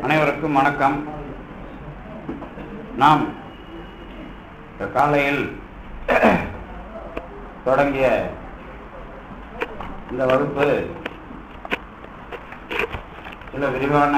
அனைவருக்கும் வணக்கம் நாம் இந்த காலையில் தொடங்கிய இந்த வகுப்பு சில விரிவான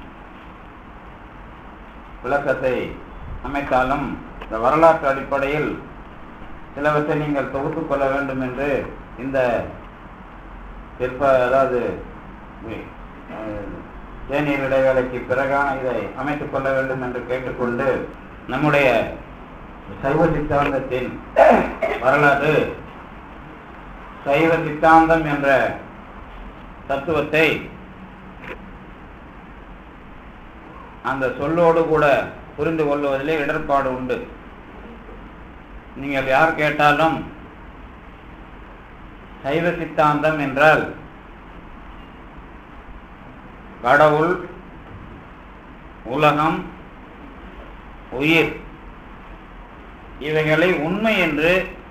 விளக்கத்தை அமைத்தாலும் இந்த வரலாற்று அடிப்படையில் சிலவற்றை நீங்கள் தொகுத்துக் கொள்ள வேண்டும் என்று இந்த சிற்ப அதாவது அஹ், தேநீர் இடைவேளைக்கு பிறகான இதை அமைத்துக் கொள்ள வேண்டும் என்று கேட்டுக்கொண்டு நம்முடைய சைவ சித்தாந்தத்தின் வரலாறு சைவ சித்தாந்தம் என்ற தத்துவத்தை அந்த சொல்லோடு கூட புரிந்து கொள்வதிலே இடர்பாடு உண்டு நீங்கள் யார் கேட்டாலும் சைவ சித்தாந்தம் என்றால் கடவுள் உலகம் உயிர் இவைகளை உண்மை என்று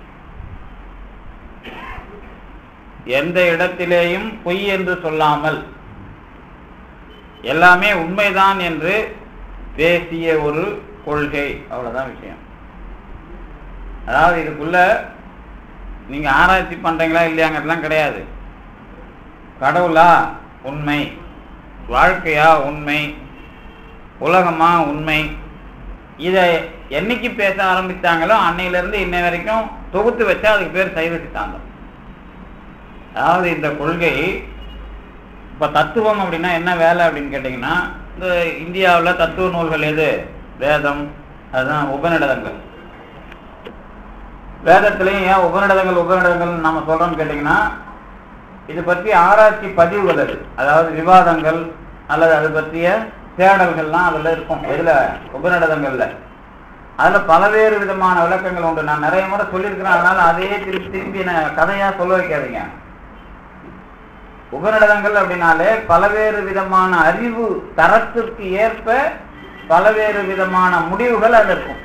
எந்த இடத்திலேயும் பொய் என்று சொல்லாமல் எல்லாமே உண்மைதான் என்று பேசிய ஒரு கொள்கை அவ்வளவுதான் விஷயம் அதாவது இதுக்குள்ள நீங்க ஆராய்ச்சி பண்றீங்களா இல்லையாங்கிறதுலாம் கிடையாது கடவுளா உண்மை வாழ்க்கையா உண்மை உலகமா உண்மை இதை என்னைக்கு பேச ஆரம்பித்தாங்களோ அன்னையிலிருந்து இன்னை வரைக்கும் தொகுத்து வச்சா அதுக்கு பேர் சைவ சித்தாந்தம் அதாவது இந்த கொள்கை இப்ப தத்துவம் அப்படின்னா என்ன வேலை அப்படின்னு கேட்டீங்கன்னா இந்த இந்தியாவில் தத்துவ நூல்கள் எது வேதம் அதுதான் உபநிடதங்கள் வேதத்திலையும் ஏன் உபநிடதங்கள் உபநிடதங்கள் நம்ம சொல்றோம்னு கேட்டீங்கன்னா இது பற்றி ஆராய்ச்சி பதிவுகள் அது அதாவது விவாதங்கள் அல்லது அது பற்றிய தேடல்கள்லாம் அதுல இருக்கும் எதுல உபநிடதங்கள்ல அதுல பலவேறு விதமான விளக்கங்கள் உண்டு நான் நிறைய முறை சொல்லியிருக்கிறேன் அதனால அதையே திருப்பி திருப்பி நான் கதையா சொல்ல வைக்காதீங்க உபநிடதங்கள் அப்படின்னாலே பலவேறு விதமான அறிவு தரத்திற்கு ஏற்ப பலவேறு விதமான முடிவுகள் அதுல இருக்கும்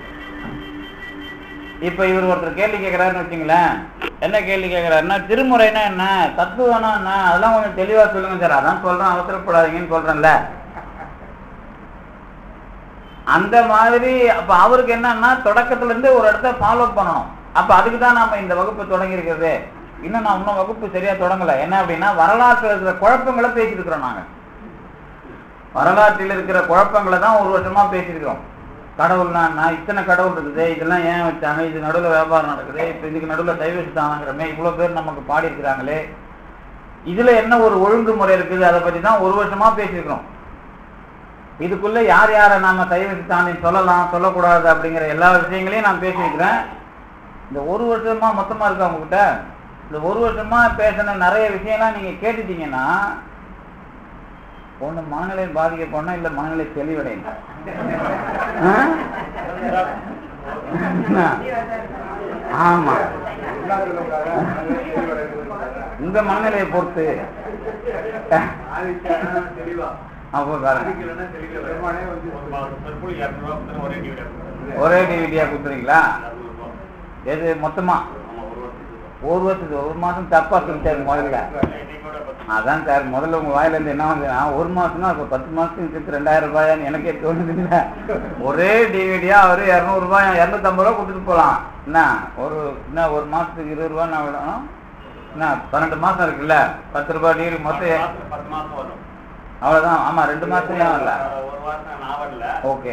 இப்ப இவர் ஒருத்தர் கேள்வி கேட்கிறாருன்னு வச்சுங்களேன் என்ன கேள்வி கேட்கிறாருன்னா திருமுறைனா என்ன தத்துவம்னா என்ன அதெல்லாம் கொஞ்சம் தெளிவா சொல்லுங்க சார் அதான் சொல்றேன் அவசரப்படாதீங்கன்னு சொல்றேன்ல அந்த மாதிரி அப்ப அவருக்கு என்னன்னா தொடக்கத்துல இருந்து ஒரு இடத்த ஃபாலோ பண்ணணும் அப்ப அதுக்கு தான் நாம இந்த வகுப்பு தொடங்கி இருக்கிறது இன்னும் நான் இன்னும் வகுப்பு சரியா தொடங்கல என்ன அப்படின்னா வரலாற்றில் இருக்கிற குழப்பங்களை பேசிட்டு இருக்கிறோம் நாங்க வரலாற்றில் இருக்கிற குழப்பங்களை தான் ஒரு வருஷமா பேசியிருக்கிறோம் கடவுள்னா என்ன இத்தனை கடவுள் இருக்குது இதெல்லாம் ஏன் வச்சாங்க இது நடுவில் வியாபாரம் நடக்குது இப்போ இதுக்கு நடுவில் சைவ சித்தானங்கிறமே இவ்வளோ பேர் நமக்கு பாடி இருக்கிறாங்களே இதுல என்ன ஒரு ஒழுங்குமுறை இருக்குது அதை பத்தி தான் ஒரு வருஷமா பேசியிருக்கிறோம் இதுக்குள்ள யார் யாரை நாம சைவ சித்தாந்தம் சொல்லலாம் சொல்லக்கூடாது அப்படிங்கிற எல்லா விஷயங்களையும் நான் பேசியிருக்கிறேன் இந்த ஒரு வருஷமா மொத்தமா இருக்கா உங்ககிட்ட இந்த ஒரு வருஷமா பேசின நிறைய விஷயம்லாம் நீங்க கேட்டுட்டீங்கன்னா ஒண்ணு மனநிலை பாதிக்கப்படணும் இல்ல மனநிலை தெளிவடையணும் ஆ? என்ன? ஆமா உங்க மனநிலையை பொறுத்து அப்போ பாருங்க ஒரே டிவிடியா கொடுத்துறீங்களா எது மொத்தமா ஒரு வருஷத்துக்கு ஒரு மாசம் தப்பா சொல்லிட்டாரு முதல்ல அதான் சார் முதல்ல உங்க வாயில இருந்து என்ன வந்ததுன்னா ஒரு மாசம்னா இப்ப பத்து மாசத்துக்கு சேர்த்து ரெண்டாயிரம் ரூபாயான்னு எனக்கே தோணுது இல்ல ஒரே டிவிடியா அவரு இருநூறு ரூபாய் இருநூத்தம்பது ரூபா கொடுத்துட்டு போலாம் என்ன ஒரு என்ன ஒரு மாசத்துக்கு இருபது ரூபா நான் விடணும் என்ன பன்னெண்டு மாசம் இருக்குல்ல பத்து ரூபாய் டிவி மொத்தம் அவ்வளவுதான் ஆமா ரெண்டு மாசம் ஏன் வரல ஓகே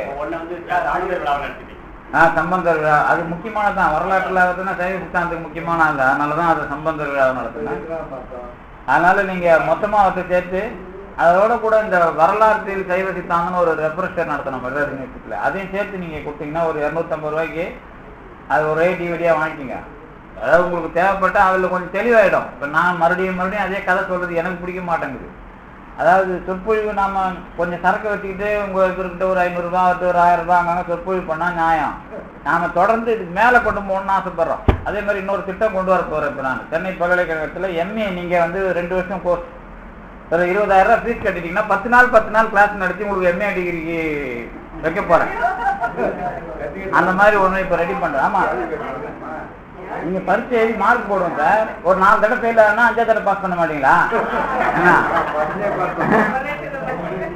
ஆ சம்பந்தர் விழா அது முக்கியமானதான் வரலாற்றுல ஆகுதுன்னா சைவ சித்தாந்தத்துக்கு முக்கியமான அது அதனாலதான் அது சம்பந்தர் விழா நடத்தினேன் அதனால நீங்க மொத்தமா அவற்றை சேர்த்து அதோட கூட இந்த வரலாற்றில் சைவ சித்தாந்தம்னு ஒரு ரெஃப்ரெஷர் நடத்தணும் மெட்ராஸ் யூனிவர்சிட்டியில் அதையும் சேர்த்து நீங்க கொடுத்தீங்கன்னா ஒரு இரநூத்தம்பது ரூபாய்க்கு அது ஒரே டிவிடியா வாங்கிக்கோங்க அதாவது உங்களுக்கு தேவைப்பட்டா அதுல கொஞ்சம் தெளிவாயிடும் இப்ப நான் மறுபடியும் மறுபடியும் அதே கதை சொல்றது எனக்கு பிடிக்க மாட்டேங்குது அதாவது சொற்பொழிவு நாம கொஞ்சம் சரக்கு வச்சுக்கிட்டு உங்க இவர்கிட்ட ஒரு ஐநூறு ரூபாய் அவர்கிட்ட ஒரு ஆயிரம் ரூபாய் அங்கங்க சொற்பொழிவு பண்ணா நியாயம் நாம தொடர்ந்து இதுக்கு மேல கொண்டு போகணும்னு ஆசைப்படுறோம் அதே மாதிரி இன்னொரு திட்டம் கொண்டு வர போறேன் இப்ப நான் சென்னை பல்கலைக்கழகத்துல எம்ஏ நீங்க வந்து ரெண்டு வருஷம் கோர்ஸ் ஒரு இருபதாயிரம் ரூபாய் ஃபீஸ் கட்டிட்டீங்கன்னா பத்து நாள் பத்து நாள் கிளாஸ் நடத்தி உங்களுக்கு எம்ஏ டிகிரிக்கு வைக்க போறேன் அந்த மாதிரி ஒண்ணு இப்ப ரெடி பண்றேன் ஆமா நீங்க பரீட்சை எழுதி மார்க் போடுவோம் சார் ஒரு நாலு தடவை ஃபெயில் ஆனா அஞ்சாவது தடவை பாஸ் பண்ண மாட்டீங்களா என்ன?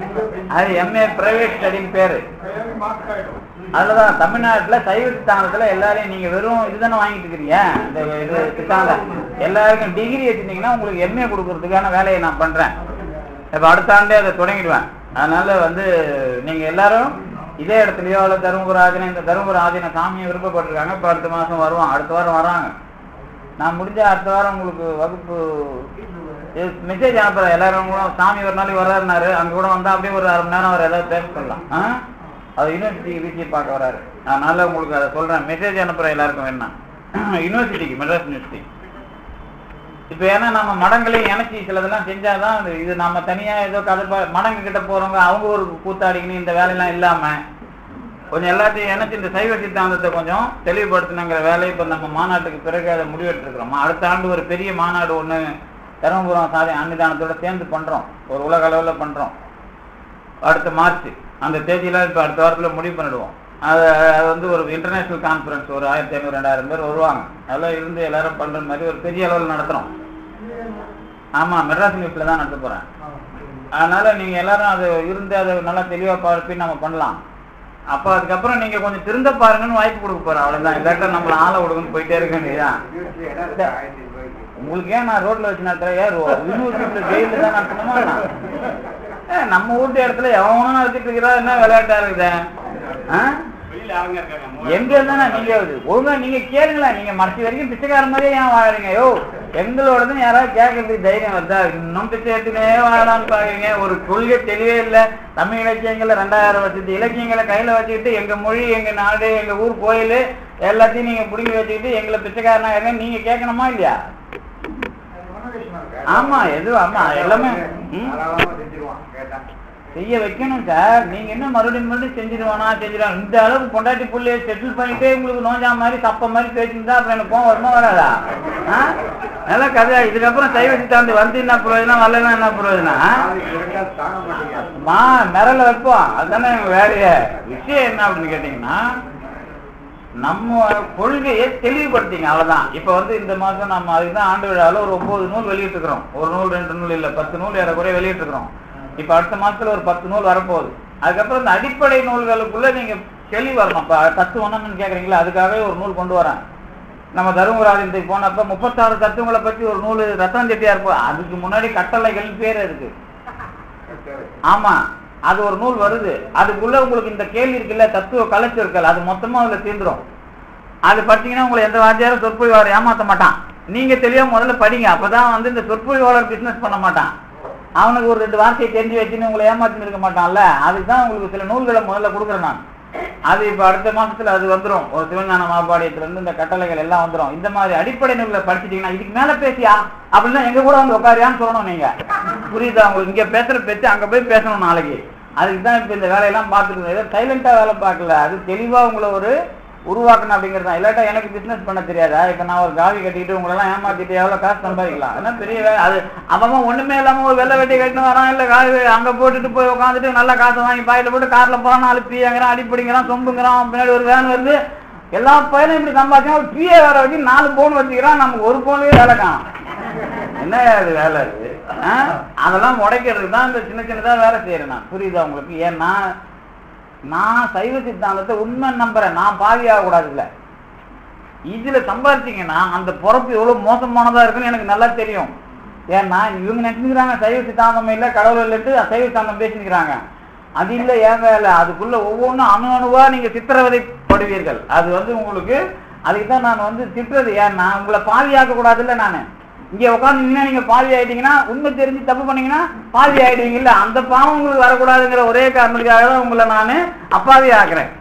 அது எம்ஏ பிரைவேட் ஸ்டடின்னு பேரு அதுலதான் தமிழ்நாட்டுல சைவ சித்தாந்தத்துல எல்லாரையும் நீங்க வெறும் இதுதானே வாங்கிட்டு இருக்கிறீங்க இந்த இது சித்தாந்தம் எல்லாருக்கும் டிகிரி வச்சிருந்தீங்கன்னா உங்களுக்கு எம்ஏ கொடுக்கறதுக்கான வேலையை நான் பண்றேன் இப்ப அடுத்த ஆண்டே அதை தொடங்கிடுவேன் அதனால வந்து நீங்க எல்லாரும் இதே இடத்துலயோ அல்ல தருமபுர ஆதின இந்த தருமபுர ஆதின சாமியை விருப்பப்பட்டிருக்காங்க இப்ப அடுத்த மாசம் வருவான் அடுத்த வாரம் வராங்க நான் முடிஞ்ச அடுத்த வாரம் உங்களுக்கு வகுப்பு மெசேஜ் அனுப்புறேன் எல்லாரும் கூட சாமி ஒரு நாளைக்கு வர்றாருனாரு அங்க கூட வந்தா அப்படியே ஒரு அரை மணி நேரம் அவர் ஏதாவது பேச சொல்லலாம் ஆ? அது யூனிவர்சிட்டிக்கு வீசி பார்க்க வராரு அதனால உங்களுக்கு அதை சொல்றேன் மெசேஜ் அனுப்புறேன் எல்லாருக்கும் வேணா யூனிவர்சிட்டிக்கு மெட்ராஸ் யூனிவர்சிட்டி இப்ப ஏன்னா நம்ம மடங்களையும் இணைச்சி சிலதெல்லாம் செஞ்சாதான் அது இது நம்ம தனியா ஏதோ கதை பா- மடங்கு கிட்ட போறவங்க அவங்க ஒரு கூத்தாடிக்கணும் இந்த வேலையெல்லாம் இல்லாம கொஞ்சம் எல்லாத்தையும் இணைச்சு இந்த சைவ சித்தாந்தத்தை கொஞ்சம் தெளிவுபடுத்தணுங்கிற வேலையை இப்ப நம்ம மாநாட்டுக்கு பிறகு அதை முடிவெடுத்துருக்கிறோம் அடுத்த ஆண்டு ஒரு பெரிய மாநாடு ஒண்ணு தருமபுரம் சாதி அன்னிதானத்தோட சேர்ந்து பண்றோம் ஒரு உலக அளவுல பண்றோம் அடுத்த மார்ச் அந்த தேதியில இப்ப அடுத்த வாரத்துல முடிவு பண்ணிடுவோம் அது அது வந்து ஒரு இன்டர்நேஷனல் கான்ஃபரன்ஸ் ஒரு ஆயிரத்தி ஐநூறு ரெண்டாயிரம் பேர் வருவாங்க அதெல்லாம் இருந்து எல்லாரும் பண்ற மாதிரி ஒரு பெரிய அளவில் நடத்துறோம் ஆமா மெட்ராஸ் நியூஸ்ல தான் நடத்த போறேன் அதனால நீங்க எல்லாரும் அது இருந்து அதை நல்லா தெளிவா பார்த்து நம்ம பண்ணலாம் அப்ப அதுக்கப்புறம் நீங்க கொஞ்சம் திருந்த பாருங்கன்னு வாய்ப்பு கொடுக்க போறேன் அவ்வளவுதான் இல்லாட்டா நம்மள ஆளை விடுங்கன்னு போயிட்டே இருக்க வேண்டியதா உங்களுக்கு ஏன் நான் ரோட்ல வச்சு நடத்துறேன் ஏன் யூனிவர்சிட்டியில ஜெயில தான் நடத்தணுமா நான்? ஏ, நம்ம வீட்டு இடத்துல எவனும் நடத்திட்டு இருக்கிறா என்ன விளையாட்டா இருக்குதே ஆ? எங்க இருந்தா நீங்க ஒழுங்கா நீங்க கேளுங்களேன் நீங்க மனசு வரைக்கும் பிச்சைக்கார மாதிரியே ஏன் வாழறீங்க யோ எங்களோடதுன்னு யாராவது கேட்கறதுக்கு தைரியம் வருதா இன்னும் பிச்சை எடுத்துனே வாழலாம்னு பாக்குறீங்க ஒரு கொள்கை தெளிவே இல்ல தமிழ் இலக்கியங்களை ரெண்டாயிரம் வருஷத்து இலக்கியங்களை கையில வச்சுக்கிட்டு எங்க மொழி எங்க நாடு எங்க ஊர் கோயில் எல்லாத்தையும் நீங்க புடுங்கி வச்சுக்கிட்டு எங்களை பிச்சைக்காரனா இருங்க நீங்க கேட்கணுமா இல்லையா ஆமா எது ஆமா எல்லாமே ம்? செய்ய வைக்கணும் சார் நீங்க என்ன மறுபடியும் மறுபடியும் செஞ்சிருவானா செஞ்சிருவான் இந்த அளவுக்கு பொண்டாட்டி புள்ளைய செட்டில் பண்ணிட்டே உங்களுக்கு நோஞ்சா மாதிரி சப்ப மாதிரி பேசியிருந்தா அப்புறம் எனக்கு கோவம் வருமா வராதா ஆ? நல்ல கதை இதுக்கப்புறம் சைவ சித்தாந்தி வந்து என்ன பிரயோஜனம் வரலன்னா என்ன பிரயோஜனம் ஆ? மா மிரல வைப்போம் அதுதானே எங்க வேலைய விஷயம் என்ன அப்படின்னு கேட்டீங்கன்னா நம்ம கொள்கையை தெளிவுபடுத்திங்க அவ்வளவுதான் இப்ப வந்து இந்த மாசம் நம்ம அதுதான் ஆண்டு விழாவில் ஒரு ஒன்பது நூல் வெளியிட்டிருக்கிறோம் ஒரு நூல் ரெண்டு நூல் இல்ல பத்து நூல் ஏறக்குறைய வெளியிட்டிருக்கிறோம் இப்ப அடுத்த மாசத்துல ஒரு பத்து நூல் வரப்போகுது அதுக்கப்புறம் இந்த அடிப்படை நூல்களுக்குள்ள நீங்க தெளிவு வரணும் இப்ப தத்துவம்னு கேக்குறீங்களா அதுக்காகவே ஒரு நூல் கொண்டு வரேன் நம்ம தருமபுராஜனத்துக்கு போனப்ப முப்பத்தாறு தத்துவங்களை பத்தி ஒரு நூல் ரத்தன் செட்டியார் போ- அதுக்கு முன்னாடி கட்டளைகள் பேர் இருக்கு ஆமா அது ஒரு நூல் வருது அதுக்குள்ள உங்களுக்கு இந்த கேள்வி இருக்குல்ல தத்துவ கலைச்சொற்கள் அது மொத்தமா அதுல தீந்துரும் அது படிச்சீங்கன்னா உங்களை எந்த வாத்தியாரும் சொற்பொழிவாளர் ஏமாத்த மாட்டான் நீங்க தெளிவா முதல்ல படிங்க அப்பதான் வந்து இந்த சொற்பொழிவாளர் பிசினஸ் பண்ண மாட்டான் அவனுக்கு ஒரு ரெண்டு வார்த்தையை தெரிஞ்சு வச்சுன்னு உங்களை ஏமாத்தின்னு இருக்க மாட்டான்ல அதுக்கு தான் உங்களுக்கு சில நூல்களை முதல்ல கொடுக்குறேன் நான் அது இப்ப அடுத்த மாசத்துல அது வந்துரும் ஒரு சிவஞான மாபாடியத்துல இருந்து இந்த கட்டளைகள் எல்லாம் வந்துரும் இந்த மாதிரி அடிப்படை நூல்களை படிச்சிட்டீங்கன்னா இதுக்கு மேல பேசியா அப்படின்னா எங்க கூட வந்து உட்காரியான்னு சொல்லணும் நீங்க புரியுதா உங்களுக்கு இங்க பேசுற பேச்சு அங்க போய் பேசணும் நாளைக்கு அதுக்கு தான் இப்ப இந்த வேலையெல்லாம் பார்த்துட்டு ஏதோ சைலண்டா வேலை பார்க்கல அது தெளிவா உங்களை ஒரு உருவாக்கணும் அப்படிங்கிறது தான் இல்லாட்டா எனக்கு பிசினஸ் பண்ண தெரியாதா இப்ப நான் ஒரு காவி கட்டிட்டு உங்களை எல்லாம் ஏமாத்திட்டு எவ்வளவு காசு சம்பாதிக்கலாம் என்ன பெரிய வேலை அது அவன் ஒண்ணுமே இல்லாம ஒரு வெள்ளை வெட்டி கட்டின்னு வரான் இல்ல காவி அங்க போட்டுட்டு போய் உட்காந்துட்டு நல்லா காசு வாங்கி பாயில போட்டு கார்ல போறான் நாலு பீங்கிறான் அடிப்படிங்கிறான் சொம்புங்கிறான் பின்னாடி ஒரு வேன் வருது எல்லா பையனும் இப்படி சம்பாதிச்சான் ஒரு பிஏ வேற வச்சு நாலு போன் வச்சுக்கிறான் நமக்கு ஒரு போன்லயே வேலை காணும் என்ன அது வேலை இது ஆ? அதெல்லாம் உடைக்கிறதுக்கு தான் இந்த சின்ன சின்னதா வேலை செய்யறேன் நான் புரியுதா உங்களுக்கு ஏன்னா நான் சைவ சித்தாந்தத்தை உண்மை நம்புறேன் நான் பாவியாக கூடாது இல்ல இதுல சம்பாதிச்சீங்கன்னா அந்த பொறப்பு எவ்வளவு மோசமானதா இருக்குன்னு எனக்கு நல்லா தெரியும் ஏன்னா இவங்க நினைச்சுக்கிறாங்க சைவ சித்தாந்தம் இல்ல கடவுள் இல்லட்டு சைவ சித்தாந்தம் பேசிக்கிறாங்க அது இல்ல ஏன் வேலை அதுக்குள்ள ஒவ்வொன்றும் அணு அணுவா நீங்க சித்திரவதைப்படுவீர்கள் அது வந்து உங்களுக்கு அதுக்கு தான் நான் வந்து திட்டுறது ஏன்னா உங்களை பாவியாக்க கூடாதுல்ல நானு இங்க உட்காந்து நீங்க பாவி ஆயிட்டீங்கன்னா உண்மை தெரிஞ்சு தப்பு பண்ணீங்கன்னா பாவி ஆயிடுவீங்கல்ல அந்த பாவம் உங்களுக்கு வரக்கூடாதுங்கிற ஒரே காரணத்துக்காக தான் உங்களை நான் அப்பாவி ஆக்குறேன்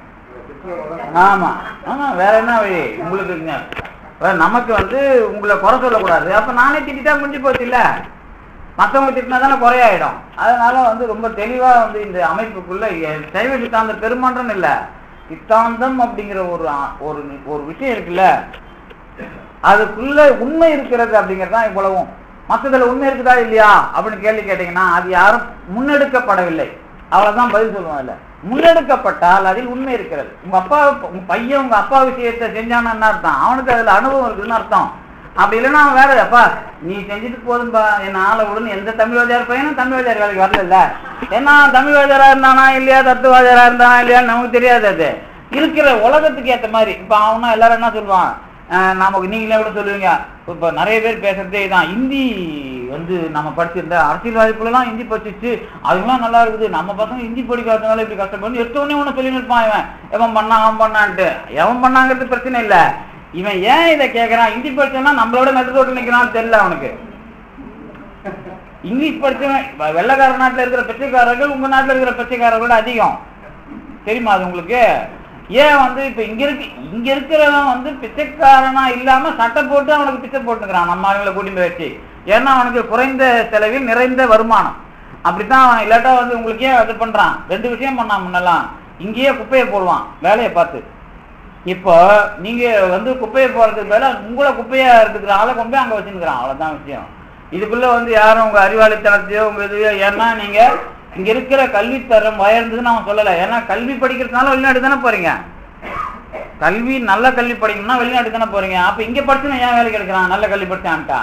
ஆமா ஆமா வேற என்ன வழி உங்களுக்கு இங்க- வேற நமக்கு வந்து உங்களை குறை சொல்லக்கூடாது அப்ப நானே திட்டா முடிஞ்சு போச்சு இல்ல மத்தவங்க திட்டினா தானே குறையாயிடும் அதனால வந்து ரொம்ப தெளிவா வந்து இந்த அமைப்புக்குள்ள எ- சைவ சித்தாந்த பெருமாற்றம் இல்ல சித்தாந்தம் அப்படிங்கிற ஒரு ஆ- ஒரு ஒரு விஷயம் இருக்குல்ல அதுக்குள்ள உண்மை இருக்கிறது அப்படிங்கிறது தான் இவ்வளவும் மற்றதுல உண்மை இருக்குதா இல்லையா அப்படின்னு கேள்வி கேட்டீங்கன்னா அது யாரும் முன்னெடுக்கப்படவில்லை அவ்வளவுதான் பதில் சொல்லுவோம் இல்ல முன்னெடுக்கப்பட்டால் அதில் உண்மை இருக்கிறது உங்க அப்பா உங்க பையன் உங்க அப்பா விஷயத்தை செஞ்சான்னு என்ன அர்த்தம் அவனுக்கு அதுல அனுபவம் இருக்குதுன்னு அர்த்தம் அப்படி இல்லைன்னா அவன் வேற அப்பா நீ செஞ்சுட்டு போதும்பா என்ன ஆளை விடுன்னு எந்த தமிழ் வாத்தியார் பையனும் தமிழ் வாத்தியார் வேலைக்கு வரல ஏன்னா தமிழ் வாத்தியாரா இருந்தானா இல்லையா தத்துவாதியாரா இருந்தானா இல்லையான்னு நமக்கு தெரியாது அது இருக்கிற உலகத்துக்கு ஏத்த மாதிரி இப்ப அவனா எல்லாரும் என்ன சொல்லுவான் அஹ் நமக்கு நீங்களே கூட சொல்லுவீங்க இப்ப நிறைய பேர் பேசுறதே தான் ஹிந்தி வந்து நம்ம படிச்சிருந்த அரசியல்வாதிப்புலாம் ஹிந்தி படிச்சிச்சு அதுலாம் நல்லா இருக்குது நம்ம பசங்க ஹிந்தி படிக்காதனால இப்படி கஷ்டப்படும் எடுத்த உடனே ஒண்ணு சொல்லி நிற்பான் இவன் எவன் பண்ணா அவன் பண்ணான்ட்டு எவன் பண்ணாங்கிறது பிரச்சனை இல்ல இவன் ஏன் இதை கேட்கறான் ஹிந்தி படிச்சோம்னா நம்மளோட நடுத்தோட்டு நிக்கிறான்னு தெரியல அவனுக்கு இங்கிலீஷ் படிச்சவன் வ- வெள்ளைக்கார நாட்டுல இருக்கிற பிச்சைக்காரர்கள் உங்க நாட்டுல இருக்கிற பிச்சைக்காரர்களோட அதிகம் தெரியுமா அது உங்களுக்கு ஏன் வந்து இப்ப இங்க இருக்கு இங்க இருக்கிறவன் வந்து பிச்சைக்காரனா இல்லாம சட்டை போட்டு அவனுக்கு பிச்சை போட்டுக்கிறான் நம்ம ஆளுங்களை கூட்டிட்டு போய் வச்சு ஏன்னா அவனுக்கு குறைந்த செலவில் நிறைந்த வருமானம் அப்படித்தான் அவன் இல்லாட்டா வந்து உங்களுக்கு ஏன் இது பண்றான் ரெண்டு விஷயம் பண்ணான் முன்னெல்லாம் இங்கேயே குப்பையை போடுவான் வேலையை பார்த்து இப்போ நீங்க வந்து குப்பையை போறதுக்கு பதிலா உங்களை குப்பையா இருக்கிற ஆளை கொண்டு போய் அங்க வச்சுருக்கிறான் அவ்வளவுதான் விஷயம் இதுக்குள்ள வந்து யாரும் உங்க அறிவாளித்தனத்தையோ உங்க இதுவோ ஏன்னா நீங்க இங்க இருக்கிற கல்வித்தரம் உயர்ந்ததுன்னு அவன் சொல்லல ஏன்னா கல்வி படிக்கிறதுனால வெளிநாடு தானே போறீங்க கல்வி நல்ல கல்வி படிக்கணும்னா வெளிநாடு தானே போறீங்க அப்ப இங்க படிச்சுனா ஏன் வேலைக்கு எடுக்கிறான் நல்ல கல்வி படிச்சான்ட்டா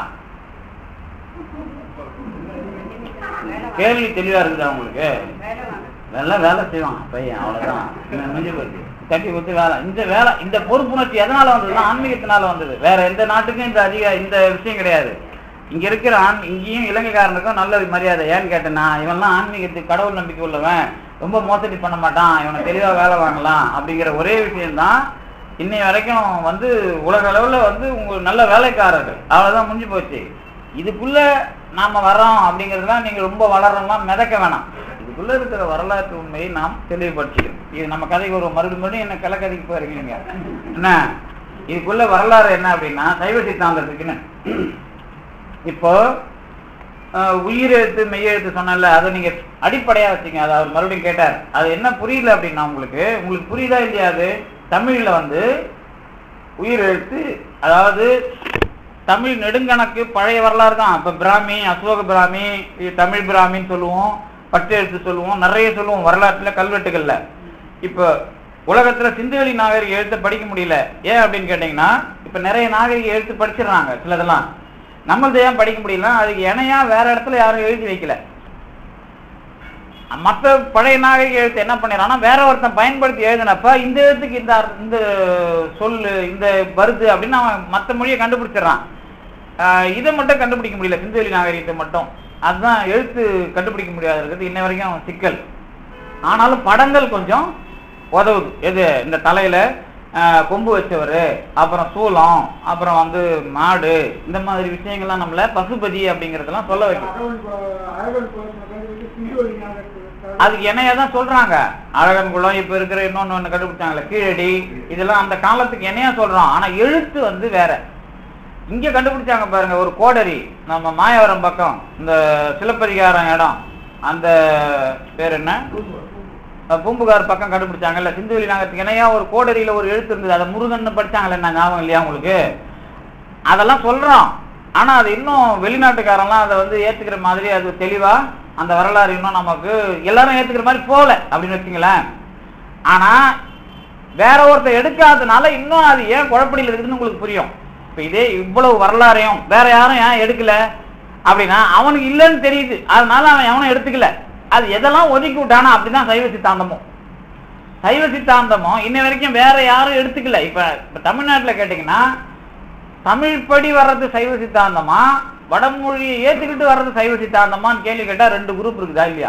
கேள்வி தெளிவா இருக்குதா உங்களுக்கு நல்லா வேலை செய்வான் பையன் அவ்வளவுதான் இவன் முடிஞ்சு போச்சு தட்டி கொடுத்து வேலை இந்த வேலை இந்த பொறுப்புணர்ச்சி எதனால வந்ததுன்னா ஆன்மீகத்தினால வந்தது வேற எந்த நாட்டுக்கும் இந்த அதிக இந்த விஷயம் கிடையாது இங்க இருக்கிற ஆண் இங்கேயும் இலங்கைக்காரனுக்கும் நல்ல மரியாதை ஏன்னு கேட்டேன்னா இவன்லாம் ஆன்மீகத்துக்கு கடவுள் நம்பிக்கை உள்ளவன் ரொம்ப மோசடி பண்ண மாட்டான் இவனை தெளிவா வேலை வாங்கலாம் அப்படிங்கிற ஒரே விஷயம்தான் இன்னை வரைக்கும் வந்து உலக அளவுல வந்து உங்க நல்ல வேலைக்காரர்கள் அவ்வளவுதான் முடிஞ்சு போச்சு இதுக்குள்ள நாம வர்றோம் அப்படிங்கிறதுலாம் நீங்க ரொம்ப வளரலாம் மிதக்க வேணாம் இதுக்குள்ள இருக்கிற வரலாற்று உண்மையை நாம் தெளிவுபடுத்திக்கிறோம் இது நம்ம கதைக்கு ஒரு மறுபடியும் மறுபடியும் என்ன கலக்கதைக்கு போறீங்க நீங்க என்ன இதுக்குள்ள வரலாறு என்ன அப்படின்னா சைவ சித்தாந்தத்துக்குன்னு இப்போ அஹ், உயிரெழுத்து மெய்யெழுத்து சொன்னல அதை நீங்க அடிப்படையா வச்சீங்க அதை அவர் மறுபடியும் கேட்டார் அது என்ன புரியல அப்படின்னா உங்களுக்கு உங்களுக்கு புரியுதா இல்லையா அது தமிழ்ல வந்து உயிரெழுத்து அதாவது தமிழ் நெடுங்கணக்கு பழைய வரலாறு தான் இப்ப பிராமி அசோக பிராமி இது தமிழ் பிராமின்னு சொல்லுவோம் பட்டு எழுத்து சொல்லுவோம் நிறைய சொல்லுவோம் வரலாற்றுல கல்வெட்டுகள்ல இப்போ உலகத்துல சிந்துவெளி நாகரிக எழுத்தை படிக்க முடியல ஏன் அப்படின்னு கேட்டீங்கன்னா இப்ப நிறைய நாகரிக எழுத்து படிச்சிடுறாங்க சிலதெல்லாம் நம்மளது ஏன் படிக்க முடியல அதுக்கு இணையா வேற இடத்துல யாரும் எழுதி வைக்கல மற்ற பழைய நாகரிக எழுத்து என்ன பண்ணிடுறான்னா வேற ஒருத்தன் பயன்படுத்தி எழுதினப்ப இந்த எழுத்துக்கு இந்த அர்த்த- இந்த சொல்லு இந்த வருது அப்படின்னு அவன் மற்ற மொழியை கண்டுபிடிச்சிடுறான் ஆஹ் இதை மட்டும் கண்டுபிடிக்க முடியல சிந்துவெளி நாகரிகத்தை மட்டும் அதுதான் எழுத்து கண்டுபிடிக்க முடியாத இருக்கிறது இன்ன வரைக்கும் சிக்கல் ஆனாலும் படங்கள் கொஞ்சம் உதவுது எது இந்த தலையில ஆஹ் கொம்பு வச்சவர் அப்புறம் சூலம் அப்புறம் வந்து மாடு இந்த மாதிரி விஷயங்கள்லாம் நம்மள பசுபதி அப்படிங்கறதெல்லாம் சொல்ல வைக்கும் அகவன் கோ- அழகன் கோயில் கண்டுபிடிச்சு சிந்துவெளி நாகரிகத்தை அதுக்கு என்னையா தான் சொல்றாங்க அழகன் குளம் இப்ப இருக்கிற இன்னொன்னு ஒண்ணு கண்டுபிடிச்சாங்கல்ல கீழடி இதெல்லாம் அந்த காலத்துக்கு என்னையா சொல்றோம் ஆனா எழுத்து வந்து வேற இங்க கண்டுபிடிச்சாங்க பாருங்க ஒரு கோடரி நம்ம மாயவரம் பக்கம் இந்த சிலப்பதிகாரம் இடம் அந்த பேர் என்ன அஹ் பூம்புகார் பக்கம் கண்டுபிடிச்சாங்கல்ல சிந்துவெளி நாகத்துக்கு இணையா ஒரு கோடரியில ஒரு எழுத்து இருந்தது அதை முருகன் படிச்சாங்கல்ல என்ன ஞாபகம் இல்லையா உங்களுக்கு அதெல்லாம் சொல்றோம் ஆனா அது இன்னும் வெளிநாட்டுக்காரன்லாம் அதை வந்து ஏத்துக்கிற மாதிரி அது தெளிவா அந்த வரலாறு இன்னும் நமக்கு எல்லாரும் ஏத்துக்கிற மாதிரி போகல அப்படின்னு வச்சுங்களேன் ஆனா வேற ஒருத்தர் எடுக்காதனால இன்னும் அது ஏன் குழப்படியில் இருக்குதுன்னு உங்களுக்கு புரியும் இப்ப இதே இவ்வளவு வரலாறையும் வேற யாரும் ஏன் எடுக்கல அப்படின்னா அவனுக்கு இல்லைன்னு தெரியுது அதனால அவன் எவனும் எடுத்துக்கல அது எதெல்லாம் ஒதுக்கி விட்டானோ அப்படிதான் சைவ சித்தாந்தமும் சைவ சித்தாந்தமும் இன்ன வரைக்கும் வேற யாரும் எடுத்துக்கல இப்ப இப்ப தமிழ்நாட்டுல கேட்டீங்கன்னா தமிழ் படி வர்றது சைவ சித்தாந்தமா வடமொழியை ஏத்துக்கிட்டு வர்றது சைவ சித்தாந்தமான்னு கேள்வி கேட்டா ரெண்டு குரூப் இருக்குதா இல்லையா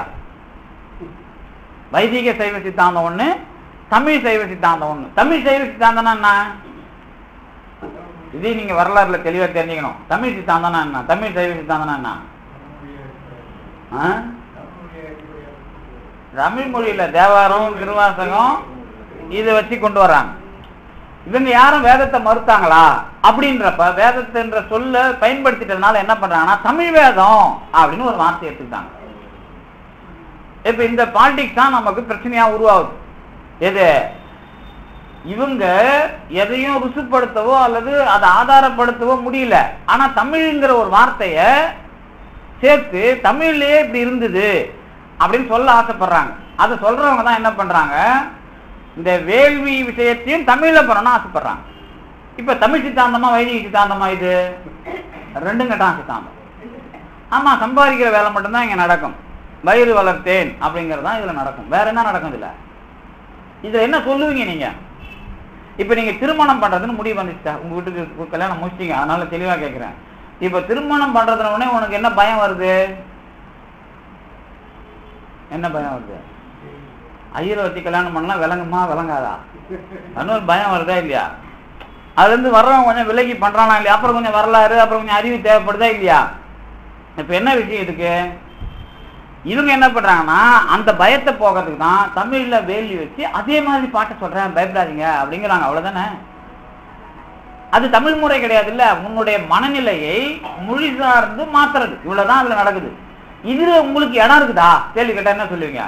வைதிக சைவ சித்தாந்தம் ஒண்ணு தமிழ் சைவ சித்தாந்தம் ஒண்ணு தமிழ் சைவ சித்தாந்தம்னா என்ன இதே நீங்க வரலாறுல தெளிவா தெரிஞ்சுக்கணும் தமிழ் சித்தாந்தம்னா என்ன தமிழ் சைவ சித்தாந்தம்னா என்ன ஆ? தமிழ் மொழியில தேவாரம் திருவாசகம் இதை வச்சு கொண்டு வர்றாங்க இவங்க யாரும் வேதத்தை மறுத்தாங்களா அப்படின்றப்ப வேதத்தைன்ற சொல்ல பயன்படுத்திட்டதுனால என்ன பண்றாங்கன்னா தமிழ் வேதம் அப்படின்னு ஒரு வார்த்தை எடுத்துக்கிட்டாங்க இப்ப இந்த பாலிடிக்ஸ் தான் நமக்கு பிரச்சனையா உருவாகுது எது இவங்க எதையும் ருசுப்படுத்தவோ அல்லது அதை ஆதாரப்படுத்தவோ முடியல ஆனா தமிழ்ங்கிற ஒரு வார்த்தைய சேர்த்து தமிழ்லயே இப்படி இருந்தது அப்படின்னு சொல்ல ஆசைப்படுறாங்க அதை சொல்றவங்க தான் என்ன பண்றாங்க இந்த வேள்வி விஷயத்தையும் தமிழ்ல பண்ணணும்னு ஆசைப்படுறாங்க இப்ப தமிழ் சித்தாந்தமா வைதிக சித்தாந்தமா இது ரெண்டும் கட்டான் சித்தாந்தம் ஆமா சம்பாதிக்கிற வேலை மட்டும்தான் இங்க நடக்கும் வயிறு வளர்த்தேன் அப்படிங்கிறது தான் இதுல நடக்கும் வேற என்ன நடக்கும் இதுல இதுல என்ன சொல்லுவீங்க நீங்க இப்ப நீங்க திருமணம் பண்றதுன்னு முடிவு வந்துச்சா உங்க வீட்டுக்கு கல்யாணம் முடிச்சிட்டீங்க அதனால தெளிவா கேக்குறேன் இப்ப திருமணம் பண்றதுன உடனே உனக்கு என்ன பயம் வருது என்ன பயம் வருது ஐயரை வச்சு கல்யாணம் பண்ணலாம் விளங்குமா விளங்காதா இன்னொரு பயம் வருதா இல்லையா அதுல இருந்து வர்றவன் கொஞ்சம் விலகி பண்றானா இல்லையா அப்புறம் கொஞ்சம் வரலாறு அப்புறம் கொஞ்சம் அறிவு தேவைப்படுதா இல்லையா இப்ப என்ன விஷயம் இதுக்கு இவங்க என்ன பண்றாங்கன்னா அந்த பயத்தை போகிறதுக்கு தான் தமிழ்ல வேலி வச்சு அதே மாதிரி பாட்டை சொல்றேன் பயப்படாதீங்க அப்படிங்கிறாங்க அவ்வளவுதானே அது தமிழ் முறை கிடையாது இல்ல உன்னுடைய மனநிலையை மொழி சார்ந்து மாத்துறது இவ்வளவுதான் அதுல நடக்குது இதுல உங்களுக்கு இடம் இருக்குதா கேள்வி கேட்டா என்ன சொல்லுவீங்க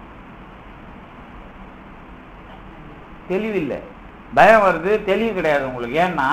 தெளிவில்லை பயம் வருது தெளிவு கிடையாது உங்களுக்கு ஏன்னா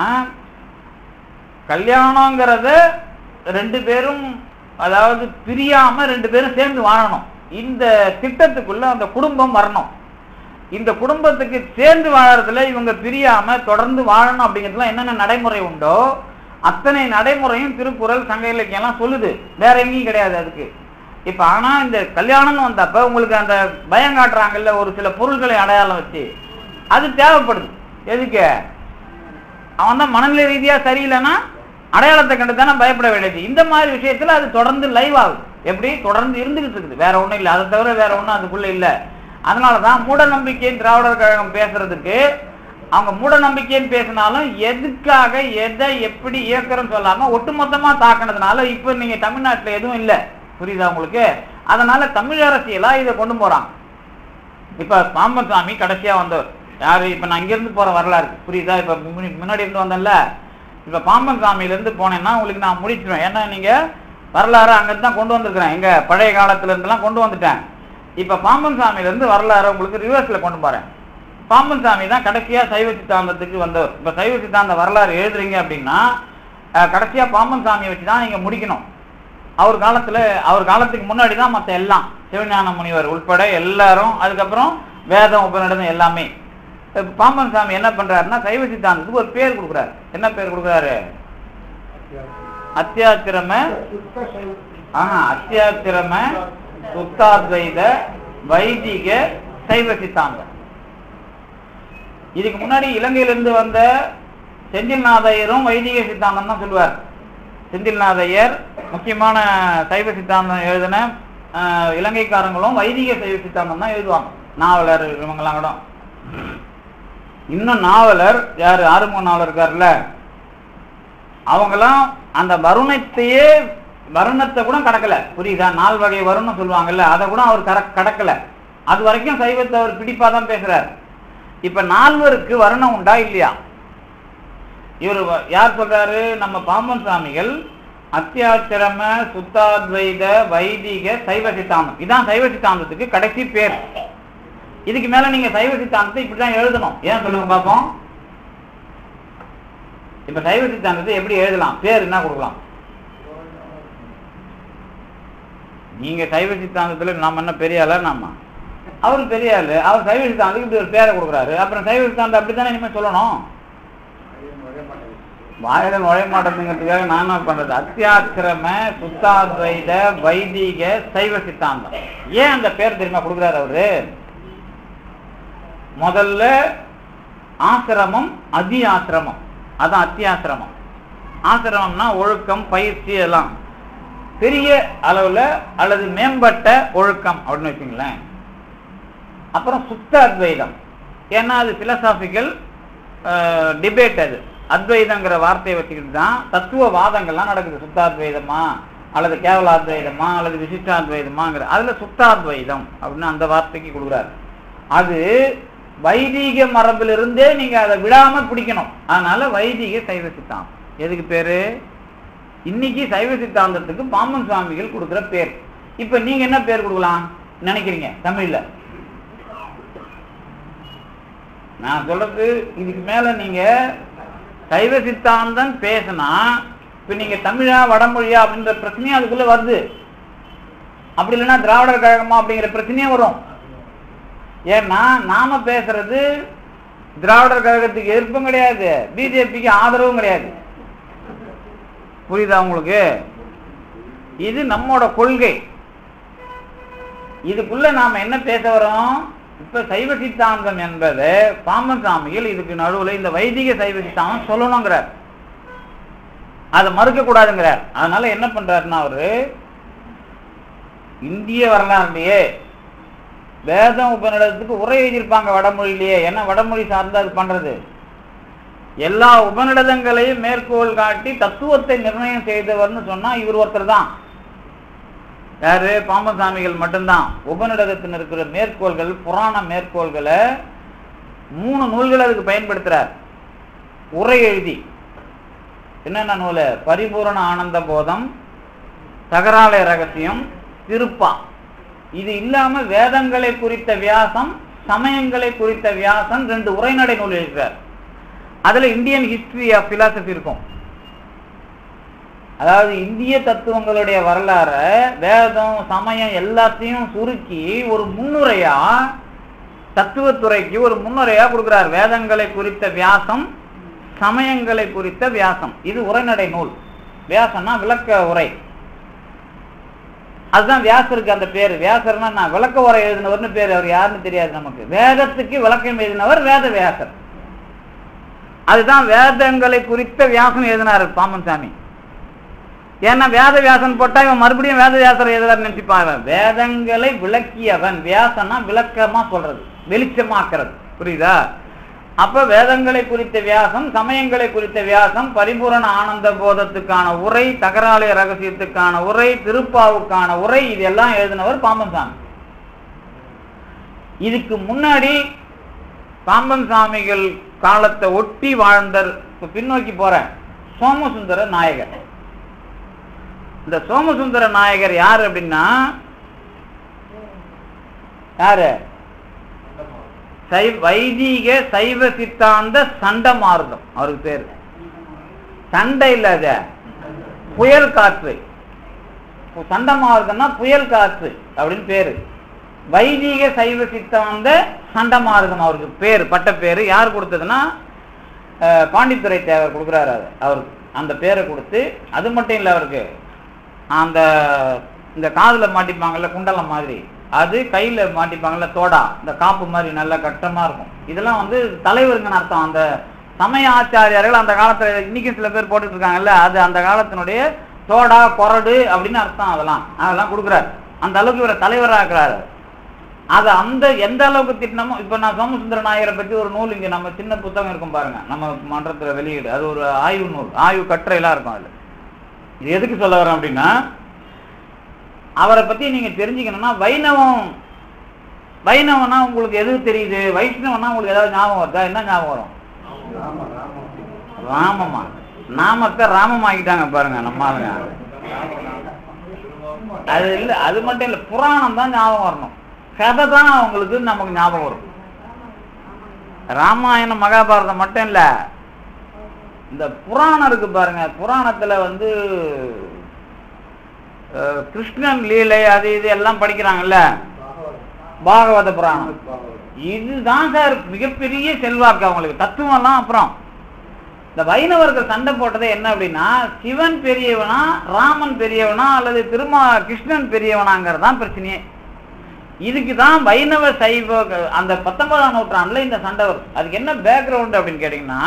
கல்யாணங்கிறத ரெண்டு பேரும் அதாவது பிரியாம ரெண்டு பேரும் சேர்ந்து வாழணும் இந்த திட்டத்துக்குள்ள அந்த குடும்பம் வரணும் இந்த குடும்பத்துக்கு சேர்ந்து வாழறதுல இவங்க பிரியாம தொடர்ந்து வாழணும் அப்படிங்கிறதுல என்னென்ன நடைமுறை உண்டோ அத்தனை நடைமுறையும் திருக்குறள் சங்க இலக்கியம்லாம் சொல்லுது வேற எங்கேயும் கிடையாது அதுக்கு இப்ப ஆனா இந்த கல்யாணம்னு வந்தப்ப உங்களுக்கு அந்த பயம் காட்டுறாங்கல்ல ஒரு சில பொருள்களை அடையாளம் வச்சு அது தேவைப்படுது எதுக்கு அவன் தான் மனநிலை ரீதியா சரியில்லைன்னா அடையாளத்தை கண்டு தானே பயப்பட வேண்டியது இந்த மாதிரி விஷயத்துல அது தொடர்ந்து லைவ் ஆகுது எப்படி தொடர்ந்து இருந்துகிட்டு இருக்குது வேற ஒண்ணும் இல்லை அதை தவிர வேற ஒண்ணும் அதுக்குள்ள இல்ல அதனாலதான் மூட நம்பிக்கையின் திராவிடர் கழகம் பேசுறதுக்கு அவங்க மூட நம்பிக்கைன்னு பேசினாலும் எதுக்காக எதை எப்படி இயக்குறோம்னு சொல்லாம ஒட்டுமொத்தமா தாக்குனதுனால இப்ப நீங்க தமிழ்நாட்டுல எதுவும் இல்ல புரியுதா உங்களுக்கு அதனால தமிழ் அரசியலா இதை கொண்டு போறாங்க இப்ப பாம்பன் சாமி கடைசியா வந்தவர் யாரு இப்ப நான் இங்கிருந்து போற வரலாறு புரியுதா இப்ப முன்ன- முன்னாடி இருந்து வந்தேன்ல இப்ப பாம்பன் சாமியில இருந்து போனேன்னா உங்களுக்கு நான் முடிச்சிடுவேன் ஏன்னா நீங்க வரலாறு அங்கிருந்து தான் கொண்டு வந்திருக்கிறேன் எங்க பழைய காலத்துல இருந்தெல்லாம் கொண்டு வந்துட்டேன் இப்ப பாம்பன் சாமியில இருந்து வரலாறு உங்களுக்கு ரிவர்ஸ்ல கொண்டு போறேன் பாம்பன் சாமி தான் கடைசியா சைவ சித்தாந்தத்துக்கு வந்தவர் இப்ப சைவ சித்தாந்த வரலாறு எழுதுறீங்க அப்படின்னா அஹ், கடைசியா பாம்பன் சாமியை வச்சு தான் நீங்க முடிக்கணும் அவர் காலத்துல அவர் காலத்துக்கு முன்னாடி தான் மத்த எல்லாம் சிவஞான முனிவர் உட்பட எல்லாரும் அதுக்கப்புறம் வேதம் உபநிடதம் எல்லாமே இப்ப பாம்பன் சாமி என்ன பண்றாருன்னா சைவ சித்தாந்தத்துக்கு ஒரு பேர் கொடுக்குறாரு என்ன பேர் கொடுக்குறாரு அத்தியாத்திரம சுத்த சைவம். ஆஹா அத்தியாத்திரம சுத்தாத்வைத வைதிக சைவ சித்தாந்தம் இதுக்கு முன்னாடி இலங்கையிலிருந்து வந்த செந்தில்நாதையரும் வைதிக சித்தாந்தம் தான் சொல்லுவார் செந்தில்நாதையர் முக்கியமான சைவ சித்தாந்தம் எழுதின ஆஹ், இலங்கைக்காரங்களும் வைதிக சைவ சித்தாந்தம் தான் எழுதுவாங்க நாவலர் இவங்கெல்லாம் கூட இன்னும் நாவலர் யாரு ஆறுமுக நாவலர் இருக்காருல்ல அவங்கெல்லாம் அந்த வருணத்தையே வருணத்தை கூட கடக்கல புரியுதா நால் வகை வருணம் சொல்லுவாங்கல்ல அதை கூட அவர் கர கடக்கல அது வரைக்கும் சைவத்தை அவர் பிடிப்பா தான் பேசுறாரு இப்ப நால்வருக்கு வருணம் உண்டா இல்லையா இவர் வ- யார் சொல்றாரு நம்ம பாம்பன் சாமிகள் அத்தியாத்திரம சுத்தாத்வைத வைதிக சைவ சித்தாந்தம் இதான் சைவ சித்தாந்தத்துக்கு கடைசி பேர் இதுக்கு மேல நீங்க சைவ சித்தாந்தத்தை இப்படிதான் எழுதணும் ஏன் சொல்லுங்க பார்ப்போம் இப்ப சைவ சித்தாந்தத்தை எப்படி எழுதலாம் பேர் என்ன கொடுக்கலாம் நீங்க சைவ சித்தாந்தத்துல நாம என்ன பெரிய ஆளா நாம அவர் பெரிய ஆளு அவர் சைவ சித்தாந்தத்துக்கு இப்படி ஒரு பேரை கொடுக்குறாரு அப்புறம் சைவ சித்தாந்தம் அப்படித்தானே இனிமே சொல்லணும் வாயில நுழைய மாட்டேங்கிறதுக்காக நான் என்ன பண்றது அத்தியாத்திரம சுத்தாத்வைத வைதிக சைவ சித்தாந்தம் ஏன் அந்த பேர் தெரியுமா கொடுக்குறாரு அவரு முதல்ல ஆசிரமம் அதி ஆசிரமம் அதான் அத்தியாசிரமம் ஆசிரமம்னா ஒழுக்கம் பயிற்சி எல்லாம் பெரிய அளவுல அல்லது மேம்பட்ட ஒழுக்கம் அப்படின்னு வச்சுங்களேன் அப்புறம் சுத்த அத்வைதம் ஏன்னா அது பிலசாபிக்கல் டிபேட் அது அத்வைதங்கிற வார்த்தையை வச்சுக்கிட்டு தான் தத்துவ வாதங்கள்லாம் நடக்குது சுத்தாத்வைதமா அல்லது கேவலாத்வைதமா அல்லது விசிஷ்டாத்வைதமாங்கிற அதுல சுத்தாத்வைதம் அப்படின்னு அந்த வார்த்தைக்கு கொடுக்குறாரு அது வைதீக மரபிலிருந்தே நீங்க அதை விடாம பிடிக்கணும் அதனால வைதீக சைவ சித்தாந்தம் எதுக்கு பேரு இன்னைக்கு சைவ சித்தாந்தத்துக்கு பாம்பன் சுவாமிகள் கொடுக்குற பேர் இப்ப நீங்க என்ன பேர் கொடுக்கலாம் நினைக்கிறீங்க தமிழ்ல நான் சொல்றது இதுக்கு மேல நீங்க சைவ சித்தாந்தம் பேசினா இப்ப நீங்க தமிழா வடமொழியா அப்படின்ற பிரச்சனையும் அதுக்குள்ள வருது அப்படி இல்லைன்னா திராவிடர் கழகமா அப்படிங்கிற பிரச்சனையும் வரும் ஏன்னா நாம பேசுறது திராவிடர் கழகத்துக்கு எதிர்ப்பும் கிடையாது பிஜேபிக்கு ஆதரவும் கிடையாது புரியுதா உங்களுக்கு இது நம்மோட கொள்கை இதுக்குள்ள நாம என்ன பேச வரோம் இப்ப சைவ சித்தாந்தம் என்பது பாம்பன் சாமிகள் இதுக்கு நடுவுல இந்த வைதிக சைவ சித்தாந்தம் சொல்லணுங்கிறார் அதை மறுக்க கூடாதுங்கிறார் அதனால என்ன பண்றாருன்னா அவரு இந்திய வரலாறுலயே வேதம் உபநிடத்துக்கு உரை எழுதியிருப்பாங்க வடமொழியிலேயே என்ன வடமொழி சார்ந்து அது பண்றது எல்லா உபநிடதங்களையும் மேற்கோள் காட்டி தத்துவத்தை நிர்ணயம் செய்தவர்னு சொன்னா இவர் ஒருத்தர் தான் யாரு பாம்பசாமிகள் மட்டும்தான் உபநிடதத்தில் இருக்கிற மேற்கோள்கள் புராண மேற்கோள்களை மூணு நூல்கள் அதுக்கு பயன்படுத்துறார் உரை எழுதி என்னென்ன நூல் பரிபூரண ஆனந்த போதம் தகராலய ரகசியம் திருப்பா இது இல்லாம வேதங்களை குறித்த வியாசம் சமயங்களை குறித்த வியாசம் ரெண்டு உரைநடை நூல் எழுதுறார் அதுல இந்தியன் ஹிஸ்டரி ஆஃப் பிலாசபி இருக்கும் அதாவது இந்திய தத்துவங்களுடைய வரலாற வேதம் சமயம் எல்லாத்தையும் சுருக்கி ஒரு முன்னுரையா தத்துவத்துறைக்கு ஒரு முன்னுரையா கொடுக்கிறார் வேதங்களை குறித்த வியாசம் சமயங்களை குறித்த வியாசம் இது உரைநடை நூல் வியாசம்னா விளக்க உரை அதுதான் வியாசருக்கு அந்த பேர் வியாசர்னா நான் விளக்க உரை எழுதினவர்னு பேர் அவர் யாருன்னு தெரியாது நமக்கு வேதத்துக்கு விளக்கம் எழுதினவர் வேத வியாசர் அதுதான் வேதங்களை குறித்த வியாசம் எழுதினார் பாமன் சாமி ஏன்னா வேத வியாசன் போட்டா இவன் மறுபடியும் வேத வியாசர் எழுதுறாரு நினைச்சுப்பான் இவன். வேதங்களை விளக்கியவன் வியாசனா விளக்கமா சொல்றது வெளிச்சமாக்குறது புரியுதா அப்ப வேதங்களை குறித்த வியாசம் சமயங்களை குறித்த வியாசம் பரிபூரண ஆனந்த போதத்துக்கான உரை தகராலய ரகசியத்துக்கான உரை திருப்பாவுக்கான உரை இதெல்லாம் எழுதினவர் பாம்பன் சாமி இதுக்கு முன்னாடி பாம்பன் சாமிகள் காலத்தை ஒட்டி வாழ்ந்தர் இப்ப பின்னோக்கி போறேன் சோமசுந்தர நாயகர் இந்த சோமசுந்தர நாயகர் யார் அப்படின்னா யாரு சை வைதீக சைவ சித்தாந்த சண்டமார்க்கம் அவருக்கு பேரு சண்டை இல்லாத புயல் காற்று சண்டமார்க்கம்னா புயல் காற்று அப்படின்னு பேரு வைதீக சைவ சித்தாந்த சண்டமார்க்கம் அவருக்கு பேர் பட்ட பேரு யார் கொடுத்ததுன்னா அஹ், பாண்டித்துரை தேவர் கொடுக்குறாரு அது அவருக்கு அந்த பேரை கொடுத்து அது மட்டும் இல்லை அவருக்கு அந்த இந்த காதுல மாட்டிப்பாங்கல்ல குண்டலம் மாதிரி அது கையில மாட்டிப்பாங்கல்ல தோடா இந்த காப்பு மாதிரி நல்ல கட்டமா இருக்கும் இதெல்லாம் வந்து தலைவருங்கன்னு அர்த்தம் அந்த சமய ஆச்சாரியார்கள் அந்த காலத்துல இன்னைக்கும் சில பேர் போட்டுட்டு இருக்காங்கல்ல அது அந்த காலத்தினுடைய தோடா கொரடு அப்படின்னு அர்த்தம் அதெல்லாம் அதெல்லாம் கொடுக்குறாரு அந்த அளவுக்கு இவரை தலைவராக்குறாரு அது அந்த எந்த அளவுக்கு திட்டமோ இப்ப நான் சோமசுந்தர நாயரை பத்தி ஒரு நூல் இங்க நம்ம சின்ன புத்தகம் இருக்கும் பாருங்க நம்ம மன்றத்துல வெளியீடு அது ஒரு ஆய்வு நூல் ஆய்வு கட்டுரையெல்லாம் இருக்கும் அதுல இது எதுக்கு சொல்ல வரேன் அப்படின்னா அவரை பத்தி நீங்க தெரிஞ்சுக்கணும்னா வைணவம் வைணவனா உங்களுக்கு எது தெரியுது வைஷ்ணவனா உங்களுக்கு ஏதாவது ஞாபகம் வருதா என்ன ஞாபகம் வரும் ராமமா நாமத்தை ராமமாக்கிட்டாங்க பாருங்க நம்ம ஆளுங்க அது இல்ல அது மட்டும் இல்ல புராணம் தான் ஞாபகம் வரணும் கதை தான் அவங்களுக்கு நமக்கு ஞாபகம் வரும் ராமாயணம் மகாபாரதம் மட்டும் இல்ல இந்த புராணம் இருக்கு பாருங்க புராணத்துல வந்து அஹ், கிருஷ்ணன் லீலை அது இது எல்லாம் படிக்கிறாங்கல்ல பாகவத புராணம் இதுதான் சார் மிகப்பெரிய செல்வாக்கு அவங்களுக்கு தத்துவம் எல்லாம் அப்புறம் இந்த வைணவர்கள் சண்டை போட்டது என்ன அப்படின்னா சிவன் பெரியவனா ராமன் பெரியவனா அல்லது திருமா கிருஷ்ணன் பெரியவனாங்கிறது தான் பிரச்சனையே இதுக்கு தான் வைணவ சைவ அந்த பத்தொன்பதாம் நூற்றாண்டுல இந்த சண்டை வரும் அதுக்கு என்ன பேக்ரவுண்ட் அப்படின்னு கேட்டீங்கன்னா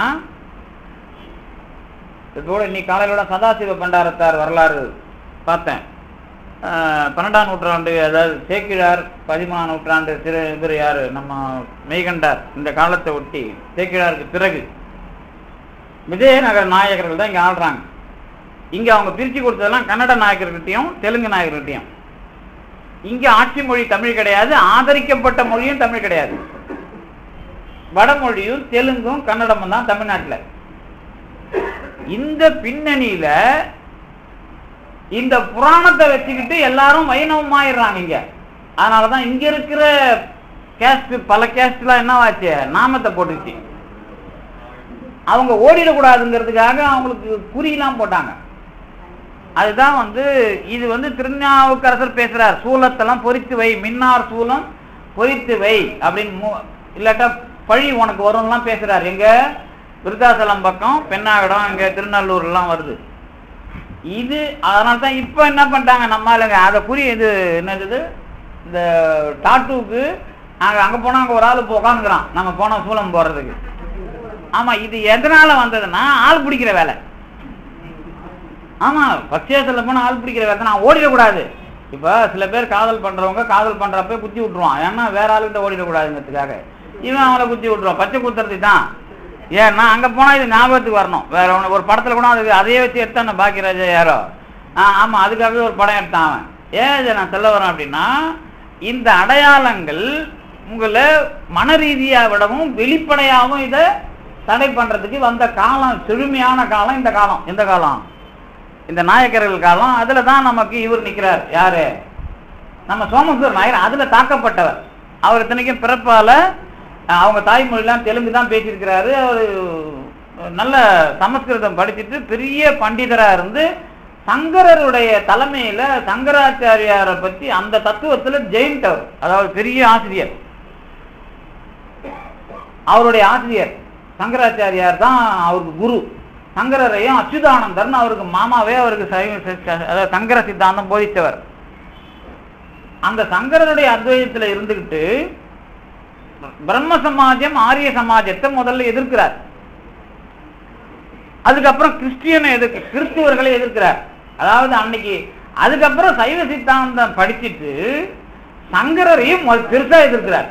இதோட இன்னைக்கு காலையிலோட சதாசிவ பண்டாரத்தார் வரலாறு பார்த்தேன் ஆஹ் பன்னெண்டாம் நூற்றாண்டு அதாவது சேக்கிழார் பதிமூணாம் நூற்றாண்டு திரு இவர் யாரு நம்ம மெய்கண்டார் இந்த காலத்தை ஒட்டி சேக்கிழாருக்கு பிறகு விஜயநகர நாயகர்கள் தான் இங்க ஆள்றாங்க இங்க அவங்க பிரிச்சு கொடுத்ததெல்லாம் கன்னட நாயகர்கிட்டையும் தெலுங்கு நாயகர்கிட்டையும் இங்க ஆட்சி மொழி தமிழ் கிடையாது ஆதரிக்கப்பட்ட மொழியும் தமிழ் கிடையாது வடமொழியும் தெலுங்கும் கன்னடமும் தான் தமிழ்நாட்டுல இந்த பின்னணியில இந்த புராணத்தை வச்சுக்கிட்டு எல்லாரும் வைணவமாயிடுறாங்க இங்க அதனாலதான் இங்க இருக்கிற கேஸ்ட் பல கேஸ்ட்லாம் என்னவாச்சு நாமத்தை போட்டுச்சு அவங்க ஓடிடக்கூடாதுங்கிறதுக்காக அவங்களுக்கு குறியெல்லாம் போட்டாங்க அதுதான் வந்து இது வந்து திருநாவுக்கரசர் பேசுறார் சூலத்தெல்லாம் பொறித்து வை மின்னார் சூலம் பொறித்து வை அப்படின்னு மூ- இல்லாட்டா பழி உனக்கு வரும்லாம் பேசுறாரு எங்க விருத்தாசலம் பக்கம் பெண்ணாகடம் இங்க திருநள்ளூர்லாம் வருது இது அதனால தான் இப்போ என்ன பண்ணிட்டாங்க நம்ம ஆளுங்க அதை புரிய இது என்னது இந்த டாட்டூக்கு நாங்கள் அங்கே போனால் அங்கே ஒரு ஆள் இப்போ உட்காந்துக்கிறான் நம்ம போனோம் சூளம் போகிறதுக்கு ஆமாம் இது எதனால வந்ததுன்னா ஆள் பிடிக்கிற வேலை ஆமாம் பச்சேசத்தில் போனால் ஆள் பிடிக்கிற வேலை நான் ஓடிடக்கூடாது இப்போ சில பேர் காதல் பண்ணுறவங்க காதல் பண்ணுறப்ப குத்தி விட்ருவான் ஏன்னா வேற ஆளுகிட்ட ஓடிடக்கூடாதுங்கிறதுக்காக இவன் அவனை குத்தி விட்ருவான் பச்சை குத்துறது தான் ஏன்னா அங்கே போனால் இது ஞாபகத்துக்கு வரணும் வேற ஒன்று ஒரு படத்தில் கூட அது அதையே வச்சு எடுத்தான் பாக்கியராஜா யாரோ ஆ ஆமாம் அதுக்காகவே ஒரு படம் எடுத்தான் அவன் ஏன் இதை நான் சொல்ல வரேன் அப்படின்னா இந்த அடையாளங்கள் உங்களை மன ரீதியாக விடவும் வெளிப்படையாகவும் இதை தடை பண்ணுறதுக்கு வந்த காலம் செழுமையான காலம் இந்த காலம் எந்த காலம் இந்த நாயக்கர்கள் காலம் அதில் தான் நமக்கு இவர் நிற்கிறார் யாரு நம்ம சோமசுவர் நாயர் அதில் தாக்கப்பட்டவர் அவர் இத்தனைக்கும் பிறப்பால அஹ், அவங்க தாய்மொழிலாம் தெலுங்கு தான் பேசியிருக்கிறாரு அவர் நல்ல சமஸ்கிருதம் படிச்சுட்டு பெரிய பண்டிதரா இருந்து சங்கரருடைய தலைமையில சங்கராச்சாரியாரை பத்தி அந்த தத்துவத்துல ஜெயின்ட் அவர் அதாவது பெரிய ஆசிரியர் அவருடைய ஆசிரியர் சங்கராச்சாரியார் தான் அவருக்கு குரு சங்கரரையும் அச்சுதானந்தர்னு அவருக்கு மாமாவே அவருக்கு சைவ ச- அதாவது சங்கர சித்தாந்தம் போதித்தவர் அந்த சங்கரருடைய அத்வைதத்துல இருந்துகிட்டு பிரம்ம சமாஜம் ஆரிய சமாஜத்தை முதல்ல எதிர்க்கிறார் அதுக்கப்புறம் கிறிஸ்டியனை எதிர்க்க கிறிஸ்துவர்களை எதிர்க்கிறார் அதாவது அன்னைக்கு அதுக்கப்புறம் சைவ சித்தாந்தம் படிச்சிட்டு சங்கரரையும் மொத- பெருசா எதிர்க்கிறார்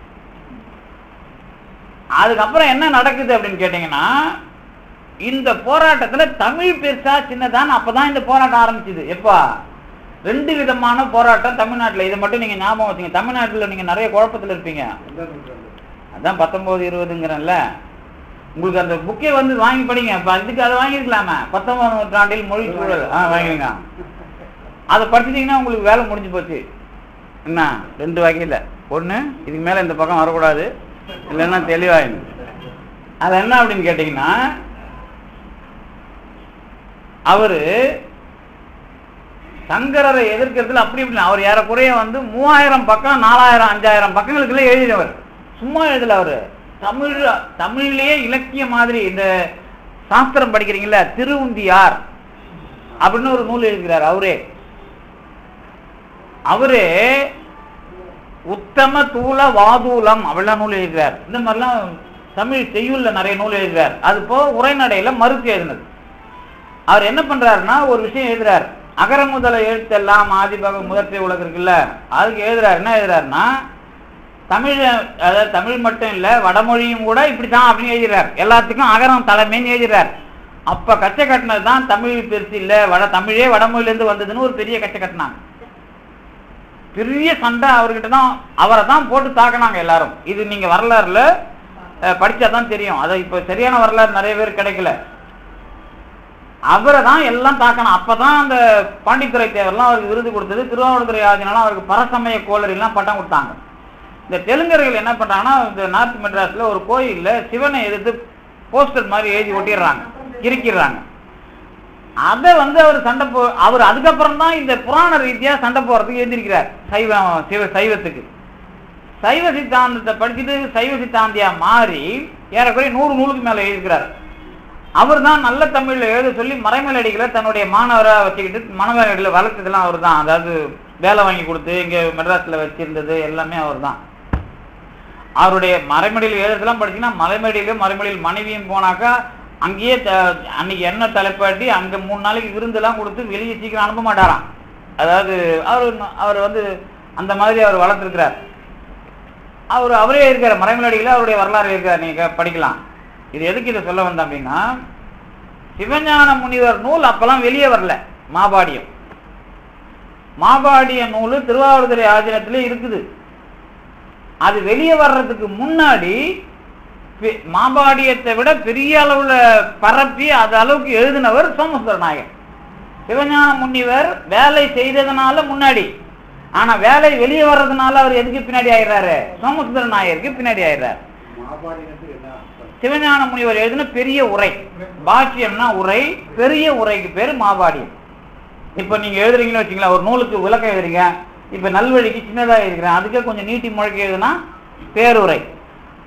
அதுக்கப்புறம் என்ன நடக்குது அப்படின்னு கேட்டீங்கன்னா இந்த போராட்டத்துல தமிழ் பெருசா சின்னதான்னு அப்பதான் இந்த போராட்டம் ஆரம்பிச்சுது எப்பா ரெண்டு விதமான போராட்டம் தமிழ்நாட்டுல இதை மட்டும் நீங்க ஞாபகம் வச்சுங்க தமிழ்நாட்டுல நீங்க நிறைய குழப்பத்துல இருப்பீங்க அதான் பத்தொன்பது இருபதுங்கிறேன்ல உங்களுக்கு அந்த புக்கே வந்து வாங்கி படிங்க இப்ப அதுக்கு அதை வாங்கிருக்கலாமே பத்தொன்பதாம் நூற்றாண்டில் மொழி சூழல் ஆ வாங்கிடுங்க அதை படிச்சிட்டீங்கன்னா உங்களுக்கு வேலை முடிஞ்சு போச்சு என்ன ரெண்டு வகையில் ஒண்ணு இதுக்கு மேல இந்த பக்கம் வரக்கூடாது இல்லைன்னா தெளிவாயிடும் அது என்ன அப்படின்னு கேட்டீங்கன்னா அவரு சங்கரரை எதிர்க்கிறதுல அப்படி இப்படி இல்லை. அவர் ஏறக்குறைய வந்து மூவாயிரம் பக்கம் நாலாயிரம் அஞ்சாயிரம் பக்கங்களுக்குள்ள எழுதினவர் சும்மா எழுதல அவரு தமிழ் தமிழ்லயே இலக்கிய மாதிரி இந்த சாஸ்திரம் படிக்கிறீங்கல்ல திருவுந்தியார் அப்படின்னு ஒரு நூல் எழுதுகிறார் அவரே அவரே உத்தம தூல வாதூலம் அப்படிலாம் நூல் எழுதுகிறார் இந்த மாதிரிலாம் தமிழ் செய்யுள்ல நிறைய நூல் எழுதுகிறார் அது போக உரைநடையில மறுத்து எழுதினது அவர் என்ன பண்றாருன்னா ஒரு விஷயம் எழுதுறார் அகர முதல எழுத்தெல்லாம் ஆதிபக முதற்றை உலகம் இருக்குல்ல அதுக்கு எழுதுறாரு என்ன எழுதுறாருன்னா தமிழ் அதாவது தமிழ் மட்டும் இல்ல வடமொழியும் கூட இப்படித்தான் அப்படின்னு எழுதுறார் எல்லாத்துக்கும் அகரம் தலைமைன்னு எழுதுறார் அப்ப கச்சை கட்டினது தான் தமிழ் பெருசு இல்ல வட தமிழே வடமொழியில இருந்து வந்ததுன்னு ஒரு பெரிய கச்சை கட்டினாங்க பெரிய சண்டை அவர்கிட்ட தான் அவரை தான் போட்டு தாக்குனாங்க எல்லாரும் இது நீங்க வரலாறுல அஹ், படிச்சாதான் தெரியும் அதை இப்ப சரியான வரலாறு நிறைய பேர் கிடைக்கல அவரை தான் எல்லாம் தாக்கணும் அப்பதான் அந்த பாண்டித்துறை தேவர்லாம் அவருக்கு விருது கொடுத்தது திருவாவூர்துறை ஆஜினாலும் அவருக்கு பரசமய கோளரிலாம் பட்டம் கொடுத்தாங்க இந்த தெலுங்கர்கள் என்ன பண்றாங்கன்னா இந்த நார்த் மெட்ராஸ்ல ஒரு கோயில்ல சிவனை எதிர்த்து போஸ்டர் மாதிரி எழுதி ஒட்டிடுறாங்க கிறுக்கிடுறாங்க அதை வந்து அவர் சண்டை போ அவர் அதுக்கப்புறம் தான் இந்த புராண ரீதியா சண்டை போறதுக்கு எழுந்திருக்கிறார் சைவ சிவ சைவத்துக்கு சைவ சித்தாந்தத்தை படிச்சுட்டு சைவ சித்தாந்தியா மாறி ஏறக்குறைய நூறு நூலுக்கு மேல எழுதிக்கிறார் அவர் தான் நல்ல தமிழ்ல எழுத சொல்லி மறைமலடிகளை தன்னுடைய மாணவரா வச்சுக்கிட்டு மணமேலடியில வளர்த்ததெல்லாம் அவர் தான் அதாவது வேலை வாங்கி கொடுத்து இங்க மெட்ராஸ்ல வச்சிருந்தது எல்லாமே அவர் தான் அவருடைய மறைமடியில் எழுதலாம் படிச்சீங்கன்னா மலைமடியிலும் மறைமடியில் மனைவியும் போனாக்கா அங்கேயே த- அன்னைக்கு என்ன தலைப்பாட்டி அங்க மூணு நாளைக்கு விருந்தெல்லாம் கொடுத்து வெளியே சீக்கிரம் அனுப்ப மாட்டாராம் அதாவது அவர் அவர் வந்து அந்த மாதிரி அவர் வளர்த்துருக்கிறார் அவர் அவரே இருக்கார் மறைமலடியில் அவருடைய வரலாறு இருக்கார் நீங்க படிக்கலாம் இது எதுக்கு இதை சொல்ல வந்தேன் அப்படின்னா சிவஞான முனிவர் நூல் அப்பெல்லாம் வெளியே வரல மாபாடியம் மாபாடிய நூல் திருவாவூர்துறை ஆதீனத்திலே இருக்குது அது வெளியே வர்றதுக்கு முன்னாடி பெ- மாபாடியத்தை விட பெரிய அளவுல பரப்பி அது அளவுக்கு எழுதினவர் சோமசுந்தர நாயர் சிவஞான முனிவர் வேலை செய்ததுனால முன்னாடி ஆனா வேலை வெளியே வர்றதுனால அவர் எதுக்கு பின்னாடி ஆயிடுறாரு சோமசுந்தர நாயருக்கு பின்னாடி ஆயிடுறாரு சிவஞான முனிவர் எழுதின பெரிய உரை பாக்கியம்னா உரை பெரிய உரைக்கு பேர் மாபாடியம் இப்ப நீங்க எழுதுறீங்கன்னு வச்சுங்களேன் ஒரு நூலுக்கு விளக்கம் எழுதுறீங்க இப்ப நல்வழிக்கு சின்னதா எழுதுகிறேன் அதுக்கே கொஞ்சம் நீட்டி முழக்கி எழுதுனா பேருரை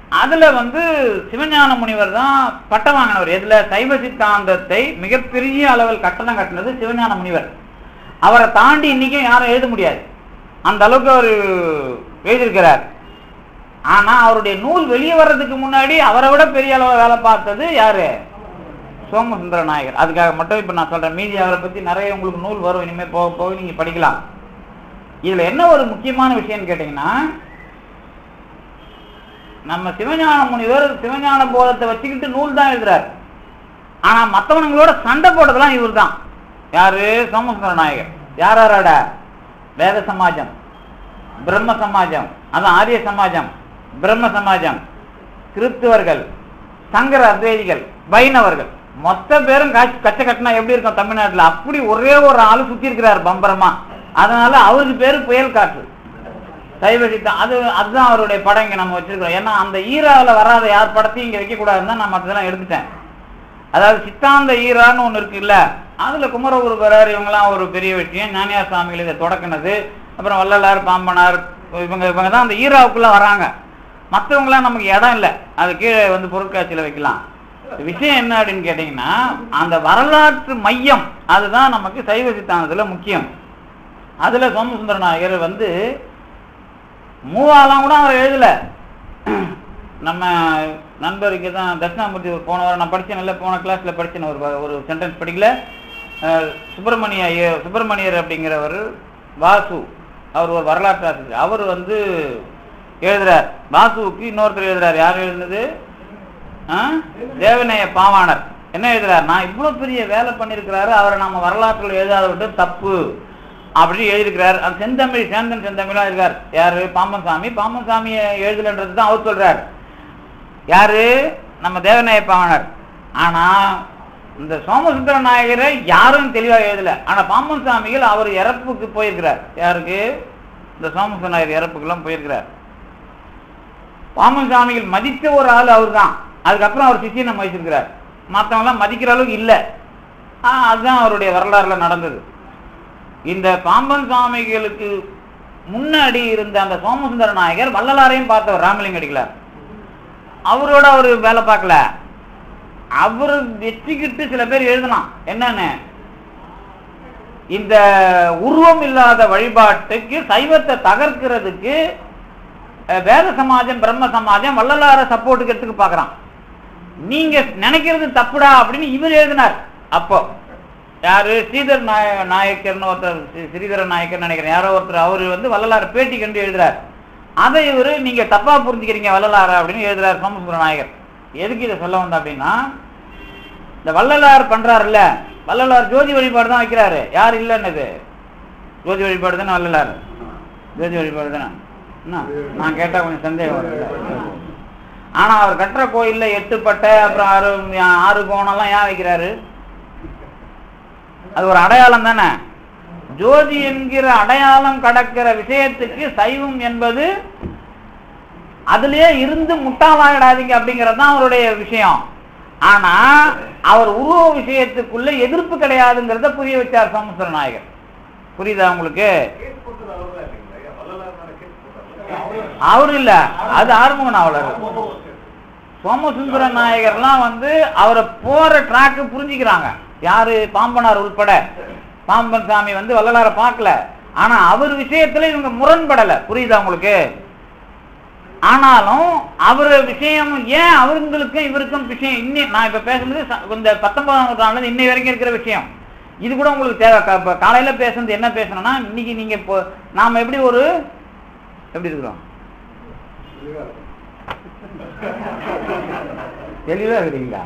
அதுல வந்து சிவஞான முனிவர் தான் பட்டம் வாங்கினவர் எதுல சைவ சித்தாந்தத்தை மிகப்பெரிய அளவில் கட்டணம் கட்டினது சிவஞான முனிவர் அவரை தாண்டி இன்னைக்கும் யாரும் எழுத முடியாது அந்த அளவுக்கு அவர் எழுதியிருக்கிறார் ஆனா அவருடைய நூல் வெளியே வர்றதுக்கு முன்னாடி அவரை விட பெரிய அளவில் வேலை பார்த்தது யாரு சோமசுந்தர நாயகர் அதுக்காக மட்டும் இப்ப நான் சொல்றேன் மீதி அவரை பத்தி நிறைய உங்களுக்கு நூல் வரும் இனிமே போக போக நீங்க படிக்கலாம் இதுல என்ன ஒரு முக்கியமான விஷயம்னு கேட்டீங்கன்னா நம்ம சிவஞான முனிவர் சிவஞான போதத்தை வச்சுக்கிட்டு நூல் தான் எழுதுறாரு ஆனா மத்தவனுங்களோட சண்டை போட்டதெல்லாம் இவர் தான் யாரு சோமசுந்தர நாயகர் யார் யாரோட வேத சமாஜம் பிரம்ம சமாஜம் அதான் ஆரிய சமாஜம் பிரம்ம சமாஜம் கிறிஸ்துவர்கள் சங்கர அத்வைதிகள் வைணவர்கள் மொத்த பேரும் காட்சி கச்ச கட்டினா எப்படி இருக்கும் தமிழ்நாட்டுல அப்படி ஒரே ஒரு ஆளு சுத்தி இருக்கிறார் பம்பரமா அதனால அவருக்கு பேரு புயல் காற்று சைவ சித்தம் அது அதுதான் அவருடைய படம் இங்க நம்ம வச்சிருக்கிறோம் ஏன்னா அந்த ஈராவுல வராத யார் படத்தையும் இங்க வைக்க கூடாதுன்னு தான் நான் மற்றதெல்லாம் எடுத்துட்டேன் அதாவது சித்தாந்த ஈரான்னு ஒண்ணு இருக்குல்ல அதுல குமரகுருபரர் இவங்கெல்லாம் ஒரு பெரிய விஷயம் ஞானியார் சுவாமிகள் இதை தொடக்கினது அப்புறம் வள்ளலார் பாம்பனார் இவங்க இவங்க தான் அந்த ஈராவுக்குள்ள வராங்க மற்றவங்களாம் நமக்கு இடம் இல்லை அது கீழே வந்து பொருட்காட்சியில வைக்கலாம் விஷயம் என்ன அப்படின்னு கேட்டீங்கன்னா அந்த வரலாற்று மையம் அதுதான் நமக்கு சைவ சித்தாந்தத்துல முக்கியம் அதுல சோமசுந்தர நாயகர் வந்து மூவாலாம் கூட அவர் எழுதல நம்ம நண்பருக்கு தான் தட்சிணாமூர்த்தி ஒரு போன வாரம் நான் படிச்சேன் நல்ல போன கிளாஸ்ல படிச்சேன் ஒரு வ- ஒரு சென்டென்ஸ் படிக்கல அஹ், சுப்பிரமணிய ஐயர் சுப்பிரமணியர் அப்படிங்கிறவர் வாசு அவர் ஒரு வரலாற்று ஆசிரியர் அவர் வந்து எழுதுறார் வாசுவுக்கு இன்னொருத்தர் எழுதுறார் யார் எழுதுனது ஆ? தேவநேய பாவாணர் என்ன எழுதுறார் நான் இவ்வளவு பெரிய வேலை பண்ணியிருக்கிறாரு அவரை நம்ம வரலாற்றில் எழுதாத விட்டு தப்பு அப்படின்னு எழுதியிருக்கிறார் அந்த செந்தமிழ் சேந்தன் செந்தமிழா இருக்கார் யாரு பாம்பன் சாமி பாம்பன் சாமியை எழுதலன்றது தான் அவர் சொல்றார் யாரு நம்ம தேவநேய பாவனர் ஆனா இந்த சோமசுந்தர நாயகரை யாரும் தெளிவா எழுதல ஆனா பாம்பன் சாமிகள் அவர் இறப்புக்கு போயிருக்கிறார் யாருக்கு இந்த சோமசுந்தர நாயகர் இறப்புக்கெல்லாம் போயிருக்கிறார் பாம்பன் சாமிகள் மதித்த ஒரு ஆள் அவர் தான் அதுக்கப்புறம் அவர் சிஷியனை மதிச்சிருக்கிறார் மற்றவங்க எல்லாம் மதிக்கிற அளவுக்கு இல்லை ஆஹ் அதுதான் அவருடைய வரலாறுல நடந்தது இந்த பாம்பன் சுவாமிகளுக்கு முன்னாடி இருந்த அந்த சோமசுந்தர நாயகர் வள்ளலாரையும் பார்த்தவர் ராமலிங்க அடிகளார் அவரோட அவர் வேலை பார்க்கல அவர் வச்சுக்கிட்டு சில பேர் எழுதலாம் என்னன்னு இந்த உருவம் இல்லாத வழிபாட்டுக்கு சைவத்தை தகர்க்கிறதுக்கு அஹ், வேத சமாஜம் பிரம்ம சமாஜம் வள்ளலார சப்போர்ட்டுக்கு எடுத்துக்க பார்க்கறான் நீங்க நினைக்கிறது தப்புடா அப்படின்னு இவர் எழுதினார் அப்போ யாரு ஸ்ரீதர் நாய நாயக்கர்னு ஒருத்தர் ஸ்ரீ- ஸ்ரீதர நாயக்கர் நினைக்கிறேன் யாரோ ஒருத்தர் அவர் வந்து வள்ளலார் பேட்டி கண்டு எழுதுறார் அதை இவரு நீங்க தப்பா புரிஞ்சுக்கிறீங்க வள்ளலார அப்படின்னு எழுதுறார் சோமசுந்தர நாயகர் எதுக்கு இதை சொல்ல வந்த அப்படின்னா இந்த வள்ளலார் பண்றாருல்ல வள்ளலார் ஜோதி வழிபாடு தான் வைக்கிறாரு யார் இல்லைன்னது ஜோதி வழிபாடு தானே வள்ளலார் ஜோதி வழிபாடு தானே என்ன நான் கேட்டா கொஞ்சம் சந்தேகம் வருது ஆனா அவர் கட்டுற கோயில்ல எட்டு பட்டை அப்புறம் ஆறு ஆறு கோணம்லாம் ஏன் வைக்கிறாரு அது ஒரு அடையாளம் தானே ஜோதி என்கிற அடையாளம் கடக்கிற விஷயத்துக்கு சைவம் என்பது அதுலயே இருந்து முட்டாளாயிடாதீங்க அப்படிங்கிறது தான் அவருடைய விஷயம் ஆனா அவர் உருவ விஷயத்துக்குள்ள எதிர்ப்பு கிடையாதுங்கிறத புரிய வச்சார் சோமசுர நாயகர் புரியுதா உங்களுக்கு அவர் இல்ல அது ஆறுமுக நாவலர் சோமசுந்தர நாயகர்லாம் வந்து அவரை போற ட்ராக்கு புரிஞ்சுக்கிறாங்க யாரு பாம்பனார் உள்பட பாம்பன் சாமி வந்து வள்ளலார பார்க்கல ஆனா அவர் விஷயத்துல இவங்க முரண்படல புரியுதா உங்களுக்கு ஆனாலும் அவர் விஷயம் ஏன் அவர்களுக்கும் இவருக்கும் விஷயம் இன்னி நான் இப்ப பேசுனது ச- இந்த பத்தொன்பதாம் நூற்றாண்டுல இன்னை வரைக்கும் இருக்கிற விஷயம் இது கூட உங்களுக்கு தேவை க- இப்ப காலையில பேசுனது என்ன பேசணும்னா இன்னைக்கு நீங்க இப்போ நாம எப்படி ஒரு எப்படி இருக்கிறோம் தெளிவா இருக்கிறீங்களா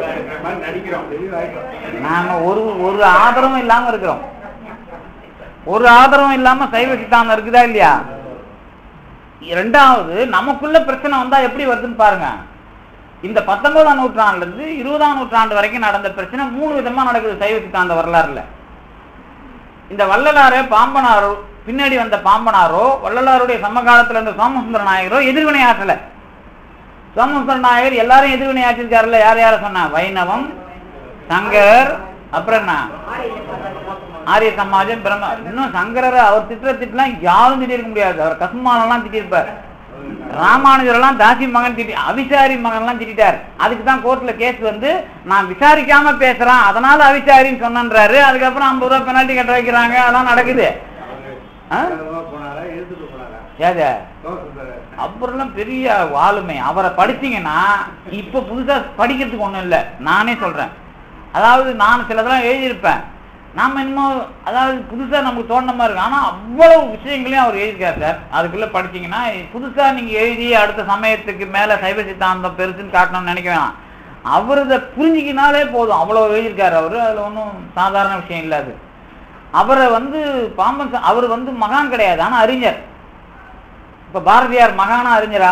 நாம ஒரு ஒரு ஆதரவும் இல்லாம இருக்கிறோம் ஒரு ஆதரவும் இல்லாம சைவ சித்தாந்தம் இருக்குதா இல்லையா இரண்டாவது நமக்குள்ள பிரச்சனை வந்தா எப்படி வருதுன்னு பாருங்க இந்த பத்தொன்பதாம் நூற்றாண்டுல இருந்து இருபதாம் நூற்றாண்டு வரைக்கும் நடந்த பிரச்சனை மூணு விதமா நடக்குது சைவ சித்தாந்த வரலாறுல இந்த வள்ளலாரே பாம்பனாரோ பின்னாடி வந்த பாம்பனாரோ வள்ளலாருடைய சமகாலத்துல இருந்த சோமசுந்தர நாயகரோ எதிர்வினை ஆற்றல சோமசுந்தர நாயகர் எல்லாரும் எதிர்வினை ஆற்றிருக்காருல்ல யார் யார சொன்னா வைணவம் சங்கர் அப்புறம் என்ன ஆரிய சமாஜம் பிரம்ம இன்னும் சங்கரரை அவர் திட்டுற திட்டலாம் யாரும் திட்டிருக்க முடியாது அவர் கசுமானெல்லாம் திட்டிருப்பார் ராமானுஜரெல்லாம் தாசி மகன் திட்டி அவிசாரி மகன்லாம் திட்டார் அதுக்கு தான் கோர்ட்ல கேஸ் வந்து நான் விசாரிக்காம பேசுறேன் அதனால அவிசாரின்னு சொன்னன்றாரு அதுக்கப்புறம் ஐம்பது ரூபா பெனால்டி கட்ட வைக்கிறாங்க அதெல்லாம் நடக்குது ஆ? போனாரா எழுத்துட்டு போனாரா ஏது சோமசுந்தரர் அப்புறம்லாம் பெரிய ஆளுமை அவரை படிச்சீங்கன்னா இப்ப புதுசா படிக்கிறதுக்கு ஒண்ணும் இல்லை நானே சொல்றேன் அதாவது நான் சிலதெல்லாம் எழுதியிருப்பேன் நாம இன்னும் அதாவது புதுசா நமக்கு தோணுன மாதிரி இருக்கு ஆனா அவ்வளவு விஷயங்களையும் அவர் எழுதியிருக்காரு சார் அதுக்குள்ள படிச்சீங்கன்னா புதுசா நீங்க எழுதி அடுத்த சமயத்துக்கு மேல சைவ சித்தாந்தம் பெருசுன்னு காட்டணும்னு நினைக்க வேணாம் அவர் இதை புரிஞ்சுக்கினாலே போதும் அவ்வளவு எழுதியிருக்காரு அவரு அதுல ஒன்றும் சாதாரண விஷயம் இல்லை அது அவரை வந்து பாம்பன் சா- அவர் வந்து மகான் கிடையாது ஆனா அறிஞர் இப்ப பாரதியார் மகானா அறிஞரா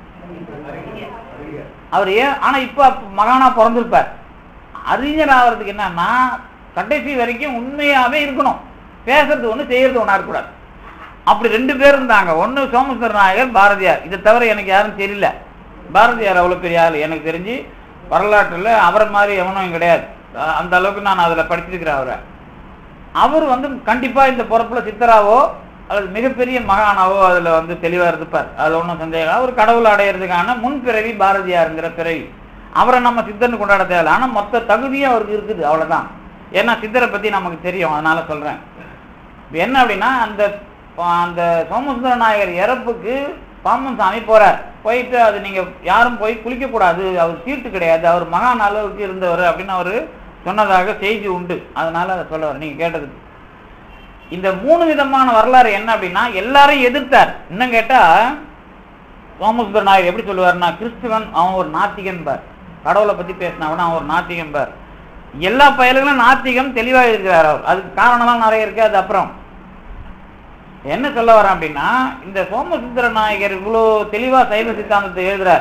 அவர் ஏன் ஆனா இப்ப அப்ப மகானா பிறந்திருப்பார் அறிஞர் ஆகிறதுக்கு என்னன்னா கடைசி வரைக்கும் உண்மையாவே இருக்கணும் பேசுறது ஒண்ணு செய்யறது ஒண்ணா இருக்கக்கூடாது அப்படி ரெண்டு பேர் இருந்தாங்க ஒண்ணு சோமசுந்தர நாயகர் பாரதியார் இதை தவிர எனக்கு யாரும் தெரியல பாரதியார் அவ்வளவு பெரிய ஆள் எனக்கு தெரிஞ்சு வரலாற்றுல அவரை மாதிரி எவனும் கிடையாது அஹ் அந்த அளவுக்கு நான் அதுல படிச்சிருக்கிறேன் அவரை அவர் வந்து கண்டிப்பா இந்த பொறுப்புல சித்தராவோ அல்லது மிகப்பெரிய மகானாவோ அதுல வந்து தெளிவா இருப்பார் அதுல ஒன்றும் சந்தேகம் இல்லை. அவர் கடவுள் அடையிறதுக்கான முன்பிறவி பாரதியாருங்கிற பிறவி அவரை நம்ம சித்தன்னு கொண்டாட தேவையில்ல ஆனா மொத்த தகுதியும் அவருக்கு இருக்குது அவ்வளவுதான் ஏன்னா சித்தரை பத்தி நமக்கு தெரியும் அதனால சொல்றேன் இப்ப என்ன அப்படின்னா அந்த அந்த சோமசுந்தர நாயகர் இறப்புக்கு பாம்பன் சாமி போறார் போயிட்டு அது நீங்க யாரும் போய் குளிக்க கூடாது அவர் தீட்டு கிடையாது அவர் மகான் அளவுக்கு இருந்தவர் அப்படின்னு அவரு சொன்னதாக செய்தி உண்டு அதனால அதை சொல்ல நீங்க கேட்டதுக்கு இந்த மூணு விதமான வரலாறு என்ன அப்படின்னா எல்லாரையும் எதிர்த்தார் இன்னும் கேட்டா சோமசுந்தர நாயர் எப்படி சொல்லுவாருன்னா கிறிஸ்துவன் அவன் ஒரு நாத்திகன் பார் கடவுளை பத்தி பேசினா கூட அவன் ஒரு நாத்திகன் பார் எல்லா பயல்களும் நாத்திகம் தெளிவா இருக்கிறார் அவர் அதுக்கு காரணம்லாம் நிறைய இருக்கு அது அப்புறம் என்ன சொல்ல வரேன் அப்படின்னா இந்த சோமசுந்தர நாயகர் இவ்வளோ தெளிவா சைவ சித்தாந்தத்தை எழுதுறார்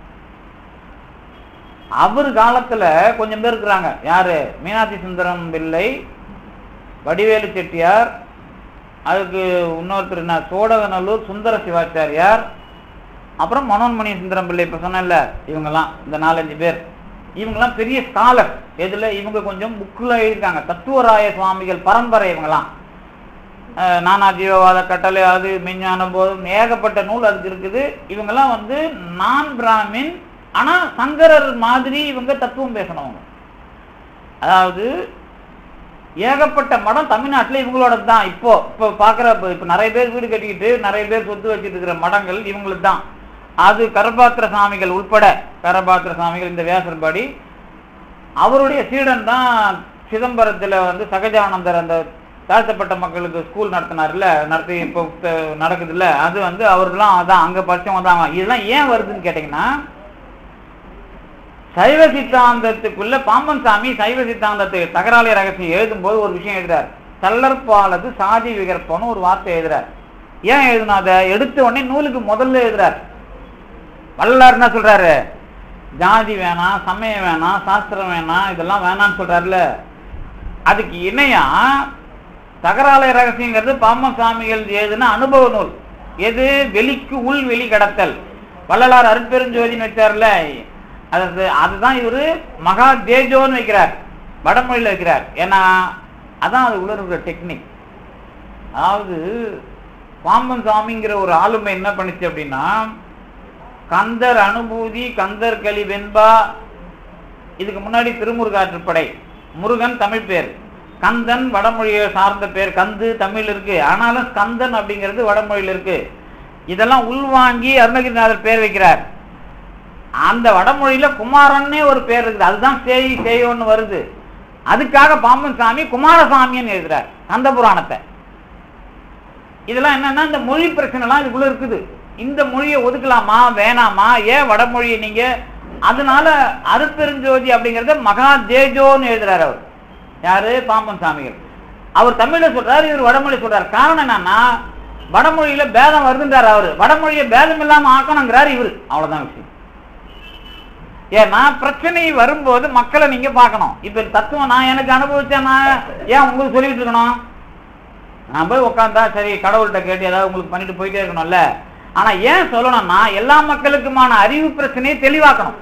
அவர் காலத்துல கொஞ்சம் பேர் இருக்கிறாங்க யாரு மீனாட்சி சுந்தரம் பிள்ளை வடிவேலு செட்டியார் அதுக்கு இன்னொருத்தர் என்ன சோடகநல்லூர் சுந்தர சிவாச்சாரியார் அப்புறம் மனோன்மணி சுந்தரம் பிள்ளை இப்ப சொன்னேன்ல இவங்கெல்லாம் இந்த நாலஞ்சு பேர் இவங்கெல்லாம் பெரிய ஸ்காலர் எதுல இவங்க கொஞ்சம் புக்கில் எழுதியிருக்காங்க தத்துவராய சுவாமிகள் பரம்பரை இவங்கெல்லாம் அஹ் நானா ஜீவவாத கட்டளை அது மெஞ்ஞான போதும் ஏகப்பட்ட நூல் அதுக்கு இருக்குது இவங்கெல்லாம் வந்து நான் பிராமின் ஆனா சங்கரர் மாதிரி இவங்க தத்துவம் பேசணவங்க அதாவது ஏகப்பட்ட மடம் தமிழ்நாட்டுல இவங்களோட தான் இப்போ இப்போ பார்க்குற இப்போ நிறைய பேர் வீடு கட்டிக்கிட்டு நிறைய பேர் சொத்து வச்சுட்டு இருக்கிற மடங்கள் இவங்களுக்கு தான் அது கரபாத்திர சாமிகள் உட்பட கரபாத்திர சாமிகள் இந்த வியாசர்பாடி அவருடைய சீடன் தான் சிதம்பரத்துல வந்து சகஜானந்தர் அந்த தாழ்த்தப்பட்ட மக்களுக்கு ஸ்கூல் நடத்தினார்ல நடத்தி இப்போ அஹ், நடக்குதுல்ல அது வந்து அவர்லாம் அதான் அங்க படிச்சவங்க தான் இதெல்லாம் ஏன் வருதுன்னு கேட்டீங்கன்னா சைவ சித்தாந்தத்துக்குள்ள பாம்பன் சாமி சைவ சித்தாந்தத்தை தகராளி ரகசியம் எழுதும்போது ஒரு விஷயம் எழுதுறார் தள்ளற்பாலது சாதி விகற்பம்னு ஒரு வார்த்தை எழுதுறார் ஏன் எழுதுனா அதை எடுத்த உடனே நூலுக்கு முதல்ல எழுதுறார் வள்ளலார் என்ன சொல்றாரு ஜாதி வேணாம் சமயம் வேணாம் சாஸ்திரம் வேணாம் இதெல்லாம் வேணாம்னு சொல்றாருல அதுக்கு இணையா தகராலை ரகசியங்கிறது பாம்பன் சாமிகள் எழுதுன அனுபவ நூல் எது வெளிக்கு உள் வெளி கடத்தல் வள்ளலார் அருட்பெருஞ்சோதின்னு வச்சார்ல அது அதுதான் இவரு மகா தேஜோன்னு வைக்கிறார் வடமொழியில வைக்கிறார் ஏன்னா அதான் அது உள்ள இருக்கிற டெக்னிக் அதாவது பாம்பன் சாமிங்கிற ஒரு ஆளுமை என்ன பண்ணுச்சு அப்படின்னா கந்தர் அனுபூதி கந்தர் களி வெண்பா இதுக்கு முன்னாடி திருமுருகாற்றுப்படை முருகன் தமிழ் பேர் கந்தன் வடமொழியை சார்ந்த பேர் கந்து தமிழ் இருக்கு ஆனாலும் ஸ்கந்தன் அப்படிங்கிறது வடமொழியில் இருக்கு இதெல்லாம் உள்வாங்கி அருணகிரிநாதர் பேர் வைக்கிறார் அந்த வடமொழியில குமாரன்னே ஒரு பேர் இருக்குது அதுதான் சேய் சேயோன்னு வருது அதுக்காக பாம்பன் சாமி குமாரசாமின்னு எழுதுறார் கந்த புராணத்தை இதெல்லாம் என்னன்னா இந்த மொழி பிரச்சனை எல்லாம் இதுக்குள்ள இருக்குது இந்த மொழியை ஒதுக்கலாமா வேணாமா ஏன் வடமொழியை நீங்க அதனால அருப்பெருஞ்சோதி அப்படிங்கறத மகா தேஜோன்னு எழுதுறாரு அவர் யாரு பாம்பன் சாமிகள் அவர் தமிழ்ல சொல்றாரு இவர் வடமொழி சொல்றாரு காரணம் என்னன்னா வடமொழியில பேதம் வருதுன்றாரு அவரு வடமொழியை பேதம் இல்லாம ஆக்கணுங்கிறாரு இவரு அவ்வளவுதான் விஷயம் ஏன்னா பிரச்சனை வரும்போது மக்களை நீங்க பார்க்கணும் இப்ப தத்துவம் நான் எனக்கு அனுபவிச்சேன் நான் ஏன் உங்களுக்கு சொல்லிட்டு இருக்கணும் நான் போய் உட்காந்தா சரி கடவுள்கிட்ட கேட்டு ஏதாவது உங்களுக்கு பண்ணிட்டு போயிட்டே இருக்கணும்ல ஆனா ஏன் சொல்லணும்னா எல்லா மக்களுக்குமான அறிவு பிரச்சனையை தெளிவாக்கணும்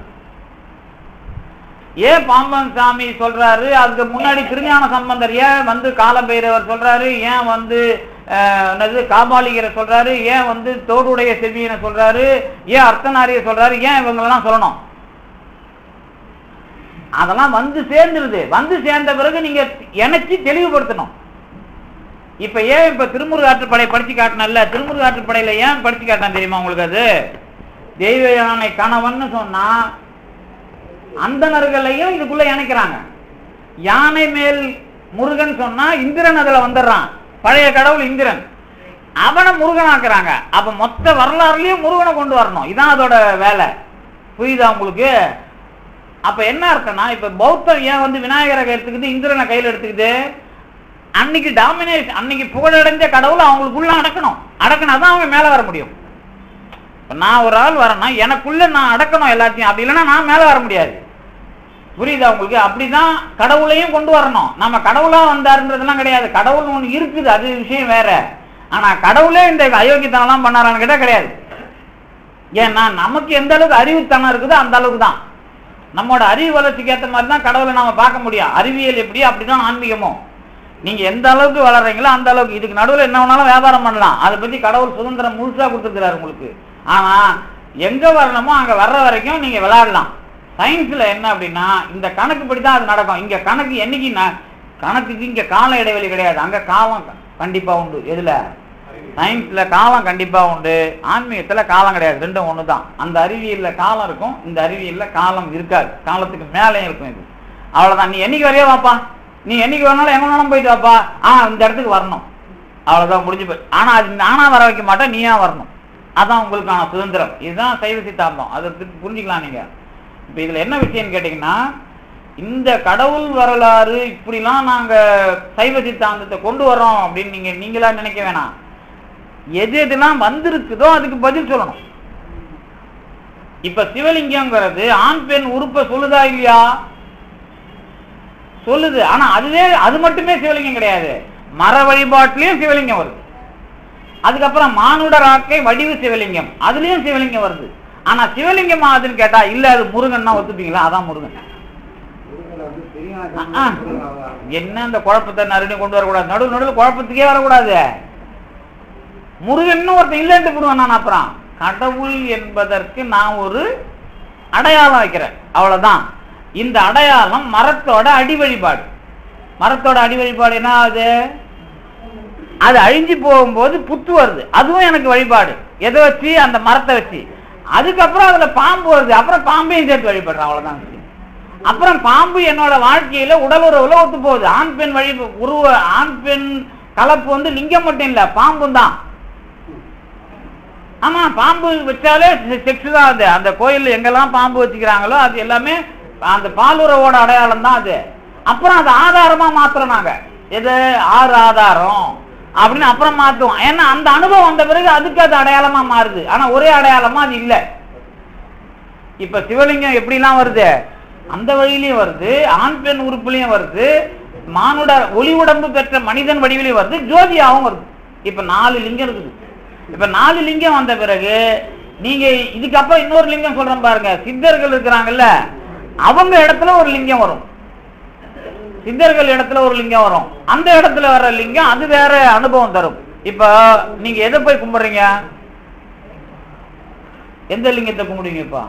ஏன் பாம்பன் சாமி சொல்றாரு அதுக்கு முன்னாடி திருஞான சம்பந்தர் ஏன் வந்து காலபைரவர் சொல்றாரு ஏன் வந்து அஹ், என்னது காபாலிகரை சொல்றாரு ஏன் வந்து தோடுடைய செவியனை சொல்றாரு ஏன் அர்த்தநாரிய சொல்றாரு ஏன் இவங்களெல்லாம் சொல்லணும் அதெல்லாம் வந்து சேர்ந்துருது வந்து சேர்ந்த பிறகு நீங்க இணைச்சி தெளிவுபடுத்தணும் இப்ப ஏன் இப்ப திருமுருக ஆற்றுப்படை படிச்சு காட்டினல்ல திருமுருக ஆற்றுப்படையில ஏன் படிச்சு காட்டினா தெரியுமா உங்களுக்கு அது தெய்வ யானை கணவன்னு சொன்னா அந்தணர்களையும் இதுக்குள்ள இணைக்கிறாங்க யானை மேல் முருகன் சொன்னா இந்திரன் அதுல வந்துடுறான் பழைய கடவுள் இந்திரன் அவனை முருகனாக்குறாங்க அப்ப மொத்த வரலாறுலயும் முருகனை கொண்டு வரணும் இதான் அதோட வேலை புரியுதா உங்களுக்கு அப்ப என்ன அர்த்தம்னா இப்ப பௌத்தம் ஏன் வந்து விநாயகரை எடுத்துக்கிட்டு இந்திரனை கையில் எடுத்துக்கிட்டு அன்னைக்கு டாமினேஷன் அன்னைக்கு புகழடைஞ்ச கடவுளை அவங்களுக்குள்ள அடக்கணும் அடக்கினா தான் அவங்க மேல வர முடியும் இப்ப நான் ஒரு ஆள் வரேன்னா எனக்குள்ள நான் அடக்கணும் எல்லாத்தையும் அப்படி இல்லைன்னா நான் மேல வர முடியாது புரியுதா உங்களுக்கு அப்படிதான் கடவுளையும் கொண்டு வரணும் நம்ம கடவுளா வந்தாருன்றதெல்லாம் கிடையாது கடவுள் ஒண்ணு இருக்குது அது விஷயம் வேற ஆனா கடவுளே இந்த அயோக்கியத்தனம் எல்லாம் பண்ணாரான்னு கேட்டா கிடையாது ஏன்னா நமக்கு எந்த அளவுக்கு அறிவுத்தனம் இருக்குதோ அந்த அளவுக்கு தான் நம்மளோட அறிவு வளர்ச்சிக்கு ஏற்ற மாதிரி தான் கடவுளை நாம பார்க்க முடியும் அறிவியல் எப்படி அப்படிதான் ஆன்மீகமும் நீங்க எந்த அளவுக்கு வளர்றீங்களோ அந்த அளவுக்கு இதுக்கு நடுவில் என்ன வேணாலும் வியாபாரம் பண்ணலாம் அதை பத்தி கடவுள் சுதந்திரம் முழுசா கொடுத்துருக்கிறாரு உங்களுக்கு ஆனா எங்க வரணுமோ அங்க வர்ற வரைக்கும் நீங்க விளையாடலாம் சயின்ஸ்ல என்ன அப்படின்னா இந்த கணக்குப்படி தான் அது நடக்கும் இங்க கணக்கு என்னைக்கு ந- கணக்குக்கு இங்க கால இடைவெளி கிடையாது அங்க காலம் கண்டிப்பா உண்டு எதுல சயின்ஸ்ல காலம் கண்டிப்பா உண்டு ஆன்மீகத்துல காலம் கிடையாது ரெண்டும் ஒண்ணுதான் அந்த அறிவியல்ல காலம் இருக்கும் இந்த அறிவியல்ல காலம் இருக்காது காலத்துக்கு மேலே இருக்கும் இது அவ்வளவுதான் நீ என்னைக்கு வரையா வாப்பா நீ என்னைக்கு வேணாலும் எங்க வேணாலும் போயிட்டு வாப்பா ஆ இந்த இடத்துக்கு வரணும் அவ்வளவுதான் முடிஞ்சு போய் ஆனா அது நானா வர வைக்க மாட்டேன் நீயா வரணும் அதான் உங்களுக்கான சுதந்திரம் இதுதான் சைவ சித்தாந்தம் அதை பத்தி புரிஞ்சுக்கலாம் நீங்க இப்ப இதுல என்ன விஷயம்னு கேட்டீங்கன்னா இந்த கடவுள் வரலாறு இப்படிலாம் நாங்க சைவ சித்தாந்தத்தை கொண்டு வரோம் அப்படின்னு நீங்க நீங்களா நினைக்க வேணாம் எது எதுலாம் வந்திருக்குதோ அதுக்கு பதில் சொல்லணும் இப்ப சிவலிங்கம்ங்கிறது ஆண் பெண் உறுப்பை சொல்லுதா இல்லையா சொல்லுது ஆனா அதுவே அது மட்டுமே சிவலிங்கம் கிடையாது மர வழிபாட்டிலையும் சிவலிங்கம் வருது அதுக்கப்புறம் மானுட ராக்கை வடிவு சிவலிங்கம் அதுலயும் சிவலிங்கம் வருது ஆனா சிவலிங்கமா அதுன்னு கேட்டா இல்ல அது முருகன்னா ஒத்துப்பீங்களா அதான் முருகன் ஆ, ஆ. என்ன அந்த குழப்பத்தை நறுனி கொண்டு வரக்கூடாது நடுவு நடுவில் குழப்பத்துக்கே வரக்கூடாது முருகன் ஒருத்தன் இல்லைன்ட்டு போடுவேன் நான் அப்புறம் கடவுள் என்பதற்கு நான் ஒரு அடையாளம் வைக்கிறேன் அவ்வளவுதான் இந்த அடையாளம் மரத்தோட அடி வழிபாடு மரத்தோட அடி வழிபாடு என்ன ஆகுது அது அழிஞ்சு போகும்போது புத்து வருது அதுவும் எனக்கு வழிபாடு எதை வச்சு அந்த மரத்தை வச்சு அதுக்கப்புறம் அதுல பாம்பு வருது அப்புறம் பாம்பையும் சேர்த்து வழிபடுறேன் அவ்வளவுதான் விஷயம். அப்புறம் பாம்பு என்னோட வாழ்க்கையில உடல் உறவுல ஒத்து போகுது ஆண் பெண் வழி உருவ ஆண் பெண் கலப்பு வந்து லிங்கம் மட்டும் இல்ல பாம்பும் தான் ஆமா பாம்பு வச்சாலே செக்ஸ் தான் அது அந்த கோயில்ல எங்கெல்லாம் பாம்பு வச்சுக்கிறாங்களோ அது எல்லாமே அந்த பாலுறவோட அடையாளம் தான் அது அப்புறம் அது ஆதாரமா மாத்துறோம் நாங்க எது ஆறு ஆதாரம் அப்படின்னு அப்புறம் மாத்துவோம் ஏன்னா அந்த அனுபவம் வந்த பிறகு அதுக்கு அது அடையாளமா மாறுது ஆனா ஒரே அடையாளமா அது இல்ல இப்ப சிவலிங்கம் எப்படிலாம் வருது அந்த வழியிலயும் வருது ஆண் பெண் உறுப்புலயும் வருது மானுட ஒளி உடம்பு பெற்ற மனிதன் வடிவிலையும் வருது ஜோதியாவும் வருது இப்ப நாலு லிங்கம் இருக்குது இப்ப நாலு லிங்கம் வந்த பிறகு நீங்க இதுக்கப்புறம் இன்னொரு லிங்கம் சொல்றேன் பாருங்க சித்தர்கள் இருக்கிறாங்கல்ல அவங்க இடத்துல ஒரு லிங்கம் வரும் சித்தர்கள் இடத்துல ஒரு லிங்கம் வரும் அந்த இடத்துல வர்ற லிங்கம் அது வேற அனுபவம் தரும் இப்ப நீங்க எதை போய் கும்பிடுறீங்க எந்த லிங்கத்தை கும்பிடுவீங்க இப்ப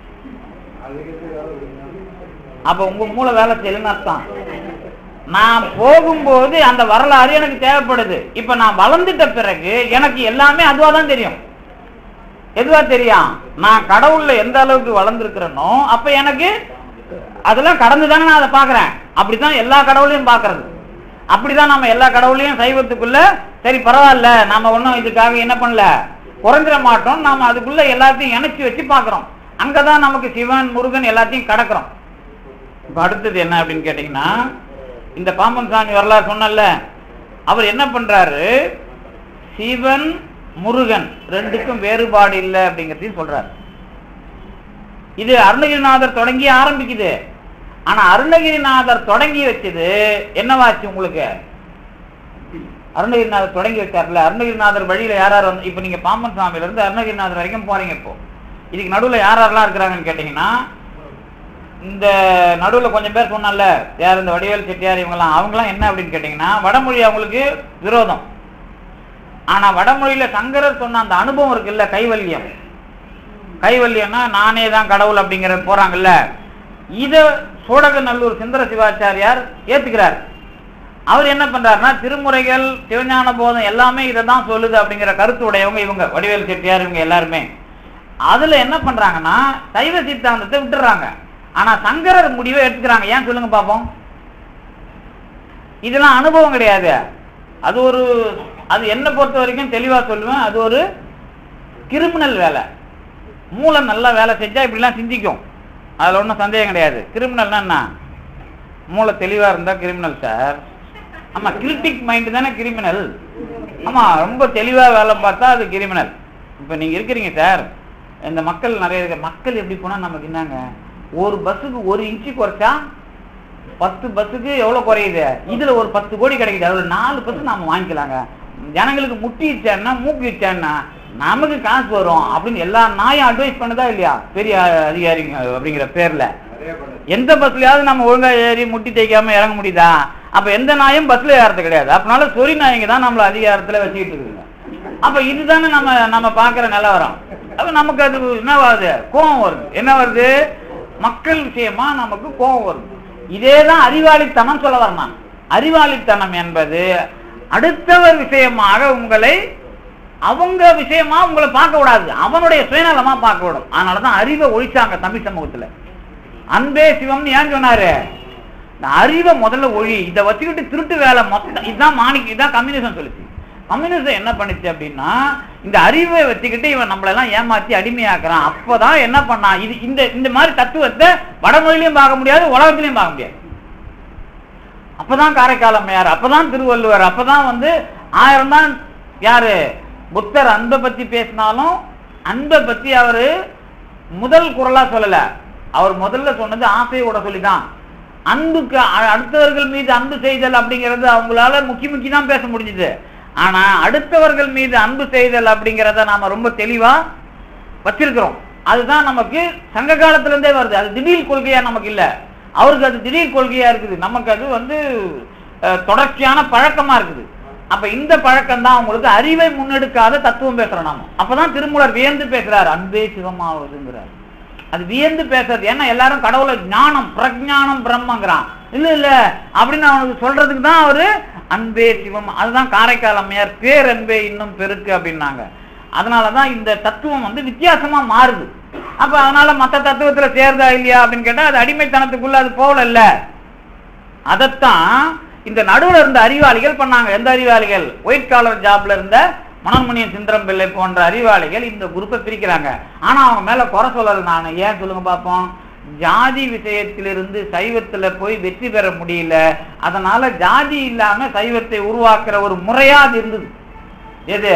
அப்ப உங்க மூளை வேலை செய்யலன்னு அர்த்தம் நான் போகும்போது அந்த வரலாறு எனக்கு தேவைப்படுது இப்ப நான் வளர்ந்துட்ட பிறகு எனக்கு எல்லாமே அதுவா தான் தெரியும் எதுவா தெரியும் நான் கடவுள்ல எந்த அளவுக்கு வளர்ந்துருக்கிறேனோ அப்ப எனக்கு அதெல்லாம் கடந்து தானே நான் அதை பாக்குறேன் அப்படிதான் எல்லா கடவுளையும் பாக்குறது அப்படிதான் நம்ம எல்லா கடவுளையும் சைவத்துக்குள்ள சரி பரவாயில்ல நாம ஒண்ணும் இதுக்காக என்ன பண்ணல குறைஞ்சிட மாட்டோம் நாம அதுக்குள்ள எல்லாத்தையும் இணைச்சு வச்சு பாக்குறோம் அங்கதான் நமக்கு சிவன் முருகன் எல்லாத்தையும் கடக்குறோம் இப்ப அடுத்தது என்ன அப்படின்னு கேட்டீங்கன்னா இந்த பாம்பன் சாமி வரலாறு சொன்னல அவர் என்ன பண்றாரு சிவன் முருகன் ரெண்டுக்கும் வேறுபாடு இல்லை அப்படிங்கிறதையும் சொல்றாரு இது அருணகிரிநாதர் தொடங்கி ஆரம்பிக்குது ஆனா அருணகிரிநாதர் தொடங்கி வச்சது என்னவாச்சு உங்களுக்கு அருணகிரிநாதர் தொடங்கி வச்சார்ல அருணகிரிநாதர் வழியில யார் யார் வந்து இப்ப நீங்க பாம்பன் சாமியில இருந்து அருணகிரிநாதர் வரைக்கும் போறீங்க இப்போ இதுக்கு நடுவுல யார் யாரெல்லாம் இருக்கிறாங்கன்னு கேட்டீங்கன்னா இந்த நடுவுல கொஞ்சம் பேர் சொன்னல யார் இந்த வடிவேல் செட்டியார் இவங்கெல்லாம் அவங்கெல்லாம் என்ன அப்படின்னு கேட்டீங்கன்னா வடமொழி அவங்களுக்கு விரோதம் ஆனா வடமொழியில சங்கரர் சொன்ன அந்த அனுபவம் இருக்குல்ல கைவல்யம் கைவல்யம்னா நானே தான் கடவுள் அப்படிங்கிற போறாங்கல்ல இத சோடகநல்லூர் சுந்தர சிவாச்சாரியார் ஏத்துக்கிறார் அவர் என்ன பண்றாருன்னா திருமுறைகள் சிவஞான போதம் எல்லாமே இதை தான் சொல்லுது அப்படிங்கிற கருத்து உடையவங்க இவங்க வடிவேல் செட்டியார் இவங்க எல்லாருமே அதுல என்ன பண்றாங்கன்னா சைவ சித்தாந்தத்தை விட்டுறாங்க ஆனா சங்கரர் முடிவை எடுத்துக்கிறாங்க ஏன் சொல்லுங்க பாப்போம் இதெல்லாம் அனுபவம் கிடையாது அது ஒரு அது என்ன பொறுத்த வரைக்கும் தெளிவா சொல்லுவேன் அது ஒரு கிரிமினல் வேலை மூளை நல்லா வேலை செஞ்சா இப்படிலாம் சிந்திக்கும் அதுல ஒன்றும் சந்தேகம் கிடையாது கிரிமினல்னா என்ன மூளை தெளிவா இருந்தா கிரிமினல் சார் ஆமா கிரிட்டிக் மைண்ட் தானே கிரிமினல் ஆமா ரொம்ப தெளிவா வேலை பார்த்தா அது கிரிமினல் இப்ப நீங்க இருக்கிறீங்க சார் இந்த மக்கள் நிறைய இருக்க மக்கள் எப்படி போனா நமக்கு என்னங்க ஒரு பஸ்ஸுக்கு ஒரு இன்ச்சு குறைச்சா பத்து பஸ்ஸுக்கு எவ்வளவு குறையுது இதுல ஒரு பத்து கோடி கிடைக்குது அதுல நாலு பஸ் நாம வாங்கிக்கலாங்க ஜனங்களுக்கு முட்டி இச்சான்னா மூக்கு இச்சான்னா நமக்கு காசு வரும் அப்படின்னு எல்லா நாயும் அட்வைஸ் பண்ணுதா இல்லையா பெரிய அதிகாரிங்க அப்படிங்கிற பேர்ல நிறைய பண்ணுது எந்த பஸ்லயாவது நம்ம ஒழுங்கா ஏறி முட்டி தேய்க்காம இறங்க முடியுதா அப்ப எந்த நாயும் பஸ்ல ஏறது கிடையாது அப்பனால சொறி நாய்ங்க தான் நம்மள அதிகாரத்துல வச்சுக்கிட்டு இருக்குங்க அப்ப இதுதானே நம்ம நம்ம பாக்குற நிலவரம் அப்ப நமக்கு அது என்ன வருது கோபம் வருது என்ன வருது மக்கள் விஷயமா நமக்கு கோபம் வருது இதேதான் அறிவாளித்தனம் சொல்ல வரேன் நான் அறிவாளித்தனம் என்பது அடுத்தவர் விஷயமாக உங்களை அவங்க விஷயமா உங்களை பார்க்க விடாது அவனுடைய சுயநலமா பார்க்க விடும் அதனாலதான் அறிவை ஒழிச்சாங்க தமிழ் சமூகத்துல அன்பே சிவம்னு ஏன் சொன்னாரு இந்த அறிவை முதல்ல ஒழி இதை வச்சுக்கிட்டு திருட்டு வேலை மொத்தம் இதுதான் மாணிக்க இதுதான் கம்யூனிசம் சொல்லுச்சு கம்யூனிசம் என்ன பண்ணுச்சு அப்படின்னா இந்த அறிவை வச்சுக்கிட்டு இவன் நம்மளெல்லாம் ஏமாத்தி அடிமையாக்குறான் அப்பதான் என்ன பண்ணான் இது இந்த இந்த மாதிரி தத்துவத்தை வடமொழியிலையும் பார்க்க முடியாது உலகத்திலையும் பார்க்க முடியாது அப்பதான் காரைக்கால் அம்மையார் அப்பதான் திருவள்ளுவர் அப்பதான் வந்து ஆயிரம் தான் யாரு புத்தர் அன்பை பத்தி பேசினாலும் அன்பை பத்தி அவரு முதல் குரலா சொல்லல அவர் முதல்ல சொன்னது ஆசையோட சொல்லிதான் அன்புக்கு அ- அடுத்தவர்கள் மீது அன்பு செய்தல் அப்படிங்கிறது அவங்களால முக்கி முக்கி தான் பேச முடிஞ்சுது ஆனா அடுத்தவர்கள் மீது அன்பு செய்தல் அப்படிங்கிறத நாம ரொம்ப தெளிவா வச்சிருக்கிறோம் அதுதான் நமக்கு சங்க காலத்துல இருந்தே வருது அது திடீர் கொள்கையா நமக்கு இல்ல அவருக்கு அது திடீர் கொள்கையா இருக்குது நமக்கு அது வந்து அஹ், தொடர்ச்சியான பழக்கமா இருக்குது அப்ப இந்த பழக்கம் தான் உங்களுக்கு அறிவை முன்னெடுக்காத தத்துவம் பேசுறோம் நாம அப்பதான் திருமூலர் வியந்து பேசுறாரு அன்பே சிவமாவதுங்கிறார் அது வியந்து பேசுறது ஏன்னா எல்லாரும் கடவுளை ஞானம் பிரஜானம் பிரம்மங்கிறான் இல்ல இல்ல அப்படின்னு அவனுக்கு சொல்றதுக்கு தான் அவரு அன்பே சிவம் அதுதான் காரைக்கால் அம்மையார் பேரன்பே இன்னும் பெருக்கு அப்படின்னாங்க அதனாலதான் இந்த தத்துவம் வந்து வித்தியாசமா மாறுது அப்ப அதனால மத்த தத்துவத்துல சேருதா இல்லையா அப்படின்னு கேட்டா அது அடிமைத்தனத்துக்குள்ள அது போகல இல்ல அதத்தான் இந்த நடுவுல இருந்த அறிவாளிகள் பண்ணாங்க எந்த அறிவாளிகள் ஒயிட் காலர் ஜாப்ல இருந்த மனோன்மணியன் சிந்திரம் பிள்ளை போன்ற அறிவாளிகள் இந்த குரூப்பை பிரிக்கிறாங்க ஆனா அவங்க மேல குறை சொல்லல நான் ஏன் சொல்லுங்க பார்ப்போம் ஜாதி விஷயத்திலிருந்து சைவத்துல போய் வெற்றி பெற முடியல அதனால ஜாதி இல்லாம சைவத்தை உருவாக்குற ஒரு முறையா அது இருந்தது எது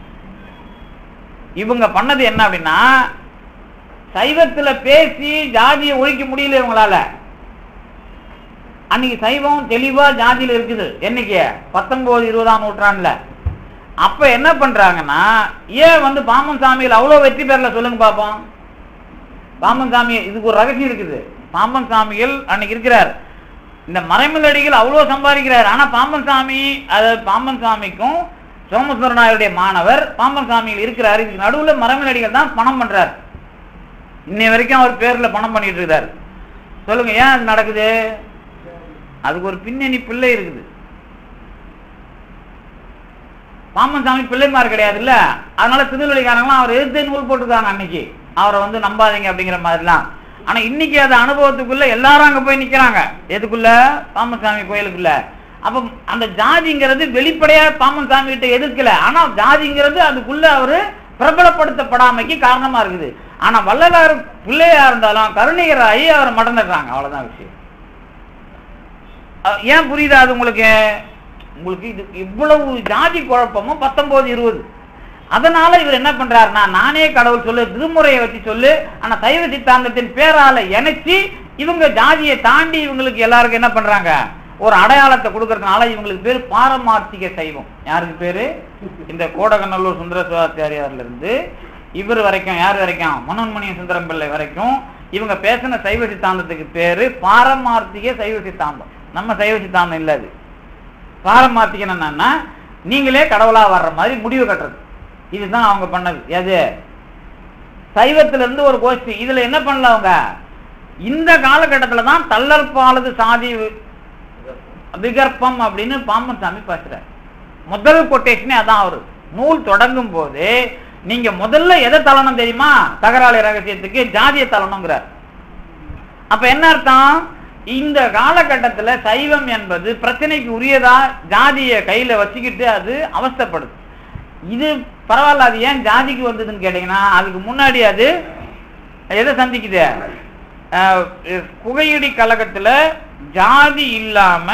இவங்க பண்ணது என்ன அப்படின்னா சைவத்துல பேசி ஜாதியை ஒழிக்க முடியல இவங்களால அன்னைக்கு சைவம் தெளிவா ஜாதியில இருக்குது என்னைக்கு பத்தொன்பது இருபதாம் நூற்றாண்டுல அப்ப என்ன பண்றாங்கன்னா ஏன் வந்து பாமன் சாமிகள் அவ்வளவு வெற்றி பெறல சொல்லுங்க பாப்போம் பாம்பன் சாமி இதுக்கு ஒரு ரகசியம் இருக்குது பாம்பன் சாமிகள் அன்னைக்கு இருக்கிறார் இந்த மறைமலடிகள் அவ்வளவு சம்பாதிக்கிறார் ஆனா பாம்பன் சாமி அதாவது பாம்பன் சாமிக்கும் சோமசுந்தர நாயருடைய மாணவர் பாம்பன் சாமியில் இருக்கிறார் இதுக்கு நடுவுல மறைமலடிகள் தான் பணம் பண்றார் இன்னை வரைக்கும் அவர் பேர்ல பணம் பண்ணிட்டு இருக்காரு சொல்லுங்க ஏன் அது நடக்குது அதுக்கு ஒரு பின்னணி பிள்ளை இருக்குது பாம்பன் சாமி பிள்ளைமார் கிடையாதுல்ல அதனால திருநெல்வேலிக்காரங்களாம் அவர் எதிர்த்து நூல் போட்டுருக்காங்க அன்னைக்கு அவரை வந்து நம்பாதீங்க அப்படிங்கிற மாதிரிலாம் ஆனா இன்னைக்கு அது அனுபவத்துக்குள்ள எல்லாரும் அங்க போய் நிக்கிறாங்க எதுக்குள்ள பாம்பன் சாமி கோயிலுக்குள்ள அப்ப அந்த ஜாதிங்கிறது வெளிப்படையா பாம்பன் சாமி கிட்ட எதிர்க்கல ஆனா ஜாதிங்கிறது அதுக்குள்ள அவரு பிரபலப்படுத்தப்படாமைக்கு காரணமா இருக்குது ஆனா வள்ளலார் பிள்ளையா இருந்தாலும் கருணையராகி அவரை மடந்துடுறாங்க அவ்வளவுதான் விஷயம் அஹ் ஏன் புரியுதா அது உங்களுக்கு உங்களுக்கு இது இவ்வளவு ஜாதி குழப்பமும் பத்தொன்பது இருபது அதனால இவர் என்ன பண்றாருன்னா நானே கடவுள் சொல்லு திருமுறையை வச்சு சொல்லு ஆனா சைவ சித்தாந்தத்தின் பேரால இணைச்சு இவங்க ஜாதியை தாண்டி இவங்களுக்கு எல்லாருக்கும் என்ன பண்றாங்க ஒரு அடையாளத்தை கொடுக்கறதுனால இவங்களுக்கு பேர் பாரமார்த்திக சைவம் யாருக்கு பேரு இந்த கோடகநல்லூர் சுந்தர சிவாச்சாரியார்ல இருந்து இவர் வரைக்கும் யார் வரைக்கும் மனோன்மணிய சுந்தரம் பிள்ளை வரைக்கும் இவங்க பேசின சைவ சித்தாந்தத்துக்கு பேரு பாரமார்த்திக சைவ சித்தாந்தம் நம்ம சைவ சித்தாந்தம் இல்ல அது பாரமார்த்திகன் என்னன்னா நீங்களே கடவுளா வர்ற மாதிரி முடிவு கட்டுறது இதுதான் அவங்க பண்ணது எது சைவத்துல இருந்து ஒரு கோஷ்டி இதுல என்ன பண்ணல அவங்க இந்த காலகட்டத்துல தான் தள்ளல் பாலது சாதி வி- விகற்பம் அப்படின்னு பாம்பன் சாமி பேசுறாரு முதல் கொட்டேஷனே அதான் அவரு நூல் தொடங்கும் போது நீங்க முதல்ல எதை தள்ளணும் தெரியுமா தகராளி ரகசியத்துக்கு ஜாதிய தள்ளணுங்கிறார் அப்ப என்ன அர்த்தம் இந்த காலகட்டத்துல சைவம் என்பது பிரச்சனைக்கு உரியதா ஜாதிய கையில வச்சுக்கிட்டு அது அவஸ்தைப்படுது இது பரவாயில்ல அது ஏன் ஜாதிக்கு வந்ததுன்னு கேட்டீங்கன்னா அதுக்கு முன்னாடி அது எதை சந்திக்குது அஹ், குகையடி கழகத்துல ஜாதி இல்லாம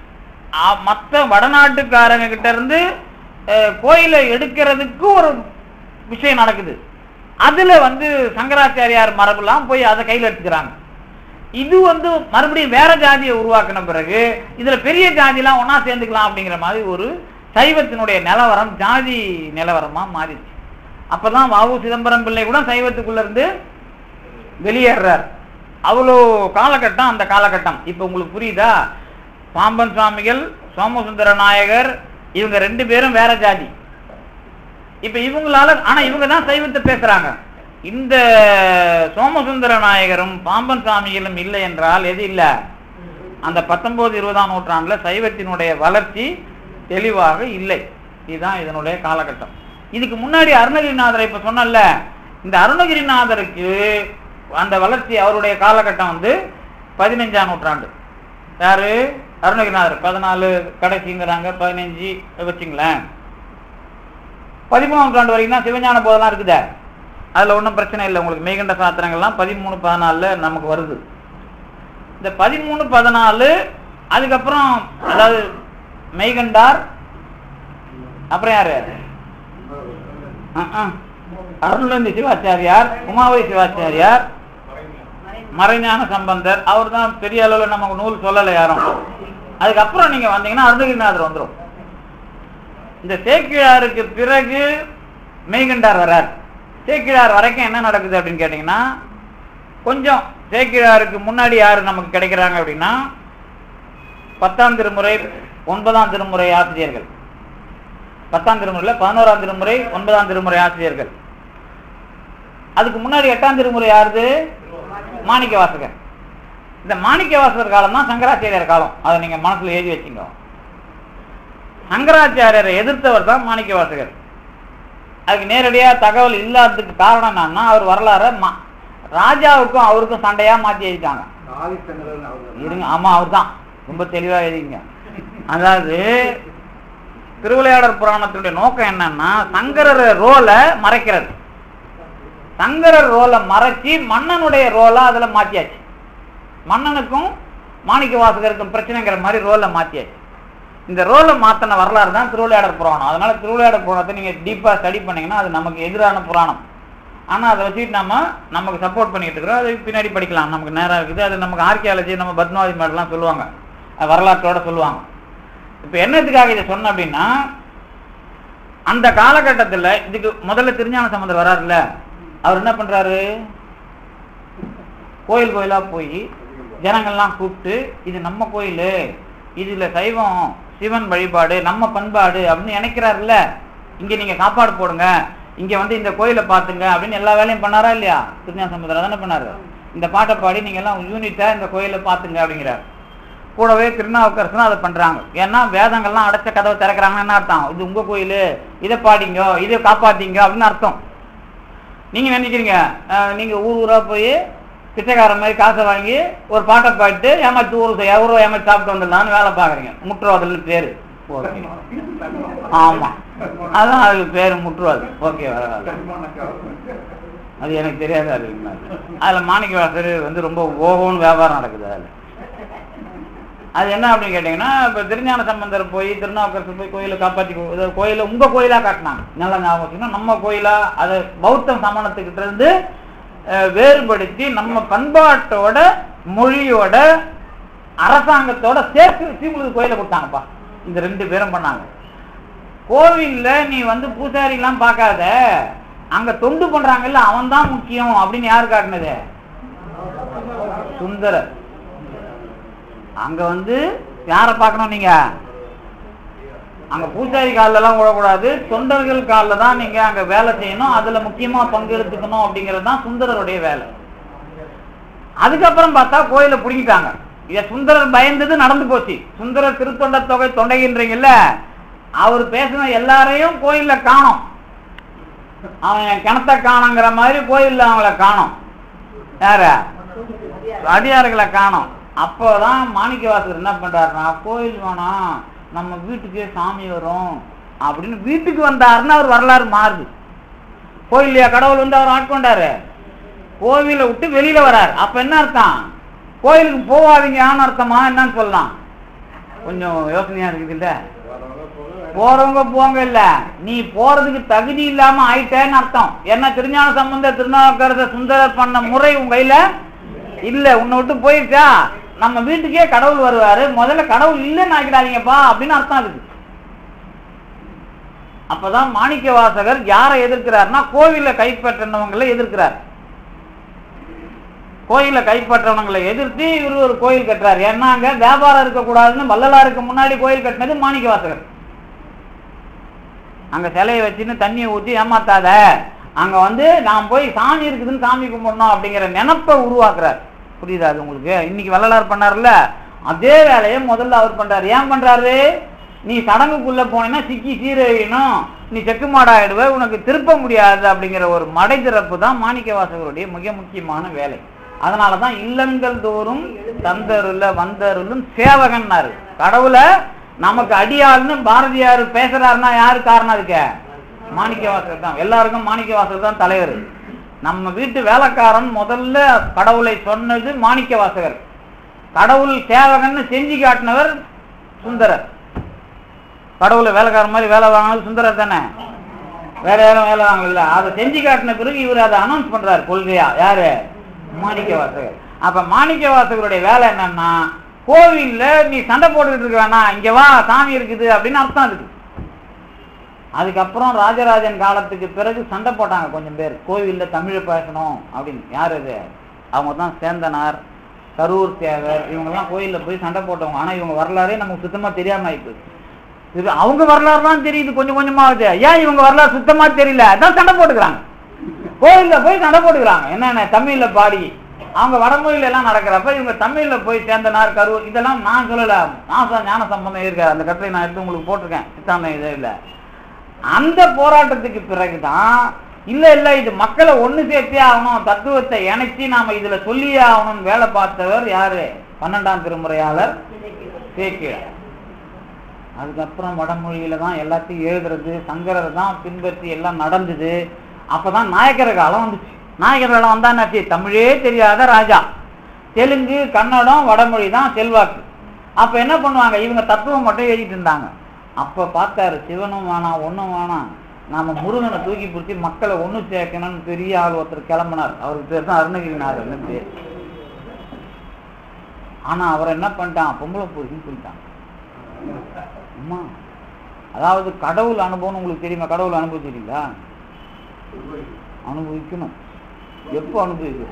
அ- மத்த வடநாட்டுக்காரங்க கிட்ட இருந்து அஹ், கோயிலை எடுக்கிறதுக்கு ஒரு விஷயம் நடக்குது அதுல வந்து சங்கராச்சாரியார் மரபுலாம் போய் அதை கையில எடுத்துக்கிறாங்க இது வந்து மறுபடியும் வேற ஜாதியை உருவாக்கின பிறகு இதுல பெரிய ஜாதிலாம் ஒண்ணா சேர்ந்துக்கலாம் அப்படிங்கிற மாதிரி ஒரு சைவத்தினுடைய நிலவரம் ஜாதி நிலவரமா மாறிடுச்சு அப்பதான் வாவு சிதம்பரம் பிள்ளை கூட சைவத்துக்குள்ள இருந்து வெளியேறார் அவ்வளோ காலகட்டம் அந்த காலகட்டம் இப்ப உங்களுக்கு புரியுதா பாம்பன் சுவாமிகள் சோமசுந்தர நாயகர் இவங்க ரெண்டு பேரும் வேற ஜாதி இப்ப இவங்களால ஆனா இவங்க தான் சைவத்தை பேசுறாங்க இந்த சோமசுந்தர நாயகரும் பாம்பன் சாமிகளும் இல்லை என்றால் எது இல்ல அந்த பத்தொன்பது இருபதாம் நூற்றாண்டுல சைவத்தினுடைய வளர்ச்சி தெளிவாக இல்லை இதுதான் இதனுடைய காலகட்டம் இதுக்கு முன்னாடி அருணகிரிநாதரை இப்ப சொன்னல இந்த அருணகிரிநாதருக்கு அந்த வளர்ச்சி அவருடைய காலகட்டம் வந்து பதினஞ்சாம் நூற்றாண்டு யாரு அருணகிரிநாதர் பதினாலு கடைசிங்கிறாங்க பதினஞ்சு வச்சுங்களேன் பதிமூணாம் நூற்றாண்டு வரைக்கும் தான் சிவஞான போதெல்லாம் இருக்குதே அதுல ஒன்றும் பிரச்சனை இல்லை உங்களுக்கு மெய்கண்ட சாத்திரங்கள்லாம் பதிமூணு பதினாலுல நமக்கு வருது இந்த பதிமூணு பதினாலு அதுக்கப்புறம் அதாவது மெய்கண்டார் அப்புறம் யாரு அஹ், அஹ். அருள்நந்தி சிவாச்சாரியார் உமாவை சிவாச்சாரியார் மறைஞான சம்பந்தர் அவர் தான் பெரிய அளவில் நமக்கு நூல் சொல்லலை யாரும் அதுக்கப்புறம் நீங்க வந்தீங்கன்னா அருணகிரிநாதர் வந்துரும் இந்த சேக்கிழாருக்கு பிறகு மெய்கண்டார் வரார் சேக்கிழார் வரைக்கும் என்ன நடக்குது அப்படின்னு கேட்டீங்கன்னா கொஞ்சம் சேக்கிழாருக்கு முன்னாடி யாரு நமக்கு கிடைக்கிறாங்க அப்படின்னா பத்தாம் திருமுறை ஒன்பதாம் திருமுறை ஆசிரியர்கள் பத்தாம் திருமுறையில பதினோராம் திருமுறை ஒன்பதாம் திருமுறை ஆசிரியர்கள் அதுக்கு முன்னாடி எட்டாம் திருமுறை யாருது மாணிக்க வாசகர் இந்த மாணிக்க வாசகர் காலம் தான் சங்கராச்சாரியார் காலம் அதை நீங்க மனசுல எழுதி வச்சுங்க சங்கராச்சாரியரை எதிர்த்தவர் தான் மாணிக்க வாசகர் அதுக்கு நேரடியா தகவல் இல்லாததுக்கு காரணம் என்னன்னா அவர் வரலாற மா- ராஜாவுக்கும் அவருக்கும் சண்டையா மாத்தி எழுதிட்டாங்க ஆதித்தமிழன் அவங்க இருங்க ஆமா அவர்தான் ரொம்ப தெளிவா எழுதிங்க அதாவது திருவிளையாடற் புராணத்தினுடைய நோக்கம் என்னன்னா சங்கரர் ரோலை மறைக்கிறது சங்கரர் ரோலை மறைச்சி மன்னனுடைய ரோலை அதுல மாத்தியாச்சு மன்னனுக்கும் மாணிக்க வாசகருக்கும் பிரச்சனைங்கிற மாதிரி ரோலை மாத்தியாச்சு இந்த ரோலை மாத்தின வரலாறு தான் திருவிளையாடற் புராணம் அதனால திருவிளையாடற் புராணத்தை நீங்க டீப்பா ஸ்டடி பண்ணீங்கன்னா அது நமக்கு எதிரான புராணம் ஆனா அதை வச்சுட்டு நம்ம நமக்கு சப்போர்ட் பண்ணிட்டு இருக்கிறோம் அது பின்னாடி படிக்கலாம் நமக்கு நேரம் இருக்குது அது நமக்கு ஆர்கியாலஜி நம்ம பத்மாவதி மேடெல்லாம் சொல்லுவாங்க அது வரலாற்றோட சொல்லுவாங்க இப்ப என்னத்துக்காக இதை சொன்னேன் அப்படின்னா அந்த காலகட்டத்துல இதுக்கு முதல்ல திருஞான சம்பந்தர் வராருல்ல அவர் என்ன பண்றாரு கோயில் கோயிலா போய் ஜனங்கள்லாம் கூப்பிட்டு இது நம்ம கோயில் இதுல சைவம் சிவன் வழிபாடு நம்ம பண்பாடு அப்படின்னு நினைக்கிறாருல்ல இங்க நீங்க சாப்பாடு போடுங்க இங்க வந்து இந்த கோயிலை பாத்துங்க அப்படின்னு எல்லா வேலையும் பண்ணாரா இல்லையா திருஞான சம்பந்தர் தானே பண்ணாரு இந்த பாட்டை பாடி நீங்க எல்லாம் யூனிட்டா இந்த கோயிலை பாத்துங்க அப்படிங்கிறார் கூடவே திருநாவுக்கரசனும் அதை பண்றாங்க ஏன்னா வேதங்கள்லாம் அடைச்ச கதவை திறக்கிறாங்கன்னு என்ன அர்த்தம் இது உங்க கோயில் இதை பாடிங்க இதை காப்பாத்தீங்க அப்படின்னு அர்த்தம் நீங்க நினைக்கிறீங்க அஹ், நீங்க ஊர் ஊரா போய் பிச்சைக்காரன் மாதிரி காசை வாங்கி ஒரு பாட்டை பாடிட்டு ஏமாத்தி ஊர் எவரோ ஏமாத்தி சாப்பிட்டு வந்துடலாம்னு வேலை பாக்குறீங்க முற்றுவாதல்னு பேரு ஓகே ஆமா அதான் அதுக்கு பேரு முற்றுவாது ஓகே அது எனக்கு தெரியாது அது என்ன. அதுல மாணிக்க வாசர் வந்து ரொம்ப ஓகோன்னு வியாபாரம் நடக்குது அதுல அது என்ன அப்படின்னு கேட்டீங்கன்னா இப்ப திருஞான சம்பந்தர் போய் திருநாவுக்கரசர் போய் கோயிலை காப்பாத்தி கு- இதை கோயிலை உங்க கோயிலா காட்டினாங்க நல்லா ஞாபகம் வச்சுக்கணும். நம்ம கோயிலா அதை பௌத்த சமணத்துக்கிட்ட இருந்து அஹ், வேறுபடுத்தி நம்ம பண்பாட்டோட மொழியோட அரசாங்கத்தோட சேர்த்து வச்சு உங்களுக்கு கோயிலை கொடுத்தாங்கப்பா இந்த ரெண்டு பேரும் பண்ணாங்க கோவில்ல நீ வந்து பூசாரி எல்லாம் பார்க்காத அங்க தொண்டு பண்றாங்கல்ல அவன் தான் முக்கியம் அப்படின்னு யாரு காட்டினது சுந்தரர் அங்க வந்து யார பார்க்கணும் நீங்க அங்க பூசாரி காலில் எல்லாம் விழக்கூடாது தொண்டர்கள் காலில் தான் நீங்க அங்க வேலை செய்யணும் அதுல முக்கியமா பங்கெடுத்துக்கணும் அப்படிங்கிறது தான் சுந்தரருடைய வேலை அதுக்கப்புறம் பார்த்தா கோயிலை பிடிங்கிட்டாங்க இத சுந்தரர் பயந்தது நடந்து போச்சு சுந்தரர் திருத்தொண்ட தொகை தொண்டைகின்றீங்கல்ல அவர் பேசின எல்லாரையும் கோயில்ல காணோம் அவன் கிணத்த காணுங்கிற மாதிரி கோயில்ல அவங்கள காணோம் யார அடியார்களை காணோம் அப்போதான் மாணிக்கவாசகர் என்ன பண்றாருன்னா கோயில் வேணாம் நம்ம வீட்டுக்கே சாமி வரும் அப்படின்னு வீட்டுக்கு வந்தாருன்னா அவர் வரலாறு மாறுது கோயில்லையா கடவுள் வந்து அவர் ஆட்கொண்டாரு கோவிலை விட்டு வெளியில வராரு அப்ப என்ன அர்த்தம் கோயிலுக்கு போகாதீங்கன்னு அர்த்தமா என்னன்னு சொல்லலாம் கொஞ்சம் யோசனையா இருக்குது இல்ல போறவங்க போங்க இல்ல நீ போறதுக்கு தகுதி இல்லாம ஆயிட்டேன்னு அர்த்தம் என்ன திருஞான சம்பந்த திருநாவுக்கரச சுந்தரர் பண்ண முறை உங்க கையில இல்ல உன்னை விட்டு போயிருச்சா நம்ம வீட்டுக்கே கடவுள் வருவாரு முதல்ல கடவுள் இல்லைன்னு ஆக்கிடாதீங்கப்பா அப்படின்னு அர்த்தம் அதுக்கு அப்பதான் மாணிக்க வாசகர் யாரை எதிர்க்கிறார்னா கோவில கைப்பற்றினவங்களை எதிர்க்கிறார் கோயிலை கைப்பற்றவங்களை எதிர்த்து இவர் ஒரு கோயில் கட்டுறாரு ஏன்னா அங்க வியாபாரம் இருக்கக்கூடாதுன்னு வள்ளலாருக்கு முன்னாடி கோயில் கட்டினது மாணிக்க வாசகர் அங்க சிலையை வச்சுன்னு தண்ணியை ஊற்றி ஏமாத்தாத அங்க வந்து நான் போய் சாமி இருக்குதுன்னு சாமி கும்பிடணும் அப்படிங்கிற நினப்பை உருவாக்குறார் புரியுதா அது உங்களுக்கு இன்னைக்கு வள்ளலார் பண்ணார்ல அதே வேலையை முதல்ல அவர் பண்றாரு ஏன் பண்றாரு நீ சடங்குக்குள்ள போனீங்கன்னா சிக்கி சீரழியணும் நீ செக்கு மாடாயிடுவ உனக்கு திருப்ப முடியாது அப்படிங்கிற ஒரு மடை திறப்பு தான் மாணிக்க வாசகருடைய மிக முக்கியமான வேலை அதனாலதான் இல்லங்கள் தோறும் தந்தருல வந்தருளும் சேவகன்னாரு கடவுளை நமக்கு அடியாள்னு பாரதியார் பேசுறாருன்னா யாரு காரணம் அதுக்கு மாணிக்க வாசகர் தான் எல்லாருக்கும் மாணிக்க வாசகர் தான் தலைவர் நம்ம வீட்டு வேலைக்காரன் முதல்ல கடவுளை சொன்னது மாணிக்க வாசகர் கடவுள் சேவகன்னு செஞ்சு காட்டினவர் சுந்தரர் கடவுளை வேலைக்காரன் மாதிரி வேலை வாங்கினது சுந்தரர் தானே வேற யாரும் வேலை வாங்கல அதை செஞ்சு காட்டின பிறகு இவர் அதை அனௌன்ஸ் பண்றாரு கொள்கையா யாரு மாணிக்க வாசகர் அப்ப மாணிக்க வாசகருடைய வேலை என்னன்னா கோவில்ல நீ சண்டை போட்டுக்கிட்டு இருக்க வேணாம் இங்க வா சாமி இருக்குது அப்படின்னு அர்த்தம் அதுக்கு அதுக்கப்புறம் ராஜராஜன் காலத்துக்கு பிறகு சண்டை போட்டாங்க கொஞ்சம் பேர் கோவில்ல தமிழை பேசணும் அப்படின்னு யார் அது அவங்க தான் சேந்தனார் கரூர் தேவர் இவங்கெல்லாம் கோயில்ல போய் சண்டை போட்டவங்க ஆனா இவங்க வரலாறே நமக்கு சுத்தமா தெரியாம ஆயிப்போச்சு இது அவங்க வரலாறு தான் தெரியுது கொஞ்சம் கொஞ்சமாவது ஏன் இவங்க வரலாறு சுத்தமா தெரியல அதான் சண்டை போட்டுக்கிறாங்க கோயில்ல போய் சண்டை போட்டுக்கிறாங்க என்னென்ன தமிழ்ல பாடி அவங்க வடமொழியில எல்லாம் நடக்கிறப்ப இவங்க தமிழ்ல போய் சேந்தனார் கரூர் இதெல்லாம் நான் சொல்லல நான் ஞான சம்பந்தம் இருக்காரு அந்த கட்டுரை நான் எடுத்து உங்களுக்கு போட்டிருக்கேன் சித்தாந்த இதே இல்லை அந்த போராட்டத்துக்கு பிறகுதான் இல்ல இல்ல இது மக்களை ஒண்ணு சேர்த்தே ஆகணும் தத்துவத்தை இணைச்சி நாம இதுல சொல்லியே ஆகணும்னு வேலை பார்த்தவர் யாரு பன்னெண்டாம் திருமுறையாளர் சேக்கிழார் அதுக்கப்புறம் வடமொழியில தான் எல்லாத்தையும் எழுதுறது சங்கரரை தான் பின்பற்றி எல்லாம் நடந்தது அப்பதான் நாயக்கர காலம் வந்துச்சு நாயக்கர் காலம் வந்தா என்னாச்சு தமிழே தெரியாத ராஜா தெலுங்கு கன்னடம் வடமொழி தான் செல்வாக்கு அப்ப என்ன பண்ணுவாங்க இவங்க தத்துவம் மட்டும் எழுதிட்டு இருந்தாங்க அப்ப பார்த்தாரு சிவனும் வேணாம் ஒண்ணும் வேணாம் நாம முருகனை தூக்கி பிடிச்சி மக்களை ஒண்ணு சேர்க்கணும்னு பெரிய ஆள் ஒருத்தர் கிளம்பினார் அவருக்கு பேர் தான் அருணகிரிநாதர்னு பேர் ஆனா அவர் என்ன பண்ணிட்டான் பொம்பளை போச்சுன்னு சொல்லிட்டான் அம்மா அதாவது கடவுள் அனுபவம்னு உங்களுக்கு தெரியுமா கடவுள் அனுபவிச்சிருக்கீங்களா அனுபவிக்கணும் எப்போ அனுபவிக்கும்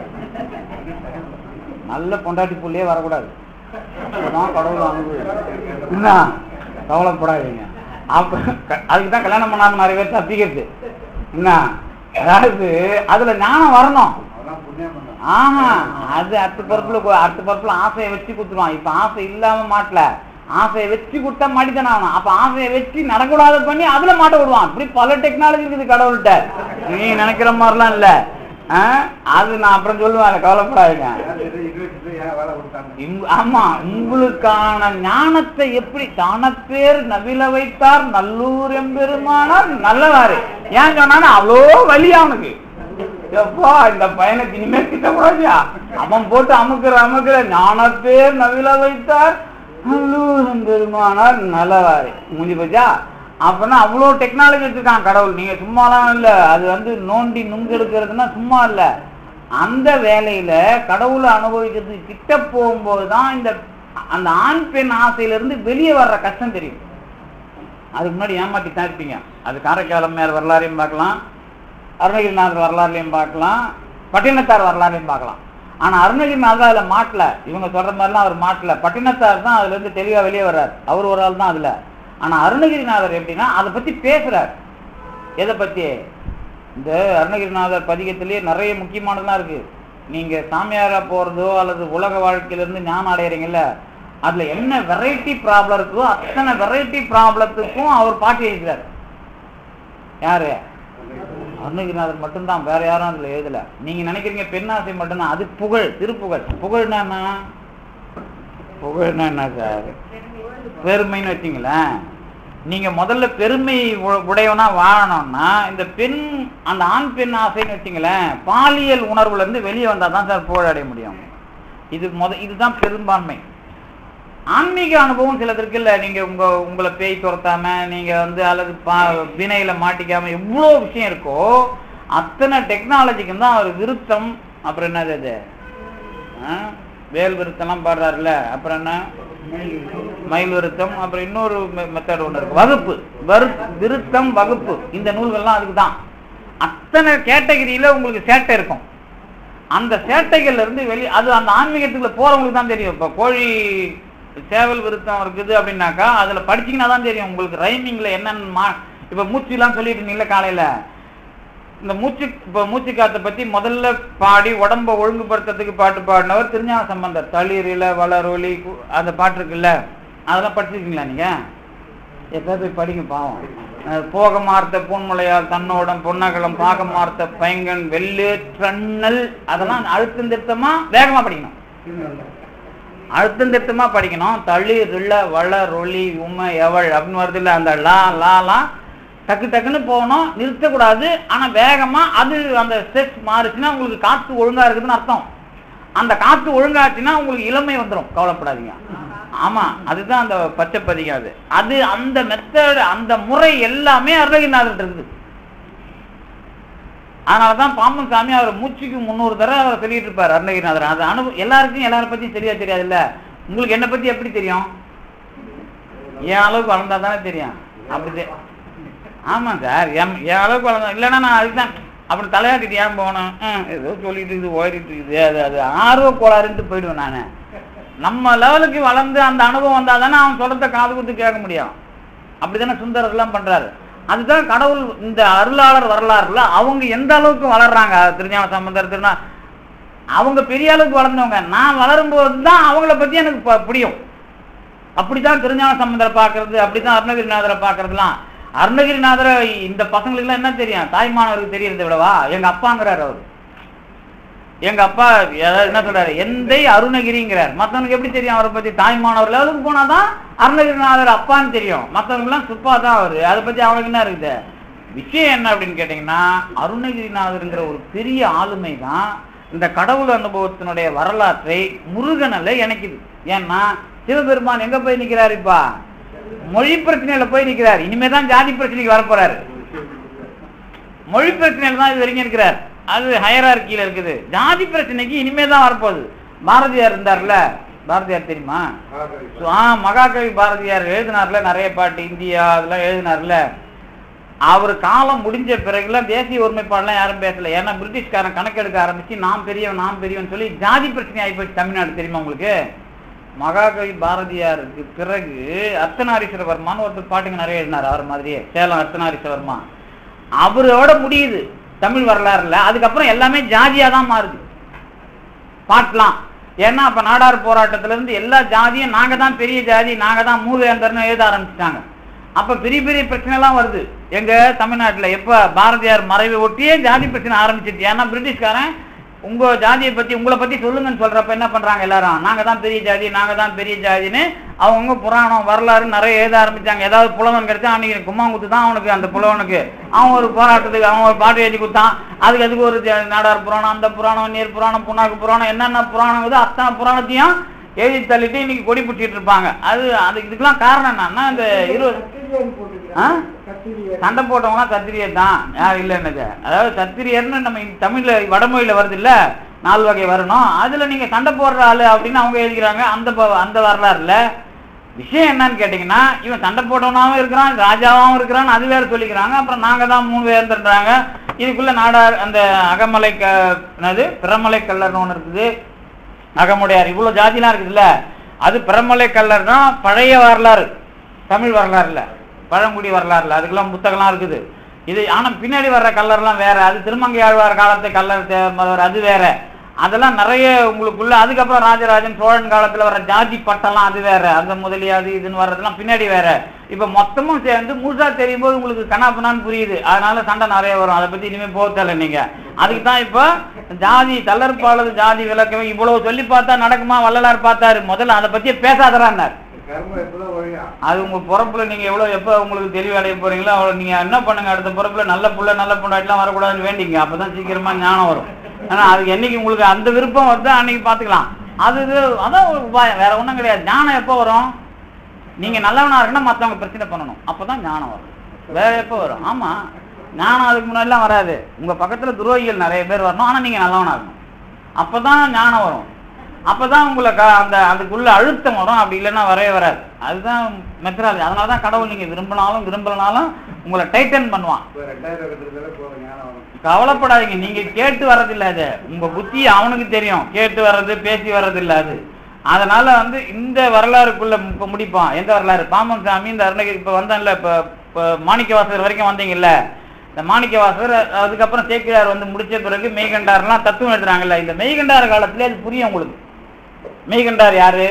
நல்ல பொண்டாட்டி புள்ளையே வரக்கூடாது அப்பதான் கடவுள் அனுபவிக்கும் என்ன கவலைப்படாதீங்க அப்ப க- அதுக்கு தான் கல்யாணம் பண்ணாம நிறைய பேர் தப்பிக்கிறது என்ன அதாவது அதுல ஞானம் வரணும் அதெல்லாம் புண்ணியம் பண்ணணும் ஆமா அது அடுத்த பரப்புல கொ- அடுத்த பரப்புல ஆசையை வச்சு குத்துருவான் இப்ப ஆசை இல்லாம மாட்டல ஆசையை வச்சு கொடுத்தா மனிதன் ஆகணும் அப்ப ஆசையை வச்சு நடக்கூடாத பண்ணி அதுல மாட்ட விடுவான் இப்படி பல டெக்னாலஜி இருக்குது கடவுள்கிட்ட நீ நினைக்கிற மாதிரிலாம் இல்ல ஆ? அது நான் அப்புறம் சொல்லுவேன் கவலைப்படாதீங்க ஏன் இது யூனிவர்சிட்டி ஏன் வேலை கொடுத்தாங்க இம்- ஆமா உங்களுக்கான ஞானத்தை எப்படி தானப்பேர் நவில வைத்தார் நல்லூர் எம்பெருமானார் நல்லவாறு ஏன் சொன்னானா அவ்வளோ வலி அவனுக்கு எப்பா இந்த பையனுக்கு இனிமே கிட்ட கூடாதியா அவன் போட்டு அமுக்குற அமுக்குற ஞானப்பேர் நவில வைத்தார் நல்லூர் எம்பெருமானார் நல்லவாறு முடிஞ்சு போச்சா அப்பனா அவ்வளோ டெக்னாலஜி வச்சிருக்கான் கடவுள் நீங்க சும்மாலாம் இல்ல அது வந்து நோண்டி நுங்கெடுக்கிறதுனா சும்மா இல்ல அந்த வேலையில கடவுளை அனுபவிக்கிறதுக்கு கிட்ட போகும்போது தான் இந்த அந்த ஆண் பெண் ஆசையிலிருந்து வெளியே வர்ற கஷ்டம் தெரியும் அதுக்கு முன்னாடி ஏமாத்தி தான் இருப்பீங்க அது காரைக்காலம் மேல் வரலாறையும் பார்க்கலாம் அருணகிரிநாதர் வரலாறுலையும் பார்க்கலாம் பட்டினத்தார் வரலாறையும் பார்க்கலாம் ஆனா அருணகிரிநாதர் அதுல மாட்டல இவங்க சொல்ற மாதிரிலாம் அவர் மாட்டல பட்டினத்தார் தான் அதுல இருந்து தெளிவா வெளியே வர்றார் அவர் ஒரு ஆள் தான் அதுல ஆனா அருணகிரிநாதர் எப்படின்னா அதை பத்தி பேசுறார் எதை பத்தி இந்த அருணகிரிநாதர் பதிகத்திலேயே நிறைய முக்கியமானதெல்லாம் இருக்கு நீங்க சாமியாரா போறதோ அல்லது உலக வாழ்க்கையில இருந்து ஞானம் அடையறீங்கல்ல அதுல என்ன வெரைட்டி ப்ராப்ளம் இருக்கோ அத்தனை வெரைட்டி ப்ராப்ளத்துக்கும் அவர் பாட்டு எழுதுறாரு யாரு அருணகிரிநாதர் மட்டும்தான் வேற யாரும் அதுல எழுதல நீங்க நினைக்கிறீங்க பெண்ணாசை மட்டும்தான் அது புகழ் திருப்புகழ் புகழ்னா என்ன புகழ்னா என்ன சார் பெருமைன்னு வச்சுங்களேன் நீங்க முதல்ல பெருமை உ- உடையவனா வாழணும்னா இந்த பெண் அந்த ஆண் பெண் ஆசைன்னு வச்சுங்களேன் பாலியல் உணர்வுல இருந்து வெளியே வந்தா தான் சார் புகழ் அடைய முடியும் இது முத இதுதான் பெரும்பான்மை ஆன்மீக அனுபவம் சிலது இல்ல நீங்க உங்க உங்களை பேய் துரத்தாம நீங்க வந்து அல்லது பா- வினையில மாட்டிக்காம எவ்வளோ விஷயம் இருக்கோ அத்தனை டெக்னாலஜிக்கும் தான் அவர் விருத்தம் அப்புறம் என்னது அது ஆ? வேல் விருத்தம்லாம் பாடுறாருல்ல அப்புறம் என்ன மயில் விருத்தம் அப்புறம் இன்னொரு மெத்தட் ஒன்று இருக்கு வகுப்பு வரு விருத்தம் வகுப்பு இந்த நூல்கள்லாம் அதுக்கு தான் அத்தனை கேட்டகரியில உங்களுக்கு சேட்டை இருக்கும் அந்த சேட்டைகள்ல இருந்து வெளி அது அந்த ஆன்மீகத்துக்குள்ள போறவங்களுக்கு தான் தெரியும் இப்ப கோழி சேவல் விருத்தம் இருக்குது அப்படின்னாக்கா அதுல படிச்சீங்கன்னா தான் தெரியும் உங்களுக்கு ரைமிங்ல என்னென்ன மா இப்ப மூச்சுலாம் சொல்லிட்டு இருந்தீங்கல்ல காலையில இந்த மூச்சு இப்ப மூச்சு காத்தை பத்தி முதல்ல பாடி உடம்ப ஒழுங்குபடுத்துறதுக்கு பாட்டு பாடினவர் திருஞான சம்பந்தர் தளிரில வளரொலி கு- அந்த பாட்டு இருக்குல்ல அதெல்லாம் படிச்சிருக்கீங்களா நீங்க எப்போ போய் படிங்க பாவம் அஹ் போக மார்த்த பூன்மலையால் தன்னோடம் பொன்னகலம் பாக மார்த்த பைங்கன் வெள்ளு ட்ரன்னல் அதெல்லாம் அழுத்தம் திருத்தமா வேகமா படிக்கணும் அழுத்தம் திருத்தமா படிக்கணும் தளி ரிள்ள வள ரொலி உமை எவள் அப்படின்னு வருது இல்ல அந்த லா லாலாம் டக்கு டக்குன்னு போகணும் நிறுத்தக்கூடாது ஆனா வேகமா அது அந்த ஸ்ட்ரெஸ் மாறுச்சுன்னா உங்களுக்கு காத்து ஒழுங்கா இருக்குதுன்னு அர்த்தம் அந்த காத்து ஒழுங்காச்சுன்னா உங்களுக்கு இளமை வந்துடும் கவலைப்படாதீங்க ஆமா அதுதான் அந்த பச்சை பதிகம் அது அது அந்த மெத்தட் அந்த முறை எல்லாமே அருணகிரிநாதர் இருக்குது அதனாலதான் பாம்பன் சாமி அவர் மூச்சுக்கு முந்நூறு தடவை அவர் சொல்லிட்டு இருப்பார் அருணகிரிநாதர் அது அனு எல்லாருக்கும் எல்லார பத்தியும் சரியா தெரியாதுல்ல உங்களுக்கு என்ன பத்தி எப்படி தெரியும் என் அளவுக்கு வளர்ந்தா தானே தெரியும் அப்படி தெ- ஆமா சார் என் என் அளவுக்கு வளர்ந்தா இல்லைன்னா நான் அதுதான் அப்படி தலையாட்டிட்டு ஏன் போகணும் ஹம், ஏதோ சொல்லிட்டு இருக்குது ஓடிட்டு இருக்குது அது அது ஆர்வ கோளாறுன்ட்டு போயிடுவேன் நான் நம்ம லெவலுக்கு வளர்ந்து அந்த அனுபவம் வந்தா தானே அவன் சொல்றத காது கொடுத்து கேட்க முடியும் அப்படிதானே சுந்தரர் எல்லாம் பண்றாரு அதுதான் கடவுள் இந்த அருளாளர் வரலாறுல அவங்க எந்த அளவுக்கு வளர்றாங்க திருஞான சம்பந்தர் திருநா அவங்க பெரிய அளவுக்கு வளர்ந்தவங்க நான் வளரும்போது தான் அவங்கள பத்தி எனக்கு ப- புரியும் அப்படிதான் திருஞான சம்பந்தரை பார்க்கிறது அப்படிதான் அருணகிரிநாதரை பார்க்கறதுலாம் அருணகிரிநாதரை இந்த பசங்களுக்குலாம் என்ன தெரியும் தாய்மானவருக்கு தெரியறதை விடவா எங்க அப்பாங்கிறார் அவர் எங்க அப்பா ஏதாவது என்ன சொல்றாரு எந்தை அருணகிரிங்கிறார் மத்தவனுக்கு எப்படி தெரியும் அவரை பத்தி தாய்மானவர் லெவலுக்கு போனாதான் அருணகிரிநாதர் அப்பான்னு தெரியும் மத்தவங்க எல்லாம் சுப்பா தான் அவரு அதை பத்தி அவனுக்கு என்ன இருக்குது விஷயம் என்ன அப்படின்னு கேட்டீங்கன்னா அருணகிரிநாதருங்கிற ஒரு பெரிய ஆளுமை தான் இந்த கடவுள் அனுபவத்தினுடைய வரலாற்றை முருகனில் இணைக்குது ஏன்னா சிவபெருமான் எங்க போய் நிக்கிறாரு இப்பா மொழி பிரச்சனையில போய் நிக்கிறார் இனிமே தான் ஜாதி பிரச்சனைக்கு வரப்போறாரு மொழி பிரச்சனையில தான் இது வரைக்கும் இருக்கிறார் அது ஹயரார்கியில இருக்குது ஜாதி பிரச்சனைக்கு இனிமே தான் வரப்போகுது பாரதியார் இருந்தார்ல பாரதியார் தெரியுமா So, ஆ மகாகவி பாரதியார் எழுதினார்ல நிறைய பாட்டு இந்தியா அதெல்லாம் எழுதினார்ல அவர் காலம் முடிஞ்ச பிறகுலாம் தேசிய ஒருமைப்பாடுலாம் யாரும் பேசல ஏன்னா பிரிட்டிஷ்காரன் கணக்கெடுக்க ஆரம்பிச்சு நாம் பெரியவன் நாம் பெரியவன் சொல்லி ஜாதி பிரச்சனை ஆகி போச்சு தமிழ்நாடு தெரியுமா உங்களுக்கு மகாகவி பாரதியாருக்கு பிறகு அர்த்தநாரீஸ்வரவர்மான்னு ஒருத்தர் பாட்டுங்க நிறைய எழுதினார் அவர் மாதிரியே சேலம் அர்த்தநாரீஸ்வரவர்மா அவரோட முடியுது தமிழ் வரலாறுல அதுக்கப்புறம் எல்லாமே ஜாதியா தான் மாறுது பாட்டலாம் ஏன்னா அப்ப நாடார் போராட்டத்துல இருந்து எல்லா ஜாதியும் நாங்க தான் பெரிய ஜாதி நாங்க தான் மூவேந்தர்னு எழுத ஆரம்பிச்சிட்டாங்க அப்ப பெரிய பெரிய பிரச்சனை எல்லாம் வருது எங்க தமிழ்நாட்டுல எப்ப பாரதியார் மறைவை ஒட்டியே ஜாதி பிரச்சனை ஆரம்பிச்சிருச்சு ஏன்னா பிரிட்டிஷ்காரன் உங்க ஜாதியை பத்தி உங்களை பத்தி சொல்லுங்கன்னு சொல்றப்ப என்ன பண்றாங்க எல்லாரும் நாங்க தான் பெரிய ஜாதி நாங்க தான் பெரிய ஜாதின்னு அவங்க புராணம் வரலாறு நிறைய எழுத ஆரம்பிச்சாங்க ஏதாவது புலவன் கிடைச்சா அன்னைக்கு கும்மாங்குத்து தான் அவனுக்கு அந்த புலவனுக்கு அவன் ஒரு போராட்டத்துக்கு அவன் ஒரு பாட்டு எழுதி கொடுத்தான் அதுக்கு அதுக்கு ஒரு ஜ- நாடார் புராணம் அந்த புராணம் நீர் புராணம் புண்ணாக்கு புராணம் என்னென்ன புராணம் இருக்குதோ அத்தனை புராணத்தையும் எழுதி தள்ளிட்டு இன்னைக்கு கொடி பிடிச்சிட்டு இருப்பாங்க அது அது இதுக்கெல்லாம் காரணம் என்னன்னா இந்த இருபது ஆ? சண்டை போட்டவங்களாம் சத்திரியர் தான் யார் இல்லை என்னது அதாவது சத்திரியர்னு நம்ம இந்த தமிழ்ல வடமொழியில வருது இல்ல நாலு வகை வரணும் அதுல நீங்க சண்டை போடுற ஆளு அப்படின்னு அவங்க எழுதிக்கிறாங்க அந்த ப- அந்த வரலாறுல விஷயம் என்னன்னு கேட்டீங்கன்னா இவன் சண்டை போட்டவனாவும் இருக்கிறான் ராஜாவாவும் இருக்கிறான் அது வேற சொல்லிக்கிறாங்க அப்புறம் நாங்க தான் மூணு பேர்ன்றாங்க இதுக்குள்ள நாடார் அந்த அகமலை க என்னது பிறமலை கல்லர்னு ஒன்று இருக்குது அகமுடையார் இவ்வளவு ஜாதிலாம் இருக்குதுல்ல அது பிரமலை கல்லர் தான் பழைய வரலாறு தமிழ் வரலாறுல பழங்குடி வரலாறுல அதுக்கெல்லாம் புத்தகம்லாம் இருக்குது இது ஆனா பின்னாடி வர்ற கல்லர்லாம் வேற அது திருமங்கை ஆழ்வார் காலத்து கல்லர் தேவர் அது வேற அதெல்லாம் நிறைய உங்களுக்குள்ள அதுக்கப்புறம் ராஜராஜன் சோழன் காலத்துல வர ஜாதி பட்டம்லாம் அது வேற அந்த முதலியாது இதுன்னு வர்றதெல்லாம் பின்னாடி வேற இப்ப மொத்தமும் சேர்ந்து முழுசா தெரியும் போது உங்களுக்கு கண்ணாப்பண்ணான்னு புரியுது அதனால சண்டை நிறைய வரும் அதை பத்தி இனிமே போக தேவை நீங்க அதுக்கு தான் இப்ப ஜாதி தளர்ப்பாளர் ஜாதி விளக்கம் இவ்வளவு சொல்லி பார்த்தா நடக்குமா வள்ளலார் பார்த்தாரு முதல்ல அதை பத்தியே பேசாதறான்னார் கர்மம் எப்பதான் ஒழியா அது உங்க பிறப்புல நீங்க எவ்வளவு எப்ப உங்களுக்கு தெளிவு அடைய போறீங்களோ அவ்வளவு நீங்க என்ன பண்ணுங்க அடுத்த பிறப்புல நல்ல புள்ள நல்ல பொண்டாட்டிலாம் வரக்கூடாதுன்னு வேண்டிங்க அப்பதான் சீக்கிரமா ஞானம் வரும் ஆனா அதுக்கு என்னைக்கு உங்களுக்கு அந்த விருப்பம் வருதோ அன்னைக்கு பாத்துக்கலாம் அது இது அதான் ஒரு உபாயம் வேற ஒண்ணும் கிடையாது ஞானம் எப்போ வரும் நீங்க நல்லவனா இருக்குன்னா மத்தவங்க பிரச்சனை பண்ணணும் அப்பதான் ஞானம் வரும் வேற எப்போ வரும் ஆமா ஞானம் அதுக்கு முன்னாடிலாம் வராது உங்க பக்கத்துல துரோகிகள் நிறைய பேர் வரணும் ஆனா நீங்க நல்லவனா இருக்கணும் அப்பதான் ஞானம் வரும் அப்பதான் உங்களை க- அந்த அதுக்குள்ள அழுத்தம் வரும் அப்படி இல்லைன்னா வரவே வராது அதுதான் மெத்தடாலஜி அதனால தான் கடவுள் நீங்க விரும்பினாலும் விரும்பலனாலும் உங்களை டைட்டன் பண்ணுவான் இப்போ ரெண்டாயிரம் கட்டுறதுல போதும் ஞானம் வரும் கவலைப்படாதீங்க நீங்க கேட்டு வர்றதில்ல அது உங்க புத்தி அவனுக்கு தெரியும் கேட்டு வர்றது பேசி வர்றதில்ல அது அதனால வந்து இந்த வரலாறுக்குள்ள இப்ப முடிப்பான் எந்த வரலாறு பாம்பன் சாமி இந்த அருணகிரி இப்ப வந்தேன்ல இப்ப இப்ப மாணிக்கவாசகர் வரைக்கும் வந்தீங்கல்ல இந்த மாணிக்கவாசகர் அதுக்கப்புறம் சேக்கிழார் வந்து முடிச்ச பிறகு மெய்கண்டார்லாம் தத்துவம் எழுதுறாங்கல்ல இந்த மெய்கண்டார் காலத்திலே அது புரியும் உங்களுக்கு மெய்கண்டார் யாரு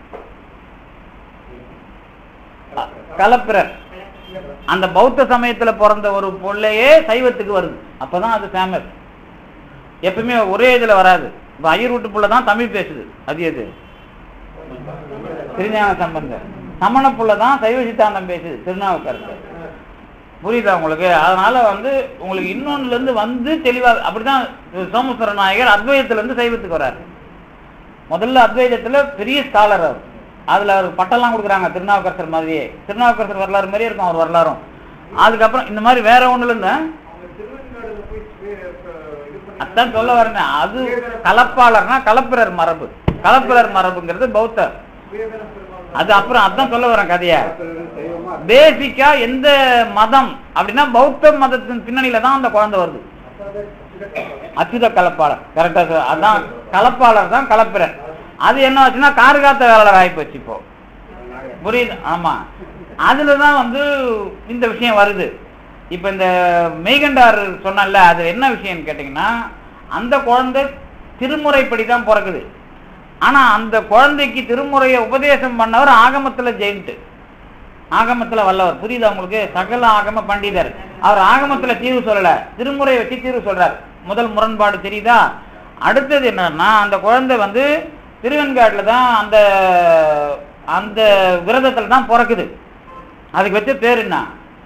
அ- கலப்பிரர் அந்த பௌத்த சமயத்துல பிறந்த ஒரு பொள்ளையே சைவத்துக்கு வருது அப்பதான் அது ஃபேமஸ் எப்பவுமே ஒரே இதுல வராது இப்ப ஐயர் வீட்டு புள்ள தான் தமிழ் பேசுது அது எது திருஞான சம்பந்தர் சமண புள்ள தான் சைவ சித்தாந்தம் பேசுது திருநாவுக்கரசர் புரியுதா உங்களுக்கு அதனால வந்து உங்களுக்கு இன்னொன்னுல இருந்து வந்து தெளிவா அப்படிதான் சோமசுவர நாயகர் அத்வைதத்துல இருந்து சைவத்துக்கு வர்றாரு முதல்ல அத்வைதத்துல பெரிய ஸ்காலர் அவர் அதுல அவர் பட்டம்லாம் கொடுக்குறாங்க திருநாவுக்கரசர் மாதிரியே திருநாவுக்கரசர் வரலாறு மாதிரியே இருக்கும் அவர் வரலாறும் அதுக்கப்புறம் இந்த மாதிரி வேற ஒண்ணுல இருந்து அவங்க திருவெண்காடுல போய் பே- இப்ப இது பண்ணி அதான் சொல்ல வரேன் அது கலப்பாளர்னா கலப்பிரர் மரபு கலப்பிரர் மரபுங்கிறது பௌத்தர் விவேகானந்த பெருமாள் அது அப்புறம் அதான் சொல்ல வரேன் கதைய தெய்வமா பேசிக்கா எந்த மதம் அப்படின்னா பௌத்த மதத்தின் பின்னணியில தான் அந்த குழந்தை வருது அச்சுத கலப்பாளர் கரெக்டா அதான் கலப்பாளர் தான் கலப்பிரர் அது என்ன ஆச்சுன்னா கார்காத்த வேளாளர் ஆயிப்போச்சு இப்போ புரியுது ஆமா அதுலதான் வந்து இந்த விஷயம் வருது இப்ப இந்த மெய்கண்டார் சொன்னல அது என்ன விஷயம்னு கேட்டீங்கன்னா அந்த குழந்தை திருமுறைப்படி தான் பிறக்குது ஆனா அந்த குழந்தைக்கு திருமுறையை உபதேசம் பண்ணவர் ஆகமத்துல ஜெயின்ட்டு ஆகமத்துல வல்லவர் புரியுதா உங்களுக்கு சகல ஆகம பண்டிதர் அவர் ஆகமத்துல தீர்வு சொல்லல திருமுறையை வச்சு தீர்வு சொல்றார் முதல் முரண்பாடு தெரியுதா அடுத்தது என்னன்னா அந்த குழந்தை வந்து திருவெண்காட்டுல தான் அந்த அந்த விரதத்துல தான் பிறக்குது அதுக்கு வச்ச பேர் என்ன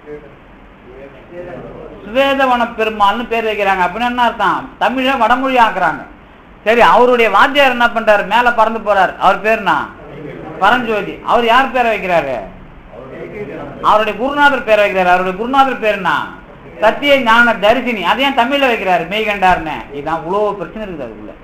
சுவேதவன பெருமாள்னு பேர் வைக்கிறாங்க அப்படின்னு என்ன அர்த்தம் தமிழை வடமொழி ஆக்குறாங்க சரி அவருடைய வாத்தியார் என்ன பண்றாரு மேல பறந்து போறார் அவர் பேர் என்ன பரஞ்சோதி அவர் யார் பேரை வைக்கிறாரு அவருடைய குருநாதர் பேரை வைக்கிறாரு அவருடைய குருநாதர் பேர் என்ன சத்திய ஞான தரிசினி அதையும் தமிழ்ல வைக்கிறாரு மெய்கண்டார்னு இதான் அவ்வளவு பிரச்சனை இருக்குது அதுக்குள்ள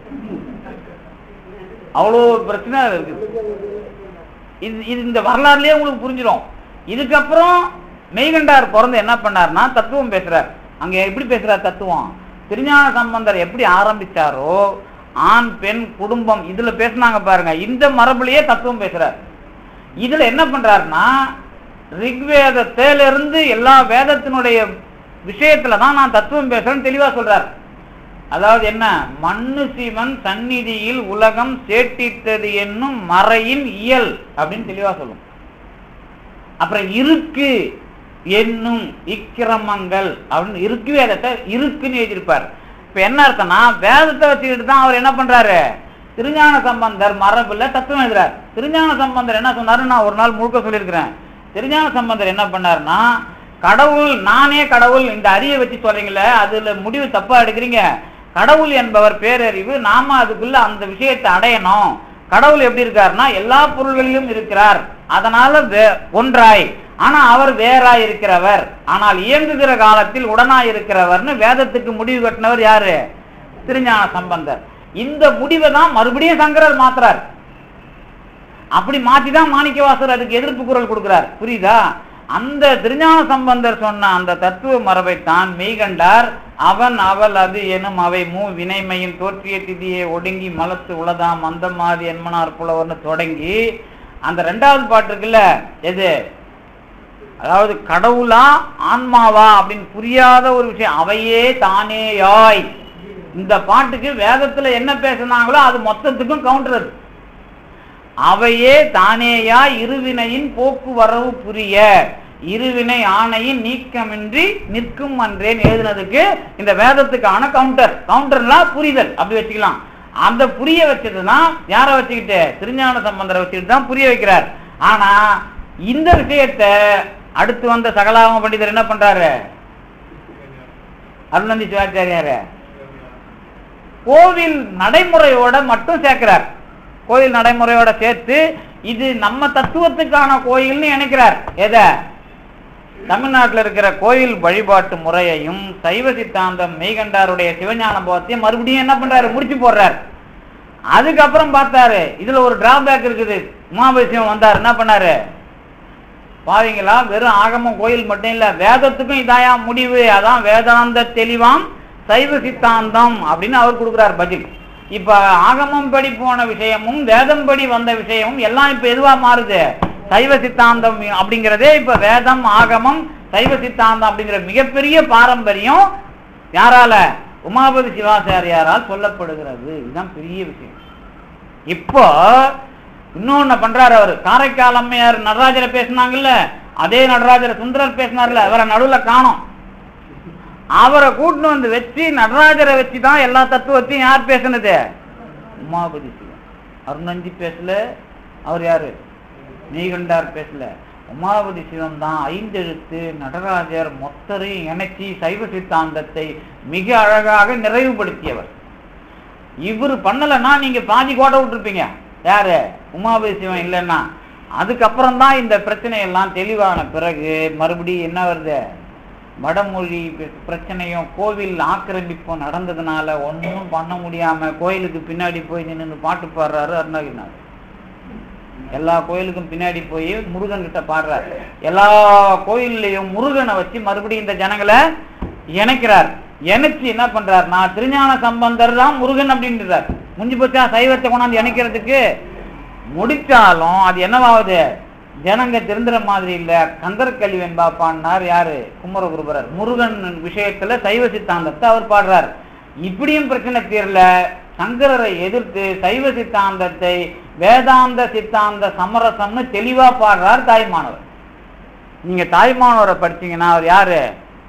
அவ்வளோ பிரச்சனை இருக்குது இது இது இந்த வரலாறுலயே உங்களுக்கு புரிஞ்சிடும் இதுக்கப்புறம் மெய்கண்டார் பிறந்து என்ன பண்ணாருன்னா தத்துவம் பேசுறார் அங்க எப்படி பேசுறார் தத்துவம் திருஞான சம்பந்தர் எப்படி ஆரம்பிச்சாரோ ஆண் பெண் குடும்பம் இதுல பேசுனாங்க பாருங்க இந்த மரபுலயே தத்துவம் பேசுறார் இதுல என்ன பண்றாருன்னா ரிக்வேதத்தில இருந்து எல்லா வேதத்தினுடைய விஷயத்துல தான் நான் தத்துவம் பேசுறேன்னு தெளிவா சொல்றார் அதாவது என்ன மண்ணு சிவன் சந்நிதியில் உலகம் சேட்டித்தது என்னும் மறையின் இயல் அப்படின்னு தெளிவா சொல்லும் அப்புறம் இருக்கு என்னும் இக்கிரமங்கள் அப்படின்னு இருக்கு வேதத்தை இருக்குன்னு எழுதியிருப்பார் இப்ப என்ன அர்த்தம்னா வேதத்தை வச்சுக்கிட்டு தான் அவர் என்ன பண்றாரு திருஞான சம்பந்தர் மரபுல தத்துவம் எழுதுறார் திருஞான சம்பந்தர் என்ன சொன்னாரு நான் ஒரு நாள் முழுக்க சொல்லியிருக்கிறேன் திருஞான சம்பந்தர் என்ன பண்ணாருன்னா கடவுள் நானே கடவுள் இந்த அறிவை வச்சு சொல்றீங்களே அதுல முடிவு தப்பா எடுக்கிறீங்க கடவுள் என்பவர் பேரறிவு நாம அதுக்குள்ள அந்த விஷயத்தை அடையணும் கடவுள் எப்படி இருக்காருன்னா எல்லா பொருள்களிலும் இருக்கிறார் அதனால வே- ஒன்றாய் ஆனா அவர் வேறாய் இருக்கிறவர் ஆனால் இயங்குகிற காலத்தில் உடனாய் இருக்கிறவர்னு வேதத்துக்கு முடிவு கட்டினவர் யாரு திருஞான சம்பந்தர் இந்த முடிவை தான் மறுபடியும் சங்கரர் மாத்துறார் அப்படி மாத்தி தான் மாணிக்கவாசர் அதுக்கு எதிர்ப்பு குரல் கொடுக்கிறார் புரியுதா அந்த திருஞான சம்பந்தர் சொன்ன அந்த தத்துவ மரபைத்தான் மெய்கண்டார் அவன் அவள் அது எனும் அவை மூ வினைமையின் தோற்றிய திதியை ஒடுங்கி மலத்து உளதாம் அந்த மாதிரி என்மனார் புலவர்னு தொடங்கி அந்த ரெண்டாவது பாட்டு இருக்குல்ல எது அதாவது கடவுளா ஆன்மாவா அப்படின்னு புரியாத ஒரு விஷயம் அவையே தானேயாய் இந்த பாட்டுக்கு வேதத்துல என்ன பேசுனாங்களோ அது மொத்தத்துக்கும் கவுண்டர் அது அவையே தானேயா இருவினையின் போக்குவரவு புரிய இருவினை ஆணையின் நீக்கமின்றி நிற்கும் அன்றேன் எழுதினதுக்கு இந்த வேதத்துக்கான கவுண்டர் கவுண்டர்னா புரிதல் அப்படி வச்சுக்கலாம் அந்த புரிய வச்சதுதான் யாரை வச்சுக்கிட்டு திருஞான சம்பந்தரை வச்சுக்கிட்டு தான் புரிய வைக்கிறார் ஆனா இந்த விஷயத்த அடுத்து வந்த சகலாம பண்டிதர் என்ன பண்றாரு அருணந்தி சிவாச்சாரியாரு கோவில் நடைமுறையோட மட்டும் சேர்க்கிறார் கோயில் நடைமுறையோட சேர்த்து இது நம்ம தத்துவத்துக்கான கோயில்னு நினைக்கிறார் எதை தமிழ்நாட்டில் இருக்கிற கோயில் வழிபாட்டு முறையையும் சைவ சித்தாந்தம் மெய்கண்டாருடைய சிவஞான போகத்தையும் மறுபடியும் என்ன பண்றாரு முடிச்சு போடுறார் அதுக்கப்புறம் பார்த்தாரு இதுல ஒரு டிராபேக் இருக்குது உமாபேசியம் வந்தார் என்ன பண்ணாரு பாவீங்களா வெறும் ஆகமம் கோயில் மட்டும் இல்ல வேதத்துக்கும் இதாயா முடிவு அதான் வேதாந்த தெளிவாம் சைவ சித்தாந்தம் அப்படின்னு அவர் கொடுக்குறார் பதில் இப்ப ஆகமம் படி போன விஷயமும் வேதம் படி வந்த விஷயமும் எல்லாம் இப்ப எதுவா மாறுது சைவ சித்தாந்தம் அப்படிங்கிறதே இப்ப வேதம் ஆகமம் சைவ சித்தாந்தம் அப்படிங்கிற மிகப்பெரிய பாரம்பரியம் யாரால உமாபதி சிவாச்சாரியாரால் சொல்லப்படுகிறது இதுதான் பெரிய விஷயம் இப்போ இன்னொன்னு பண்றாரு அவரு காரைக்கால் அம்மையார் நடராஜரை பேசினாங்கல்ல அதே நடராஜரை சுந்தரர் பேசினார்ல அவரை நடுவுல காணோம் அவரை கூட்டின்னு வந்து வச்சு நடராஜரை வச்சு தான் எல்லா தத்துவத்தையும் யார் பேசுனது உமாபதி சிவன் அருணஞ்சி பேசல அவர் யாரு நீகண்டார் பேசல உமாபதி சிவன் தான் ஐந்தெழுத்து நடராஜர் மொத்தரையும் இணைச்சி சைவ சித்தாந்தத்தை மிக அழகாக நிறைவுபடுத்தியவர் இவர் பண்ணலைன்னா நீங்க பாதி கோட்டை விட்டுருப்பீங்க யாரு உமாபதி சிவன் இல்லைன்னா அதுக்கப்புறம் தான் இந்த பிரச்சனை எல்லாம் தெளிவான பிறகு மறுபடியும் என்ன வருது வடமொழி பிர- பிரச்சனையும் கோவில் ஆக்கிரமிப்பும் நடந்ததுனால ஒன்றும் பண்ண முடியாம கோயிலுக்கு பின்னாடி போய் நின்று பாட்டு பாடுறாரு அருணகிரிநாதர் எல்லா கோயிலுக்கும் பின்னாடி போய் முருகன் கிட்ட பாடுறாரு எல்லா கோயில்லையும் முருகனை வச்சு மறுபடியும் இந்த ஜனங்களை இணைக்கிறார் இணைச்சு என்ன பண்றார் நான் திருஞான சம்பந்தர் தான் முருகன் அப்படின்றார் முடிஞ்சு போச்சா சைவத்தை கொண்டாந்து இணைக்கிறதுக்கு முடிச்சாலும் அது என்னவாகுது ஜனங்க திருந்துற மாதிரி இல்ல கந்தர் கல்வியன் பாப்பான்னார் யாரு குமரகுருபரர் முருகன் விஷயத்துல சைவ சித்தாந்தத்தை அவர் பாடுறார் இப்படியும் பிரச்சனை தீரல சங்கரரை எதிர்த்து சைவ சித்தாந்தத்தை வேதாந்த சித்தாந்த சமரசம்னு தெளிவா பாடுறார் தாய்மானவர் நீங்க தாய்மானவரை படிச்சீங்கன்னா அவர் யாரு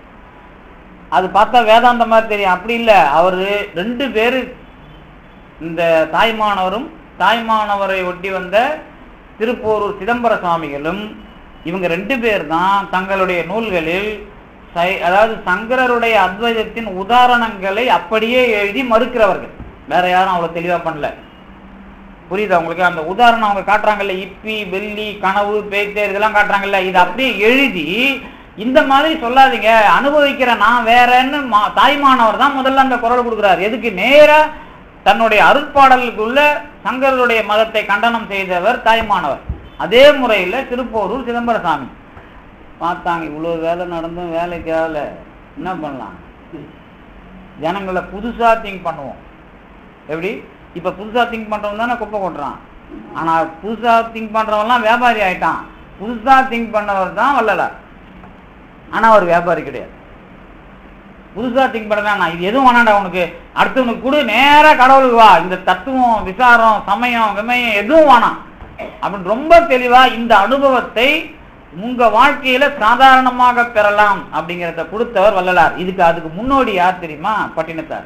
அது பார்த்தா வேதாந்த மாதிரி தெரியும் அப்படி இல்ல அவரு ரெண்டு பேரு இந்த தாய்மானவரும் தாய்மானவரை ஒட்டி வந்த திருப்போரூர் சிதம்பர சுவாமிகளும் இவங்க ரெண்டு பேர் தான் தங்களுடைய நூல்களில் சை அதாவது சங்கரருடைய அத்வைதத்தின் உதாரணங்களை அப்படியே எழுதி மறுக்கிறவர்கள் வேற யாரும் அவ்வளவு தெளிவா பண்ணல புரியுதா உங்களுக்கு அந்த உதாரணம் அவங்க காட்டுறாங்கல்ல இப்பி வெள்ளி கனவு பேய்த்தேர் இதெல்லாம் காட்டுறாங்கல்ல இது அப்படியே எழுதி இந்த மாதிரி சொல்லாதீங்க அனுபவிக்கிற நான் வேறன்னு மா- தாய்மானவர் தான் முதல்ல அந்த குரல் கொடுக்குறாரு எதுக்கு நேரா தன்னுடைய அருட்பாடலுக்குள்ள சங்கரருடைய மதத்தை கண்டனம் செய்தவர் தாய்மானவர் அதே முறையில திருப்போரூர் சிதம்பரசாமி பார்த்தாங்க இவ்வளவு வேலை நடந்தும் வேலைக்கு ஆகல என்ன பண்ணலாம் ஜனங்களை புதுசா திங்க் பண்ணுவோம் எப்படி இப்ப புதுசா திங்க் பண்றவன் தானே குப்பை கொட்டுறான் ஆனா புதுசா திங்க் பண்றவன்லாம் வியாபாரி ஆயிட்டான் புதுசா திங்க் பண்ணவர் தான் வள்ளலார் ஆனா அவர் வியாபாரி கிடையாது புதுசா திங்க் பண்ண இது எதுவும் வேணாண்டா உனக்கு அடுத்தவனுக்கு கொடு நேரா கடவுளுக்கு வா இந்த தத்துவம் விசாரம் சமயம் விமயம் எதுவும் வேணாம் அப்படின்னு ரொம்ப தெளிவா இந்த அனுபவத்தை உங்க வாழ்க்கையில சாதாரணமாக பெறலாம் அப்படிங்கிறத கொடுத்தவர் வள்ளலார் இதுக்கு அதுக்கு முன்னோடி யார் தெரியுமா பட்டினத்தார்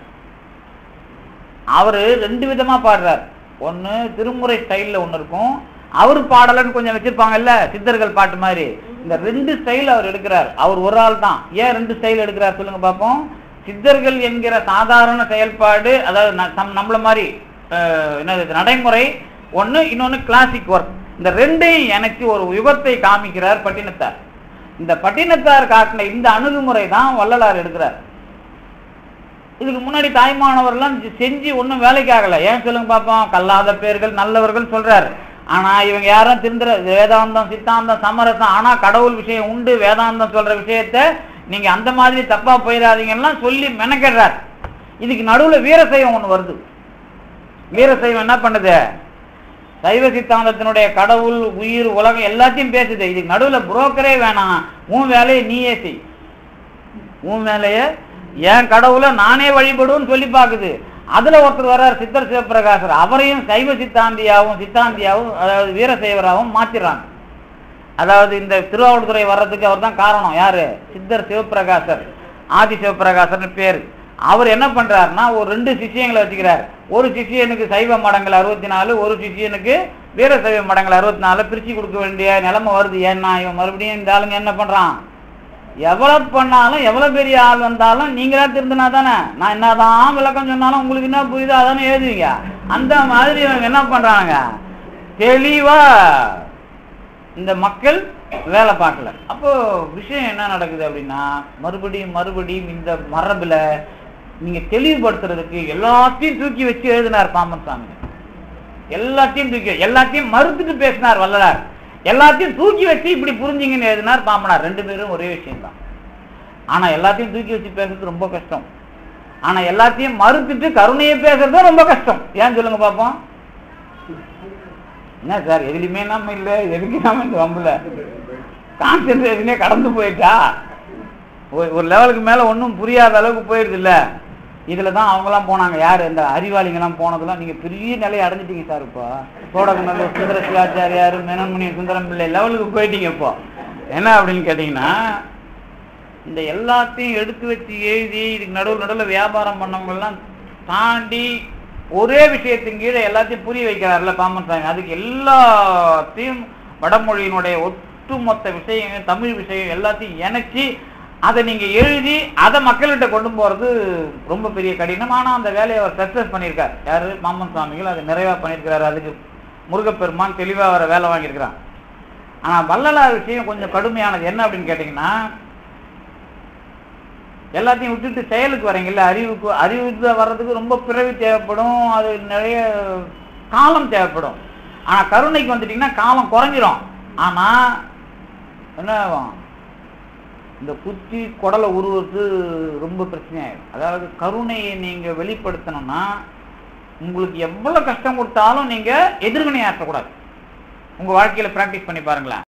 அவரு ரெண்டு விதமா பாடுறார் ஒண்ணு திருமுறை ஸ்டைல்ல ஒண்ணு இருக்கும் அவர் பாடலன்னு கொஞ்சம் வச்சிருப்பாங்கல்ல சித்தர்கள் பாட்டு மாதிரி இந்த ரெண்டு ஸ்டைல் அவர் எடுக்கிறார் அவர் ஒரு ஆள் தான் ஏன் ரெண்டு ஸ்டைல் எடுக்கிறார் சொல்லுங்க பார்ப்போம் சித்தர்கள் என்கிற சாதாரண செயல்பாடு அதாவது ந- நம்- நம்மள மாதிரி அஹ், என்னது நடைமுறை ஒண்ணு இன்னொன்னு கிளாசிக் ஒர்க் இந்த ரெண்டையும் எனக்கு ஒரு யுகத்தை காமிக்கிறார் பட்டினத்தார் இந்த பட்டினத்தார் காட்டின இந்த அணுகுமுறை தான் வள்ளலார் எடுக்கிறார் இதுக்கு முன்னாடி தாய்மானவர்லாம் செ- செஞ்சு ஒண்ணும் வேலைக்கு ஆகல ஏன் சொல்லுங்க பாப்போம் கல்லாத பேர்கள் நல்லவர்கள் சொல்றாரு ஆனா இவங்க யாரும் திருந்துற வேதாந்தம் சித்தாந்தம் சமரசம் ஆனா கடவுள் விஷயம் உண்டு வேதாந்தம் சொல்ற விஷயத்த நீங்க அந்த மாதிரி தப்பா போயிடாதீங்கன்னா சொல்லி மெனக்கெடுறார் இதுக்கு நடுவுல வீரசைவம் ஒண்ணு வருது வீரசைவம் என்ன பண்ணுது சைவ சித்தாந்தத்தினுடைய கடவுள் உயிர் உலகம் எல்லாத்தையும் பேசுது இதுக்கு நடுவுல புரோக்கரே வேணாம் உன் வேலையை நீயே செய் உன் வேலைய என் கடவுளை நானே வழிபடுன்னு சொல்லி பாக்குது அதுல ஒருத்தர் வர்றார் சித்தர் சிவபிரகாசர் அவரையும் சைவ சித்தாந்தியாவும் சித்தாந்தியாவும் அதாவது வீரசைவராகவும் மாத்திடுறாங்க அதாவது இந்த திருவாவூர்துறை வர்றதுக்கு அவர் தான் காரணம் யாரு சித்தர் சிவபிரகாசர் ஆதி சிவபிரகாசர்னு பேரு அவர் என்ன பண்றாருன்னா ஒரு ரெண்டு சிஷியங்களை வச்சுக்கிறார் ஒரு சிஷியனுக்கு சைவ மடங்கள் அறுபத்தி நாலு ஒரு சிஷியனுக்கு வீர சைவ மடங்கள் அறுபத்தி நாலு பிரிச்சு கொடுக்க வேண்டிய நிலைமை வருது ஏன்னா இவன் மறுபடியும் இந்த ஆளுங்க என்ன பண்றான் எவ்வளவு பண்ணாலும் எவ்வளவு பெரிய ஆள் வந்தாலும் நீங்களா திருந்தினா தானே நான் என்னதான் விளக்கம் சொன்னாலும் உங்களுக்கு என்ன புரியுதோ அதானே எழுதுவீங்க அந்த மாதிரி இவங்க என்ன பண்றாங்க தெளிவா இந்த மக்கள் வேலை பார்க்கல அப்போ விஷயம் என்ன நடக்குது அப்படின்னா மறுபடியும் மறுபடியும் இந்த மரபுல நீங்க தெளிவுபடுத்துறதுக்கு எல்லாத்தையும் தூக்கி வச்சு எழுதினார் பாம்பன் சாமி எல்லாத்தையும் தூக்கி எல்லாத்தையும் மறுத்துட்டு பேசினார் வள்ளலார் எல்லாத்தையும் தூக்கி வச்சு இப்படி புரிஞ்சுங்கன்னு எழுதினார் பாம்பனார் ரெண்டு பேரும் ஒரே விஷயம் தான் ஆனா எல்லாத்தையும் தூக்கி வச்சு பேசுறது ரொம்ப கஷ்டம் ஆனா எல்லாத்தையும் மறுத்துட்டு கருணையை பேசுறது ரொம்ப கஷ்டம் ஏன் சொல்லுங்க பாப்போம் என்ன சார் எதுலையுமே நம்ம இல்ல எதுக்கு நாம இந்த வம்புல கான்சென்ட்ரேஷனே கடந்து போயிட்டா ஒரு- ஒரு லெவலுக்கு மேல ஒன்றும் புரியாத அளவுக்கு போயிடுது இல்ல இதுல தான் அவங்கலாம் போனாங்க யாரு இந்த அறிவாளிங்கெல்லாம் போனதெல்லாம் நீங்க பெரிய நிலையை அடைஞ்சிட்டீங்க சார் இப்போ கோடகநல்லூர் சுந்தர சிவாச்சாரியார் மேனன்முனி சுந்தரம் பிள்ளை லெவலுக்கு போயிட்டீங்க இப்போ என்ன அப்படின்னு கேட்டீங்கன்னா இந்த எல்லாத்தையும் எடுத்து வச்சு எழுதி இதுக்கு நடுவில் நடுவில் வியாபாரம் பண்ணவங்கெல்லாம் தாண்டி ஒரே விஷயத்தின் கீழே எல்லாத்தையும் புரிய வைக்கிறார்ல பாமன் சாமி அதுக்கு எல்லாத்தையும் வடமொழியினுடைய ஒட்டுமொத்த விஷயங்கள் தமிழ் விஷயம் எல்லாத்தையும் இணைச்சி அதை நீங்க எழுதி அதை மக்கள்கிட்ட கொண்டு போறது ரொம்ப பெரிய கடினம் ஆனா அந்த வேலையை அவர் சக்சஸ் பண்ணியிருக்கார் யாரு மாமன் சுவாமிகள் அதை நிறைவா பண்ணியிருக்கிறாரு அதுக்கு முருகப்பெருமான் தெளிவா அவரை வேலை வாங்கியிருக்கிறான் ஆனா வள்ளலார் விஷயம் கொஞ்சம் கடுமையானது என்ன அப்படின்னு கேட்டீங்கன்னா எல்லாத்தையும் விட்டுட்டு செயலுக்கு வரீங்கல்ல அறிவுக்கு அறிவுக்கு வர்றதுக்கு ரொம்ப பிறவி தேவைப்படும் அது நிறைய காலம் தேவைப்படும் ஆனா கருணைக்கு வந்துட்டீங்கன்னா காலம் குறைஞ்சிரும் ஆனா என்ன ஆகும் இந்த குச்சி குடலை உருவுறது ரொம்ப பிரச்சனையாயிடும் அதாவது கருணையை நீங்க வெளிப்படுத்தணும்னா உங்களுக்கு எவ்வளவு கஷ்டம் கொடுத்தாலும் நீங்க எதிர்வினை ஆற்றக்கூடாது உங்க வாழ்க்கையில பிராக்டிஸ் பண்ணி பாருங்களேன்